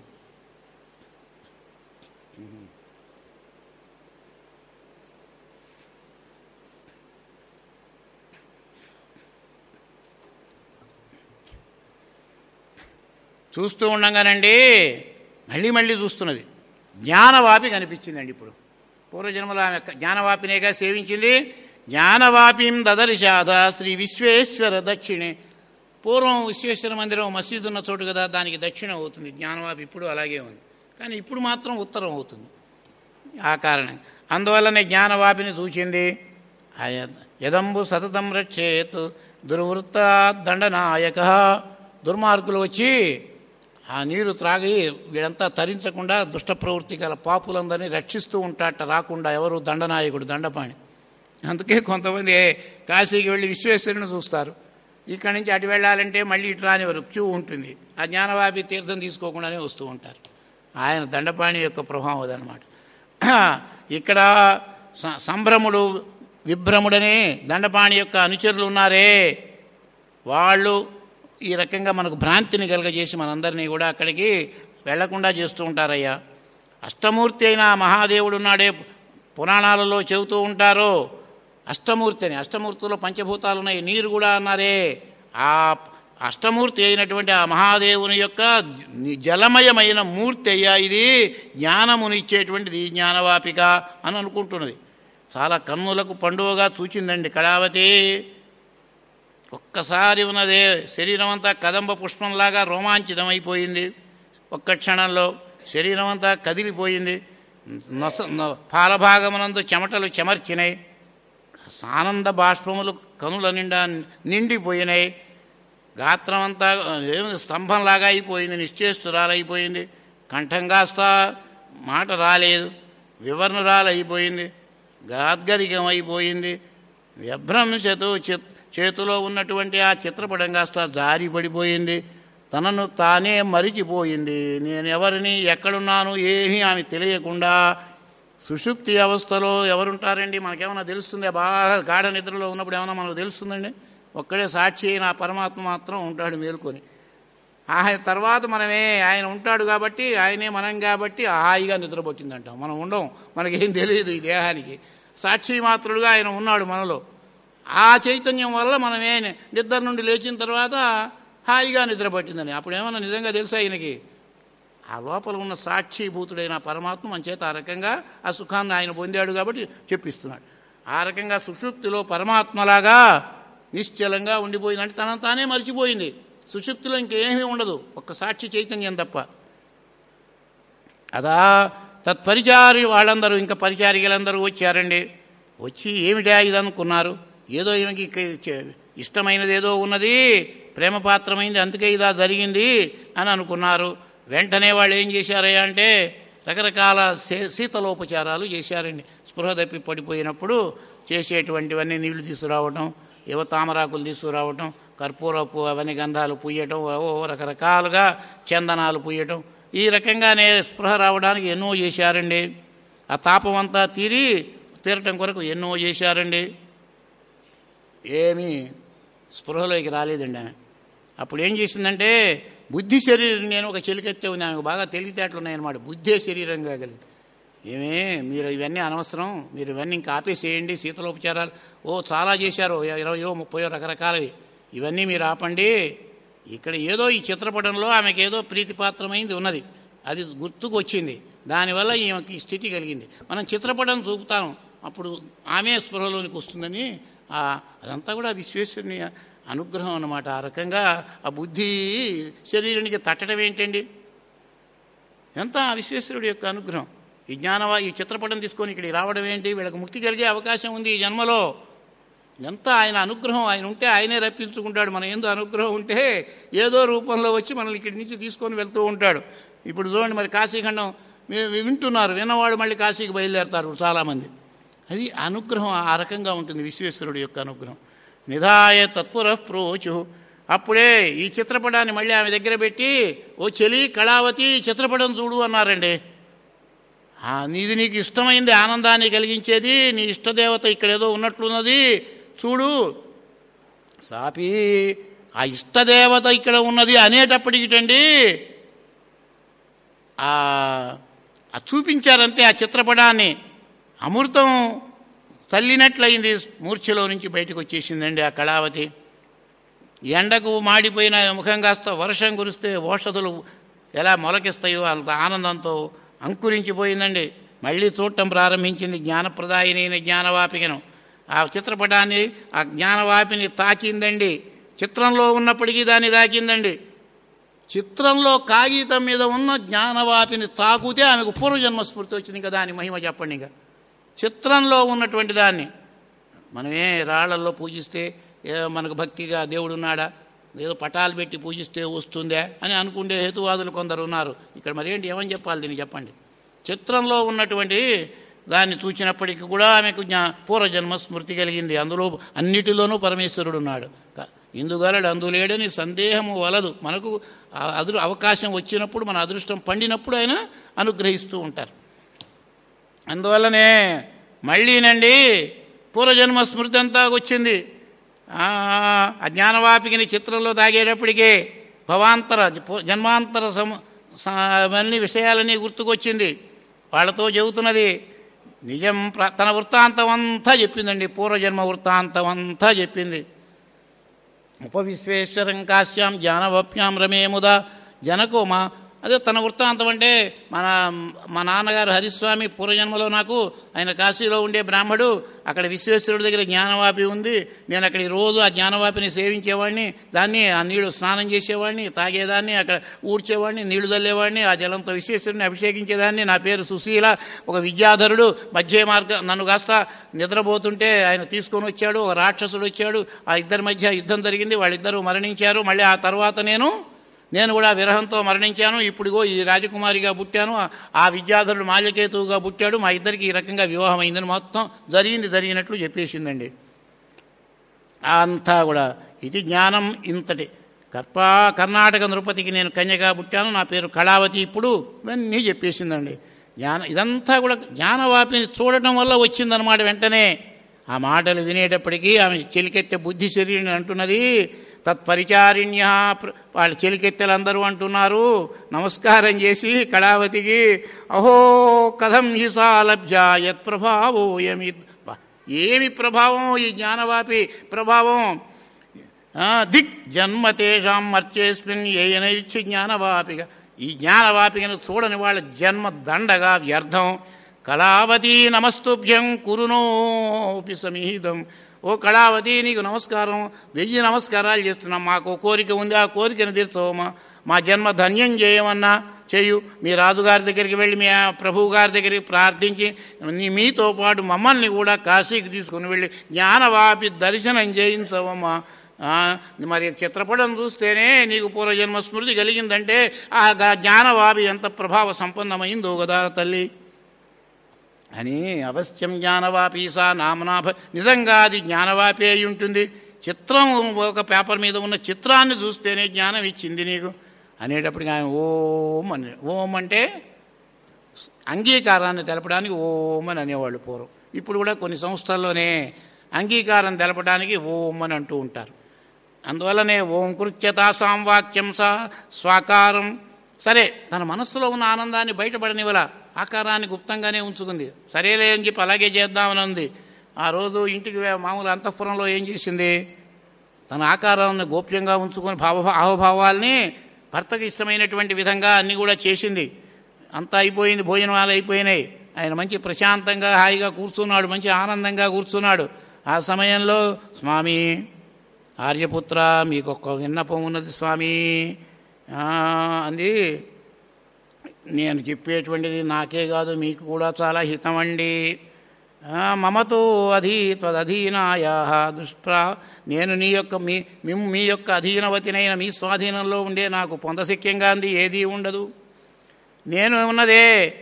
చూస్తూ ఉండగానండి మళ్ళీ మళ్ళీ చూస్తున్నది జ్ఞానవాపి కనిపించిందండి ఇప్పుడు పూర్వజన్మలో ఆమె జ్ఞానవాపినేగా సేవించింది జ్ఞానవాపిం దదర్శాద శ్రీ విశ్వేశ్వర దక్షిణే పూర్వం విశ్వేశ్వర మందిరం మసీదు ఉన్న చోటు కదా దానికి దక్షిణ అవుతుంది జ్ఞానవాపి ఇప్పుడు అలాగే ఉంది కానీ ఇప్పుడు మాత్రం ఉత్తరం అవుతుంది ఆ కారణం అందువల్లనే జ్ఞానవాపిని చూచింది అయ- యదంబు సతతం రక్షేత్ దుర్వృత్త దండనాయక దుర్మార్గులు వచ్చి ఆ నీరు త్రాగి వీడంతా తరించకుండా దుష్ట ప్రవృత్తి గల పాపులందరినీ రక్షిస్తూ ఉంటాట రాకుండా ఎవరు దండనాయకుడు దండపాణి అందుకే కొంతమంది కాశీకి వెళ్ళి విశ్వేశ్వరుని చూస్తారు ఇక్కడి నుంచి అటు వెళ్ళాలంటే మళ్ళీ ఇటు రానివారు క్యూ ఉంటుంది ఆ జ్ఞానవాపి తీర్థం తీసుకోకుండానే వస్తూ ఉంటారు ఆయన దండపాణి యొక్క ప్రభావం అదనమాట ఇక్కడ స- సంభ్రముడు విభ్రముడని దండపాణి యొక్క అనుచరులు ఉన్నారే వాళ్ళు ఈ రకంగా మనకు భ్రాంతిని కలగజేసి మనందరినీ కూడా అక్కడికి వెళ్లకుండా చేస్తూ ఉంటారయ్యా అష్టమూర్తి అయిన ఆ మహాదేవుడు ఉన్నాడే పురాణాలలో చెబుతూ ఉంటారు అష్టమూర్తి అని అష్టమూర్తిలో పంచభూతాలు ఉన్నాయి నీరు కూడా అన్నారే ఆ అష్టమూర్తి అయినటువంటి ఆ మహాదేవుని యొక్క జ- జలమయమైన మూర్తి అయ్యా ఇది జ్ఞానమునిచ్చేటువంటిది ఈ జ్ఞానవాపిక అని అనుకుంటున్నది చాలా కన్నులకు పండుగగా చూచిందండి కళావతి ఒక్కసారి ఉన్నదే శరీరం అంతా కదంబ పుష్పంలాగా రోమాంచితమైపోయింది ఒక్క క్షణంలో శరీరం అంతా కదిలిపోయింది నొస నొ- పాలభాగమునందు చెమటలు చెమర్చినాయి ఆనంద బాష్పములు కనుల నిండా నిండిపోయినాయి గాత్రం అంతా ఏమి స్తంభంలాగా అయిపోయింది నిశ్చేస్తురాలైపోయింది కంఠం కాస్త మాట రాలేదు వివరణరాలైపోయింది గాద్గరికం అయిపోయింది వ్యభ్రంశతో చిత్ చేతిలో ఉన్నటువంటి ఆ చిత్రపటం కాస్త జారి పడిపోయింది తనను తానే మరిచిపోయింది నేను ఎవరిని ఎక్కడున్నాను ఏమీ ఆమె తెలియకుండా సుషుప్తి అవస్థలో ఎవరుంటారండి మనకేమైనా తెలుస్తుందా బాగా గాఢ నిద్రలో ఉన్నప్పుడు ఏమైనా మనకు తెలుస్తుందండి ఒక్కడే సాక్షి అయిన ఆ పరమాత్మ మాత్రం ఉంటాడు మేలుకొని ఆయన తర్వాత మనమే ఆయన ఉంటాడు కాబట్టి ఆయనే మనం కాబట్టి హాయిగా నిద్రపోతుందంటాం మనం ఉండం మనకేం తెలియదు ఈ దేహానికి సాక్షి మాత్రుడుగా ఆయన ఉన్నాడు మనలో ఆ చైతన్యం వల్ల మనమే నిద్ర నుండి లేచిన తర్వాత హాయిగా నిద్రపట్టిందని అప్పుడు ఏమన్నా నిజంగా తెలుసా ఆయనకి ఆ లోపల ఉన్న సాక్షిభూతుడైన పరమాత్మ మన చేత ఆ రకంగా ఆ సుఖాన్ని ఆయన పొందాడు కాబట్టి చెప్పిస్తున్నాడు ఆ రకంగా సుషుప్తిలో పరమాత్మలాగా నిశ్చలంగా ఉండిపోయిందంటే తనను తానే మర్చిపోయింది సుషుప్తిలో ఇంకేమీ ఉండదు ఒక్క సాక్షి చైతన్యం తప్ప అదా తత్పరిచారి వాళ్ళందరూ ఇంకా పరిచారికలందరూ వచ్చారండి వచ్చి ఏమిటా ఇది అనుకున్నారు ఏదో ఈమెకి ఇక- చే- ఇష్టమైనది ఏదో ఉన్నది ప్రేమపాత్రమైంది అందుకే ఇదా జరిగింది అని అనుకున్నారు వెంటనే వాళ్ళు ఏం చేశారయ్యా అంటే రకరకాల శీ- శీతలోపచారాలు చేశారండి స్పృహ తప్పి పడిపోయినప్పుడు చేసేటువంటివన్నీ నీళ్లు తీసుకురావటం ఏవో తామరాకులు తీసుకురావటం కర్పూరపు అవన్నీ గంధాలు పూయటం ఓ రకరకాలుగా చందనాలు పూయటం ఈ రకంగానే స్పృహ రావడానికి ఎన్నో చేశారండి ఆ తాపం అంతా తీరి తీరటం కొరకు ఎన్నో చేశారండి ఏమీ స్పృహలోకి రాలేదండి ఆమె అప్పుడు ఏం చేసిందంటే బుద్ధి శరీరం నేను ఒక చెలికెత్తే ఉంది ఆమెకు బాగా తెలివితేటలు ఉన్నాయన్నమాట బుద్ధే శరీరంగా కలిగి ఏమే మీరు ఇవన్నీ అనవసరం మీరు ఇవన్నీ ఇంకా ఆపేసేయండి శీతలోపచారాలు ఓ చాలా చేశారు ఇరవయో ముప్పయో రకరకాలవి ఇవన్నీ మీరు ఆపండి ఇక్కడ ఏదో ఈ చిత్రపటంలో ఆమెకి ఏదో ప్రీతిపాత్రమైంది ఉన్నది అది గుర్తుకు వచ్చింది దానివల్ల ఈమెకి ఈ స్థితి కలిగింది మనం చిత్రపటం చూపుతాం అప్పుడు ఆమె స్పృహలోనికి వస్తుందని ఆ అదంతా కూడా విశ్వేశ్వరుని అనుగ్రహం అన్నమాట ఆ రకంగా ఆ బుద్ధి శరీరానికి తట్టడం ఏంటండి ఎంత ఆ విశ్వేశ్వరుడి యొక్క అనుగ్రహం ఈ జ్ఞానవా ఈ చిత్రపటం తీసుకొని ఇక్కడికి రావడం ఏంటి వీళ్ళకి ముక్తి కలిగే అవకాశం ఉంది ఈ జన్మలో ఎంత ఆయన అనుగ్రహం ఆయన ఉంటే ఆయనే రప్పించుకుంటాడు మన ఎందు అనుగ్రహం ఉంటే ఏదో రూపంలో వచ్చి మనల్ని ఇక్కడి నుంచి తీసుకొని వెళ్తూ ఉంటాడు ఇప్పుడు చూడండి మరి కాశీఖండం మీరు వింటున్నారు విన్నవాడు మళ్ళీ కాశీకి బయలుదేరతారు చాలామంది అది అనుగ్రహం ఆ రకంగా ఉంటుంది విశ్వేశ్వరుడు యొక్క అనుగ్రహం నిధాయ తత్పుర ప్రోచు అప్పుడే ఈ చిత్రపటాన్ని మళ్ళీ ఆమె దగ్గర పెట్టి ఓ చెలి కళావతి ఈ చిత్రపటం చూడు అన్నారండి ఆ, నీది నీకు ఇష్టమైంది ఆనందాన్ని కలిగించేది నీ ఇష్టదేవత ఇక్కడ ఏదో ఉన్నట్లున్నది చూడు సాపి ఆ ఇష్టదేవత ఇక్కడ ఉన్నది అనేటప్పటికిటండి ఆ ఆ చూపించారంతే ఆ చిత్రపటాన్ని అమృతం తల్లినట్లయింది మూర్ఛలో నుంచి బయటకు వచ్చేసిందండి ఆ కళావతి ఎండకు మాడిపోయిన ముఖం కాస్త వర్షం కురిస్తే ఓషధులు ఎలా మొలకిస్తాయో అంత ఆనందంతో అంకురించిపోయిందండి మళ్ళీ చూడటం ప్రారంభించింది జ్ఞానప్రదాయినైన జ్ఞానవాపికను ఆ చిత్రపటాన్ని ఆ జ్ఞానవాపిని తాకిందండి చిత్రంలో ఉన్నప్పటికీ దాన్ని తాకిందండి చిత్రంలో కాగితం మీద ఉన్న జ్ఞానవాపిని తాకుతే ఆమెకు పూర్వజన్మ స్మృతి వచ్చింది ఇంకా దాని మహిమ చెప్పండి ఇంకా చిత్రంలో ఉన్నటువంటి దాన్ని మనమే రాళ్లల్లో పూజిస్తే ఏ మనకు భక్తిగా దేవుడు ఉన్నాడా ఏదో పటాలు పెట్టి పూజిస్తే వస్తుందా అని అనుకునే హేతువాదులు కొందరు ఉన్నారు ఇక్కడ మరేంటి ఏమని చెప్పాలి దీన్ని చెప్పండి చిత్రంలో ఉన్నటువంటి దాన్ని చూచినప్పటికీ కూడా ఆమెకు జ్ఞా పూర్వజన్మ స్మృతి కలిగింది అందులో అన్నిటిలోనూ పరమేశ్వరుడు ఉన్నాడు క- ఇందుగలడు అందులేడని సందేహము వలదు మనకు ఆ అదృ అవకాశం వచ్చినప్పుడు మన అదృష్టం పండినప్పుడు ఆయన అనుగ్రహిస్తూ ఉంటారు అందువల్లనే మళ్ళీనండి పూర్వజన్మ స్మృతి అంతా వచ్చింది ఆ ఆ జ్ఞానవాపికిని చిత్రంలో దాగేటప్పటికే భవాంతర పు- జన్మాంతర సమ స- అవన్నీ విషయాలన్నీ గుర్తుకొచ్చింది వాళ్ళతో చెబుతున్నది నిజం ప్ర- తన వృత్తాంతం అంతా చెప్పిందండి పూర్వజన్మ వృత్తాంతం అంతా చెప్పింది ఉపవిశ్వేశ్వరం కాశ్యాం జ్ఞానవప్యాం రమేముదా జనకు మా అదే తన వృత్తాంతం అంటే మన మా నాన్నగారు హరిస్వామి పూర్వజన్మలో నాకు ఆయన కాశీలో ఉండే బ్రాహ్మడు అక్కడ విశ్వేశ్వరుడి దగ్గర జ్ఞానవాపి ఉంది నేను అక్కడికి రోజు ఆ జ్ఞానవాపిని సేవించేవాడిని దాన్ని ఆ నీళ్లు స్నానం చేసేవాడిని తాగేదాన్ని అక్కడ ఊడ్చేవాడిని నీళ్లు చల్లేవాడిని ఆ జలంతో విశ్వేశ్వరుని అభిషేకించేదాన్ని నా పేరు సుశీల ఒక విద్యాధరుడు మధ్య మార్గ నన్ను కాస్త నిద్రపోతుంటే ఆయన తీసుకొని వచ్చాడు ఒక రాక్షసుడు వచ్చాడు ఆ ఇద్దరి మధ్య యుద్ధం జరిగింది వాళ్ళిద్దరూ మరణించారు మళ్ళీ ఆ తర్వాత నేను నేను కూడా విరహంతో మరణించాను ఇప్పుడుగో ఈ రాజకుమారిగా పుట్టాను ఆ- ఆ విద్యాధరుడు మాల్యకేతువుగా పుట్టాడు మా ఇద్దరికి ఈ రకంగా వివాహం అయిందని మొత్తం జరిగింది జరిగినట్లు చెప్పేసిందండి అంతా కూడా ఇది జ్ఞానం ఇంతటి కర్ప కర్ణాటక నృపతికి నేను కన్యగా పుట్టాను నా పేరు కళావతి ఇప్పుడు ఇవన్నీ చెప్పేసిందండి జ్ఞాన ఇదంతా కూడా జ్ఞానవాపిని చూడటం వల్ల వచ్చిందనమాట వెంటనే ఆ మాటలు వినేటప్పటికీ ఆమె చెలికెత్తె బుద్ధి శరీరం అంటున్నది తత్పరిచారిణ్య ప్ర- వాళ్ళ చెలికెత్తెలందరూ అంటున్నారు నమస్కారం చేసి కళావతికి అహో కథం హిసా లబ్జ యత్ ప్రభావోయమి ఏమి ప్రభావం ఈ జ్ఞానవాపి ప్రభావం ఆ, దిక్ జన్మ తేషాం మర్చేస్మిన్ ఏయనైచ్చి జ్ఞానవాపిక ఈ జ్ఞానవాపికను చూడని వాళ్ళ జన్మ దండగా వ్యర్థం కళావతి నమస్తుభ్యం కురునోపి సమీహితం ఓ కళావతి నీకు నమస్కారం వెయ్యి నమస్కారాలు చేస్తున్నాం మాకు ఓ కోరిక ఉంది ఆ కోరికను తీర్చవమ్మా మా జన్మ ధన్యం చేయమన్నా చేయు మీ రాజుగారి దగ్గరికి వెళ్ళి మీ ప్రభువు గారి దగ్గరికి ప్రార్థించి నీ మీతో పాటు మమ్మల్ని కూడా కాశీకి తీసుకుని వెళ్ళి జ్ఞానవాపి దర్శనం చేయించవమ్మా ఆ, మరి చిత్రపటం చూస్తేనే నీకు పూర్వజన్మ స్మృతి కలిగిందంటే ఆ గా- జ్ఞానవాపి ఎంత ప్రభావ సంపన్నమైందో కదా తల్లి అని అవశ్యం జ్ఞానవాపి సా నామనాభ నిజంగా అది జ్ఞానవాపి అయి ఉంటుంది చిత్రం ఒక పేపర్ మీద ఉన్న చిత్రాన్ని చూస్తేనే జ్ఞానం ఇచ్చింది నీకు అనేటప్పటికి ఆయన ఓం అని ఓం అంటే అంగీకారాన్ని తెలపడానికి ఓం అని అనేవాళ్ళు పూర్వం ఇప్పుడు కూడా కొన్ని సంస్థల్లోనే అంగీకారం తెలపడానికి ఓం అని అంటూ ఉంటారు అందువల్లనే ఓం కృత్యతా సాంవాక్యం సా స్వాకారం సరే తన మనస్సులో ఉన్న ఆనందాన్ని బయటపడనివల ఆకారాన్ని గుప్తంగానే ఉంచుకుంది సరేలే అని చెప్పి అలాగే చేద్దామని ఉంది ఆ రోజు ఇంటికి వే- మామూలు అంతఃపురంలో ఏం చేసింది తన ఆకారాన్ని గోప్యంగా ఉంచుకొని భావ హావభావాల్ని భర్తకి ఇష్టమైనటువంటి విధంగా అన్నీ కూడా చేసింది అంతా అయిపోయింది భోజనాలు అయిపోయినాయి ఆయన మంచి ప్రశాంతంగా హాయిగా కూర్చున్నాడు మంచి ఆనందంగా కూర్చున్నాడు ఆ సమయంలో స్వామి ఆర్యపుత్ర మీకు ఒక విన్నపం ఉన్నది స్వామి ఆ, అంది నేను చెప్పేటువంటిది నాకే కాదు మీకు కూడా చాలా హితమండి ఆ, మమతో అధీ త్వదధీనాయా దుష్ప్రా నేను నీ యొక్క మీ మిమ్- మీ యొక్క అధీనవతినైన మీ స్వాధీనంలో ఉండే నాకు పొందశక్యంగా అంది ఏదీ ఉండదు నేను ఉన్నదే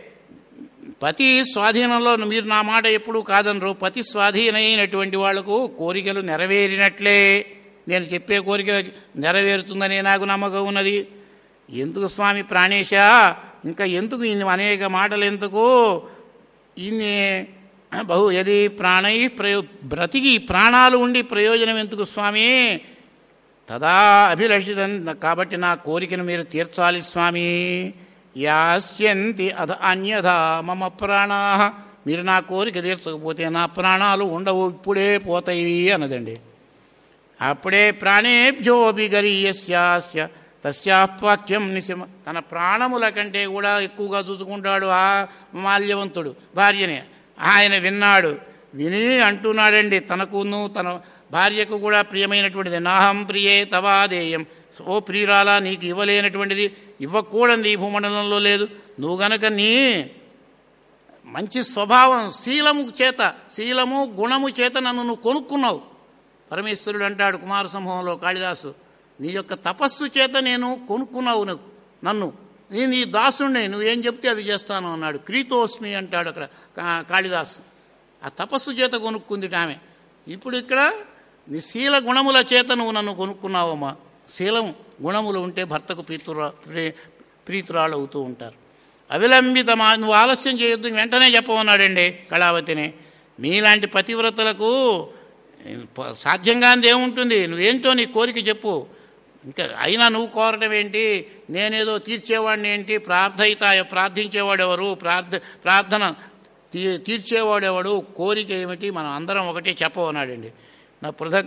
పతి స్వాధీనంలో మీరు నా మాట ఎప్పుడూ కాదనరు పతి స్వాధీనమైనటువంటి వాళ్లకు కోరికలు నెరవేరినట్లే నేను చెప్పే కోరిక నెరవేరుతుందనే నాకు నమ్మకం ఉన్నది ఎందుకు స్వామి ప్రాణేశ ఇంకా ఎందుకు ఇన్ని అనేక మాటలు ఎందుకు ఇన్ని బహు ఎది ప్రాణై ప్రయో బ్రతికి ప్రాణాలు ఉండి ప్రయోజనం ఎందుకు స్వామి తదా అభిలషితం కాబట్టి నా కోరికను మీరు తీర్చాలి స్వామి యాస్యంతి అధ అన్యథా మమ ప్రాణా మీరు నా కోరిక తీర్చకపోతే నా ప్రాణాలు ఉండవు ఇప్పుడే పోతాయి అన్నదండి అప్పుడే ప్రాణేభ్యోపి గరీయస్యాస్య తస్యాప్వాక్యం నిశమ తన ప్రాణముల కంటే కూడా ఎక్కువగా చూసుకుంటాడు ఆ మాల్యవంతుడు భార్యని ఆయన విన్నాడు విని అంటున్నాడండి తనకును తన భార్యకు కూడా ప్రియమైనటువంటిది నాహం ప్రియే తవాదేయం ఓ ప్రియురాలా నీకు ఇవ్వలేనటువంటిది ఇవ్వకూడదు ఈ భూమండలంలో లేదు నువ్వు గనక నీ మంచి స్వభావం శీలము చేత శీలము గుణము చేత నన్ను నువ్వు కొనుక్కున్నావు పరమేశ్వరుడు అంటాడు కుమార సంభవంలో కాళిదాసు నీ యొక్క తపస్సు చేత నేను కొనుక్కున్నావు నాకు నన్ను నేను నీ దాసుణ్ణి నువ్వేం చెప్తే అది చేస్తాను అన్నాడు క్రీతోస్మి అంటాడు అక్కడ కా- కాళిదాసు ఆ తపస్సు చేత కొనుక్కుంది ఆమె ఇప్పుడు ఇక్కడ నీ శీల గుణముల చేత నువ్వు నన్ను కొనుక్కున్నావమ్మా శీలం గుణములు ఉంటే భర్తకు ప్రీతురా ప్రీ ప్రీతురాలు అవుతూ ఉంటారు అవిలంబితమా నువ్వు ఆలస్యం చేయొద్దు వెంటనే చెప్పమన్నాడండి కళావతిని మీలాంటి పతివ్రతలకు ప- సాధ్యంగానిది ఏముంటుంది నువ్వేంటో నీ కోరిక చెప్పు ఇంకా అయినా నువ్వు కోరటం ఏంటి నేనేదో తీర్చేవాడిని ఏంటి ప్రార్థయిత ప్రార్థించేవాడెవరు ప్రార్థ ప్రార్థన తీ తీర్చేవాడెవడు కోరిక ఏమిటి మనం అందరం ఒకటే చెప్పమన్నాడండి నా పృథక్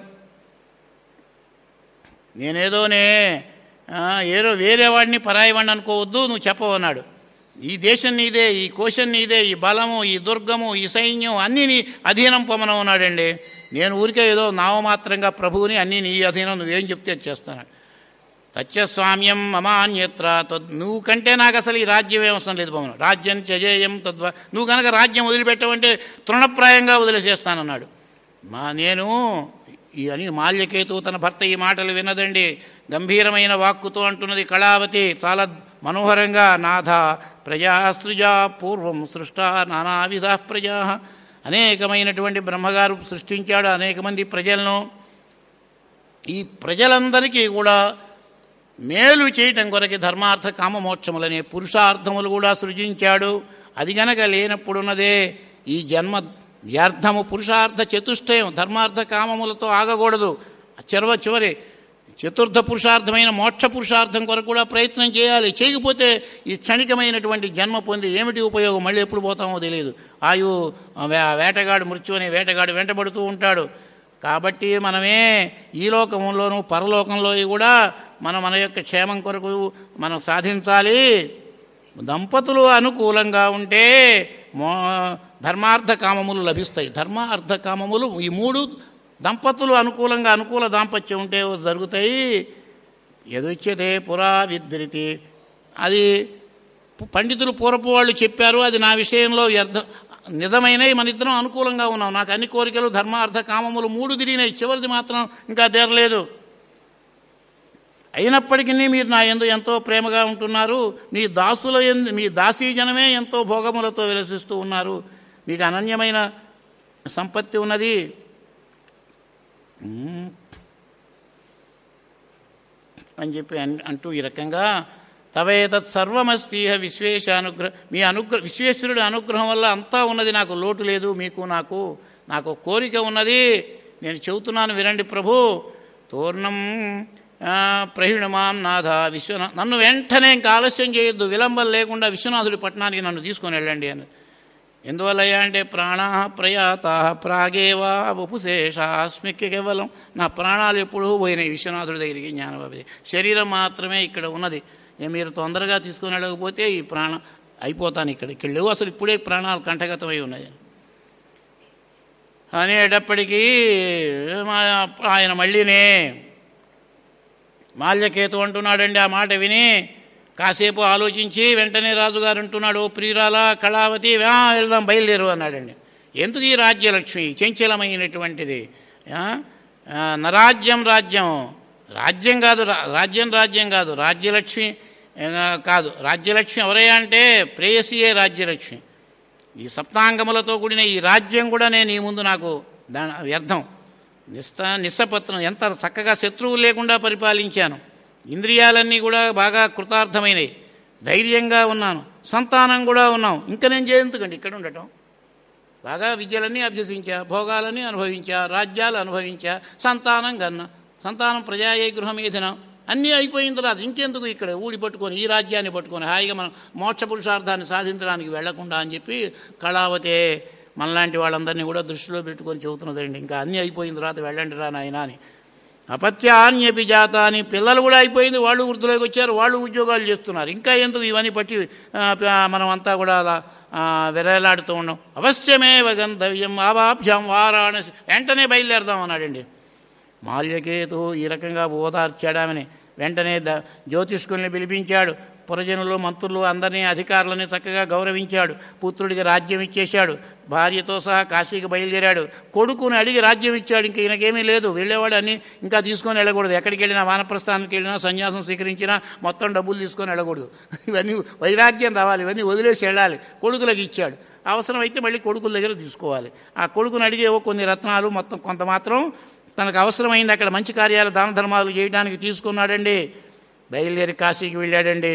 నేనేదోనే ఆ, ఏదో వేరే వాడిని పరాయి వాడిని అనుకోవద్దు నువ్వు చెప్పవన్నాడు ఈ దేశం నీదే ఈ కోశం నీదే ఈ బలము ఈ దుర్గము ఈ సైన్యం అన్నీ నీ అధీనం పొమ్మనన్నాడండి నేను ఊరికే ఏదో నామమాత్రంగా ప్రభువుని అన్నీ నీ అధీనం నువ్వేం చెప్తే అది చేస్తాను తచ్చస్వామ్యం మమాన్యత్ర తద్ నువ్వు కంటే నాకు అసలు ఈ రాజ్యం ఏం అవసరం లేదు పవన్ రాజ్యం త్యజేయం తద్వా నువ్వు కనుక రాజ్యం వదిలిపెట్టమంటే తృణప్రాయంగా వదిలేసేస్తానన్నాడు మా నేను ఈ అని మాల్యకేతు తన భర్త ఈ మాటలు వినదండి గంభీరమైన వాక్కుతో అంటున్నది కళావతి చాలా మనోహరంగా నాథ ప్రజాసృజా పూర్వం సృష్ట నానావిధ ప్రజా అనేకమైనటువంటి బ్రహ్మగారు సృష్టించాడు అనేక మంది ప్రజలను ఈ ప్రజలందరికీ కూడా మేలు చేయటం కొరకి ధర్మార్థ కామమోక్షములనే పురుషార్థములు కూడా సృజించాడు అది గనక లేనప్పుడున్నదే ఈ జన్మ వ్యర్థము పురుషార్థ చతుష్టయం ధర్మార్థ కామములతో ఆగకూడదు చిరవ చివరి చతుర్థ పురుషార్థమైన మోక్ష పురుషార్థం కొరకు కూడా ప్రయత్నం చేయాలి చేయకపోతే ఈ క్షణికమైనటువంటి జన్మ పొంది ఏమిటి ఉపయోగం మళ్ళీ ఎప్పుడు పోతామో తెలియదు ఆయు వే- వేటగాడు మృత్యు అనే వేటగాడు వెంటబడుతూ ఉంటాడు కాబట్టి మనమే ఈ లోకంలోనూ పరలోకంలో కూడా మనం మన యొక్క క్షేమం కొరకు మనం సాధించాలి దంపతులు అనుకూలంగా ఉంటే మో ధర్మార్థ కామములు లభిస్తాయి ధర్మ అర్థ కామములు ఈ మూడు దంపతులు అనుకూలంగా అనుకూల దాంపత్యం ఉంటే జరుగుతాయి ఎదుచ్యతే పురా విద్రితి అది పండితులు పూర్వపు వాళ్ళు చెప్పారు అది నా విషయంలో వ్యర్థ నిజమైనవి మన ఇద్దరం అనుకూలంగా ఉన్నాం నాకు అన్ని కోరికలు ధర్మ అర్థ కామములు మూడు తిరిగినాయి చివరిది మాత్రం ఇంకా తీరలేదు అయినప్పటికీ మీరు నా ఎందు ఎంతో ప్రేమగా ఉంటున్నారు మీ దాసుల ఎందు మీ దాసీజనమే ఎంతో భోగములతో విలసిస్తూ ఉన్నారు మీకు అనన్యమైన సంపత్తి ఉన్నది ఉమ్. అని చెప్పి అన్- అంటూ ఈ రకంగా తవేతత్ సర్వమస్తీహ విశ్వేశ అనుగ్రహ మీ అనుగ్రహ విశ్వేశ్వరుడి అనుగ్రహం వల్ల అంతా ఉన్నది నాకు లోటు లేదు మీకు నాకు నాకు ఒక కోరిక ఉన్నది నేను చెబుతున్నాను వినండి ప్రభు తోర్ణం ఆ, ప్రహిణమాం నాథ విశ్వనాథ్ నన్ను వెంటనే ఇంకా ఆలస్యం చేయొద్దు విలంబం లేకుండా విశ్వనాథుడి పట్టణానికి నన్ను తీసుకొని వెళ్ళండి అని ఎందువల్లయ్యా అంటే ప్రాణా ప్రయాత ప్రాగేవా ఉపశేషాస్మి కేవలం నా ప్రాణాలు ఎప్పుడూ పోయినాయి విశ్వనాథుడి దగ్గరికి జ్ఞానబాబు శరీరం మాత్రమే ఇక్కడ ఉన్నది ఏ మీరు తొందరగా తీసుకొని వెళ్ళకపోతే ఈ ప్రాణం అయిపోతాను ఇక్కడ ఇక్కడ లేవు అసలు ఇప్పుడే ప్రాణాలు కంఠగతమై ఉన్నాయి అనేటప్పటికీ మా- ఆయన మళ్ళీనే మాల్యకేతు అంటున్నాడండి ఆ మాట విని కాసేపు ఆలోచించి వెంటనే రాజుగారు అంటున్నాడు "ఓ ప్రియురాలా కళావతి వా వెళ్దాం బయలుదేరు అన్నాడండి ఎందుకు ఈ రాజ్యలక్ష్మి చంచలమైనటువంటిది ఆ? ఆ, నరాజ్యం రాజ్యం రాజ్యం కాదు రా- రాజ్యం రాజ్యం కాదు రాజ్యలక్ష్మి ఆ, కాదు రాజ్యలక్ష్మి ఎవరయ్యా అంటే ప్రేయసియే రాజ్యలక్ష్మి ఈ సప్తాంగములతో కూడిన ఈ రాజ్యం కూడా నేను ఈ ముందు నాకు దా వ్యర్థం నిస్త నిస్సపత్రం ఎంత చక్కగా శత్రువులు లేకుండా పరిపాలించాను ఇంద్రియాలన్నీ కూడా బాగా కృతార్థమైనవి ధైర్యంగా ఉన్నాను సంతానం కూడా ఉన్నాం ఇంకా నేను చేయందుకండి ఇక్కడ ఉండటం బాగా విద్యలన్నీ అభ్యసించా భోగాలన్నీ అనుభవించా రాజ్యాలు అనుభవించా సంతానం కన్నా సంతానం ప్రజాయే గృహమేధినం అన్నీ అయిపోయిన తర్వాత ఇంకెందుకు ఇక్కడ ఊడి పట్టుకొని ఈ రాజ్యాన్ని పట్టుకొని హాయిగా మనం మోక్ష పురుషార్థాన్ని సాధించడానికి వెళ్లకుండా అని చెప్పి కళావతే మనలాంటి వాళ్ళందరినీ కూడా దృష్టిలో పెట్టుకొని చెబుతున్నదండి ఇంకా అన్నీ అయిపోయిన తర్వాత వెళ్ళండి రా నాయనా అని అపత్యాన్యపి జాత అని పిల్లలు కూడా అయిపోయింది వాళ్ళు వృద్ధులోకి వచ్చారు వాళ్ళు ఉద్యోగాలు చేస్తున్నారు ఇంకా ఎందుకు ఇవన్నీ పట్టి ఆ, ప- మనం అంతా కూడా అలా ఆ, విరలాడుతూ ఉన్నాం అవశ్యమే గంధవ్యం ఆవాభ్యం వారాణసి వెంటనే బయలుదేరదాం అన్నాడండి మాల్యకేతు ఈ రకంగా ఓదార్చాడామని వెంటనే ద జ్యోతిష్కుల్ని పిలిపించాడు పురజనులు మంత్రులు అందరినీ అధికారులని చక్కగా గౌరవించాడు పుత్రుడికి రాజ్యం ఇచ్చేశాడు భార్యతో సహా కాశీకి బయలుదేరాడు కొడుకుని అడిగి రాజ్యం ఇచ్చాడు ఇంక ఈయనకేమీ లేదు వెళ్ళేవాడు అన్ని ఇంకా తీసుకొని వెళ్ళకూడదు ఎక్కడికి వెళ్ళినా వానప్రస్థానానికి వెళ్ళినా సన్యాసం స్వీకరించినా మొత్తం డబ్బులు తీసుకొని వెళ్ళకూడదు ఇవన్నీ వైరాగ్యం రావాలి ఇవన్నీ వదిలేసి వెళ్ళాలి కొడుకులకు ఇచ్చాడు అవసరమైతే మళ్ళీ కొడుకుల దగ్గర తీసుకోవాలి ఆ కొడుకుని అడిగేవో కొన్ని రత్నాలు మొత్తం కొంత మాత్రం తనకు అవసరమైంది అక్కడ మంచి కార్యాలు దాన ధర్మాలు చేయడానికి తీసుకున్నాడండి బయలుదేరి కాశీకి వెళ్ళాడండి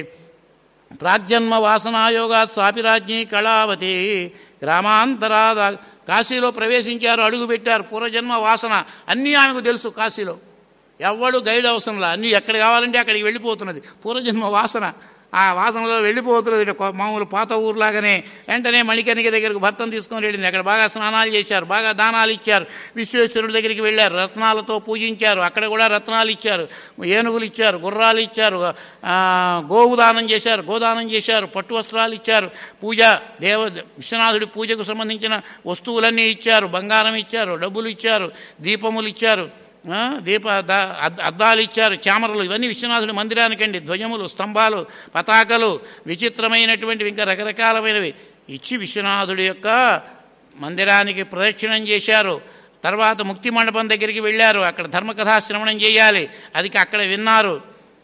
ప్రాగ్జన్మ వాసనాయోగా సాపిరాజ్ఞి కళావతి గ్రామాంతరాద కాశీలో ప్రవేశించారు అడుగు పెట్టారు పూర్వజన్మ వాసన అన్నీ ఆమెకు తెలుసు కాశీలో ఎవడు గైడ్ అవసరంలా అన్నీ ఎక్కడ కావాలంటే అక్కడికి వెళ్ళిపోతున్నది పూర్వజన్మ వాసన ఆ వాసనలో వెళ్ళిపోతున్నది ఇటు కొ- మామూలు పాత ఊర్లాగానే వెంటనే మణికర్ణిక దగ్గరకు భర్తను తీసుకొని వెళ్ళింది అక్కడ బాగా స్నానాలు చేశారు బాగా దానాలు ఇచ్చారు విశ్వేశ్వరుడి దగ్గరికి వెళ్ళారు రత్నాలతో పూజించారు అక్కడ కూడా రత్నాలు ఇచ్చారు ఏనుగులు ఇచ్చారు గుర్రాలు ఇచ్చారు ఆ, గోవు దానం చేశారు గోదానం చేశారు పట్టు వస్త్రాలు ఇచ్చారు పూజ దేవ విశ్వనాథుడి పూజకు సంబంధించిన వస్తువులన్నీ ఇచ్చారు బంగారం ఇచ్చారు డబ్బులు ఇచ్చారు దీపములు ఇచ్చారు ఆ, దీప ద- అద్- అద్దాలు ఇచ్చారు చామరలు ఇవన్నీ విశ్వనాథుడి మందిరానికండి ధ్వజములు స్తంభాలు పతాకలు విచిత్రమైనటువంటివి ఇంకా రకరకాలమైనవి ఇచ్చి విశ్వనాథుడి యొక్క మందిరానికి ప్రదక్షిణం చేశారు తర్వాత ముక్తి మండపం దగ్గరికి వెళ్ళారు అక్కడ ధర్మకథా శ్రవణం చేయాలి అది అక్కడ విన్నారు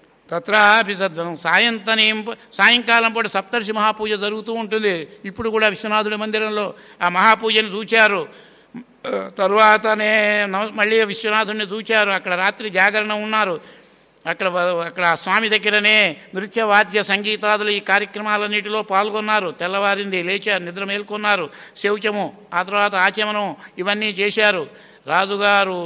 తత్రాపి సద్వం సాయంతనేం సాయంకాలం పూట సప్తర్షి మహాపూజ జరుగుతూ ఉంటుంది ఇప్పుడు కూడా విశ్వనాథుడి మందిరంలో ఆ మహాపూజను చూచారు తరువాతనే నవ- మళ్ళీ విశ్వనాథుడిని చూచారు అక్కడ రాత్రి జాగరణ ఉన్నారు అక్కడ వ- అక్కడ ఆ స్వామి దగ్గరనే నృత్య వాద్య సంగీతాదులు ఈ కార్యక్రమాలన్నిటిలో పాల్గొన్నారు తెల్లవారింది లేచారు నిద్ర మేల్కొన్నారు శౌచము ఆ తర్వాత ఆచమనం ఇవన్నీ చేశారు రాజుగారు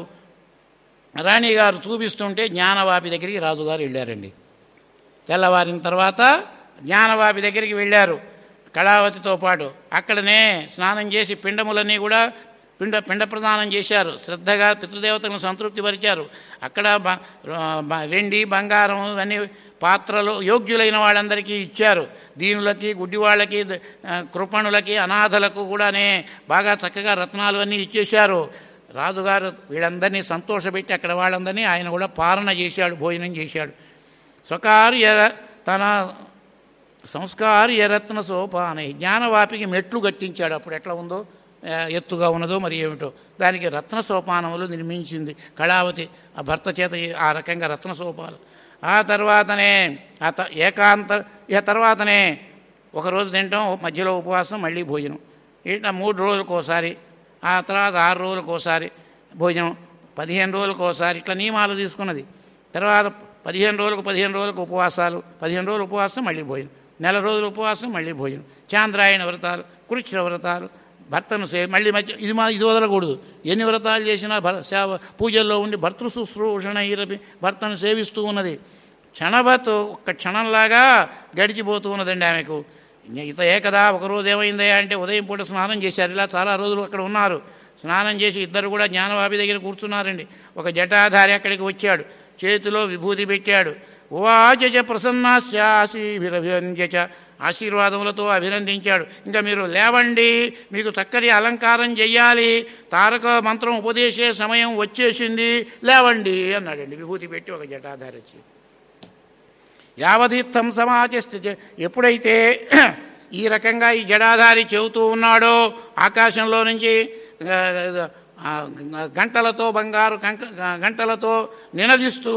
రాణిగారు చూపిస్తుంటే జ్ఞానవాపి దగ్గరికి రాజుగారు వెళ్ళారండి తెల్లవారిన తర్వాత జ్ఞానవాపి దగ్గరికి వెళ్ళారు కళావతితో పాటు అక్కడనే స్నానం చేసి పిండములన్నీ కూడా పిండ పిండ ప్రదానం చేశారు శ్రద్ధగా పితృదేవతలను సంతృప్తిపరిచారు అక్కడ బ- బ- వెండి బంగారం ఇవన్నీ పాత్రలు యోగ్యులైన వాళ్ళందరికీ ఇచ్చారు దీనులకి గుడ్డివాళ్ళకి ద- ఆ, కృపణులకి అనాథలకు కూడానే బాగా చక్కగా రత్నాలు అన్నీ ఇచ్చేశారు రాజుగారు వీళ్ళందరినీ సంతోషపెట్టి అక్కడ వాళ్ళందరినీ ఆయన కూడా పాలన చేశాడు భోజనం చేశాడు స్వకార్య తన సంస్కార్య రత్న సోపాన జ్ఞానవాపికి మెట్లు కట్టించాడు అప్పుడు ఎట్లా ఉందో ఆ, ఎత్తుగా ఉన్నదో మరి ఏమిటో దానికి రత్న సోపానములు నిర్మించింది కళావతి ఆ భర్త చేత ఆ రకంగా రత్న సోపాలు ఆ తర్వాతనే ఆ త- ఏకాంత ఇక తర్వాతనే ఒకరోజు తింటాం మధ్యలో ఉపవాసం మళ్ళీ భోజనం ఇట్లా మూడు రోజులకు ఒకసారి ఆ తర్వాత ఆరు రోజులకు ఒకసారి భోజనం పదిహేను రోజులకు ఒకసారి ఇట్లా నియమాలు తీసుకున్నది తర్వాత పదిహేను రోజులకు పదిహేను రోజులకు ఉపవాసాలు పదిహేను రోజులు ఉపవాసం మళ్ళీ భోజనం నెల రోజులు ఉపవాసం మళ్ళీ భోజనం చాంద్రాయణ వ్రతాలు కృష్ణ వ్రతాలు భర్తను సే మళ్ళీ మధ్య ఇది మా ఇది వదలకూడదు ఎన్ని వ్రతాలు చేసినా భర్ సేవ పూజల్లో ఉండి భర్తృ శుశ్రూషణ ఇరపి భర్తను సేవిస్తూ ఉన్నది క్షణవత్ ఒక్క క్షణంలాగా గడిచిపోతూ ఉన్నదండి ఆమెకు ఇత ఏకదా ఒకరోజు ఏమైందయ్యా అంటే ఉదయం పూట స్నానం చేశారు ఇలా చాలా రోజులు అక్కడ ఉన్నారు స్నానం చేసి ఇద్దరు కూడా జ్ఞానవాపి దగ్గర కూర్చున్నారండి ఒక జటాధారి అక్కడికి వచ్చాడు చేతిలో విభూతి పెట్టాడు ఉవాచ ప్రసన్నాశ్చాశీభిరభివంద్యచ ఆశీర్వాదములతో అభినందించాడు ఇంకా మీరు లేవండి మీకు చక్కటి అలంకారం చెయ్యాలి తారక మంత్రం ఉపదేశే సమయం వచ్చేసింది లేవండి అన్నాడండి విభూతి పెట్టి ఒక జటాధారి వచ్చి యావధిత్తం సమాచష్ట ఎప్పుడైతే ఈ రకంగా ఈ జడాధారి చెబుతూ ఉన్నాడో ఆకాశంలో నుంచి ఆ, ఆ, గంటలతో బంగారు కంక గంటలతో నినదిస్తూ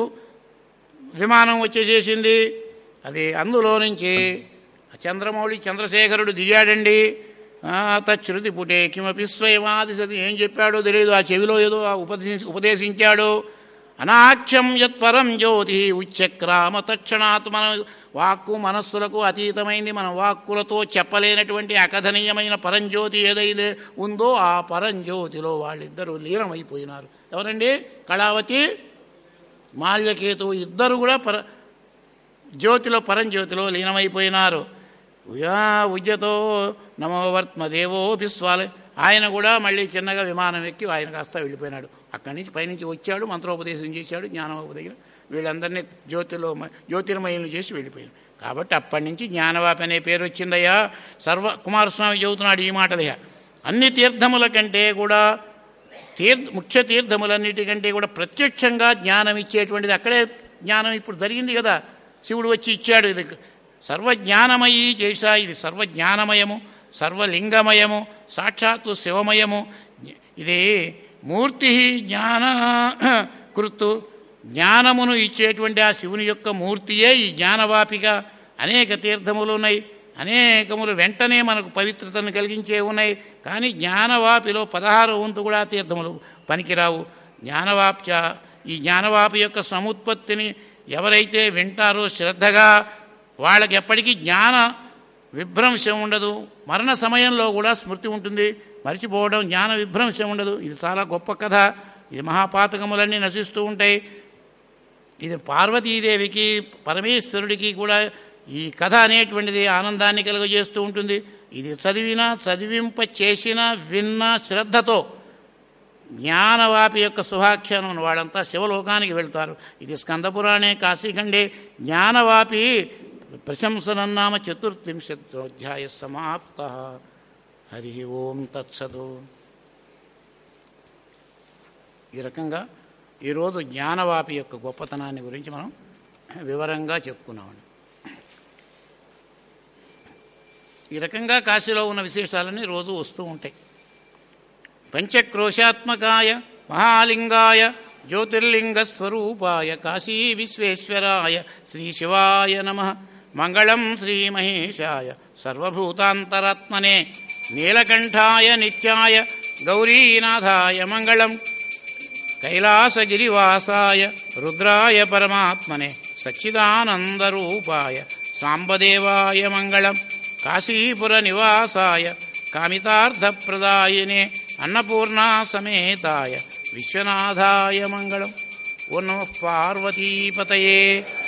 విమానం వచ్చేసేసింది అది అందులో నుంచి చంద్రమౌళి చంద్రశేఖరుడు దిగాడండి ఆ, తచ్చురుతి పుటే కిమపి స్వయమాది సతి ఏం చెప్పాడో తెలియదు ఆ చెవిలో ఏదో ఆ ఉపదేశి ఉపదేశించాడు అనాఖ్యం యత్పరం జ్యోతి ఉచ్చక్రామ తక్షణాత్ మన వాక్కు మనస్సులకు అతీతమైంది మన వాక్కులతో చెప్పలేనటువంటి అకథనీయమైన పరంజ్యోతి ఏదైతే ఉందో ఆ పరంజ్యోతిలో వాళ్ళిద్దరూ లీనమైపోయినారు ఎవరండి కళావతి మాల్యకేతువు ఇద్దరు కూడా పర జ్యోతిలో పరంజ్యోతిలో లీనమైపోయినారు ఉయా ఉజ్జతో నమోవర్త్మ దేవో విశ్వాల ఆయన కూడా మళ్ళీ చిన్నగా విమానం ఎక్కి ఆయన కాస్త వెళ్ళిపోయినాడు అక్కడి నుంచి పైనుంచి వచ్చాడు మంత్రోపదేశం చేశాడు జ్ఞానోపదేశం వీళ్ళందరినీ జ్యోతిలో మ- జ్యోతిర్మయులు చేసి వెళ్ళిపోయాడు కాబట్టి అప్పటి నుంచి జ్ఞానవాపి అనే పేరు వచ్చిందయ్యా సర్వ కుమారస్వామి చెబుతున్నాడు ఈ మాటలయ్యా అన్ని తీర్థముల కంటే కూడా తీర్థ ముఖ్య తీర్థములన్నిటికంటే కూడా ప్రత్యక్షంగా జ్ఞానం ఇచ్చేటువంటిది అక్కడే జ్ఞానం ఇప్పుడు జరిగింది కదా శివుడు వచ్చి ఇచ్చాడు ఇది సర్వజ్ఞానమయీ చేశా ఇది సర్వజ్ఞానమయము సర్వలింగమయము సాక్షాత్తు శివమయము ఇది మూర్తి జ్ఞాన కృత్తు జ్ఞానమును ఇచ్చేటువంటి ఆ శివుని యొక్క మూర్తియే ఈ జ్ఞానవాపిగా అనేక తీర్థములు ఉన్నాయి అనేకములు వెంటనే మనకు పవిత్రతను కలిగించే ఉన్నాయి కానీ జ్ఞానవాపిలో పదహారు వంతు కూడా తీర్థములు పనికిరావు జ్ఞానవాప్చ ఈ జ్ఞానవాపి యొక్క సముత్పత్తిని ఎవరైతే వింటారో శ్రద్ధగా వాళ్ళకి ఎప్పటికీ జ్ఞాన విభ్రంశం ఉండదు మరణ సమయంలో కూడా స్మృతి ఉంటుంది మర్చిపోవడం జ్ఞాన విభ్రంశం ఉండదు ఇది చాలా గొప్ప కథ ఇది మహాపాతకములన్నీ నశిస్తూ ఉంటాయి ఇది పార్వతీదేవికి పరమేశ్వరుడికి కూడా ఈ కథ అనేటువంటిది ఆనందాన్ని కలుగజేస్తూ ఉంటుంది ఇది చదివినా చదివింప చేసినా విన్నా శ్రద్ధతో జ్ఞానవాపి యొక్క శుభాఖ్యానం వాళ్ళంతా శివలోకానికి వెళ్తారు ఇది స్కందపురాణే కాశీఖండే జ్ఞానవాపి ప్రశంసనన్నామ చతుర్వింశత్యోధ్యాయ సమాప్త హరి ఓం తత్సదు ఈ రకంగా ఈరోజు జ్ఞానవాపి యొక్క గొప్పతనాన్ని గురించి మనం వివరంగా చెప్పుకున్నామండి ఈ రకంగా కాశీలో ఉన్న విశేషాలన్నీ రోజు వస్తూ ఉంటాయి పంచక్రోశాత్మకాయ మహాలింగాయ జ్యోతిర్లింగ స్వరూపాయ కాశీ విశ్వేశ్వరాయ శ్రీ శివాయ నమ మంగళం శ్రీమహేశాయ సర్వభూతాంతరాత్మనే నీలకంఠాయ నిత్యాయ గౌరీనాథాయ మంగళం కైలాసగిరివాసాయ రుద్రాయ పరమాత్మనే సచ్చిదానందరూపాయ సాంబదేవాయ మంగళం కాశీపుర నివాసాయ కామితార్థప్రదాయినే అన్నపూర్ణా సమేతాయ విశ్వనాథాయ మంగళం ఓ నమ పార్వతీపతయే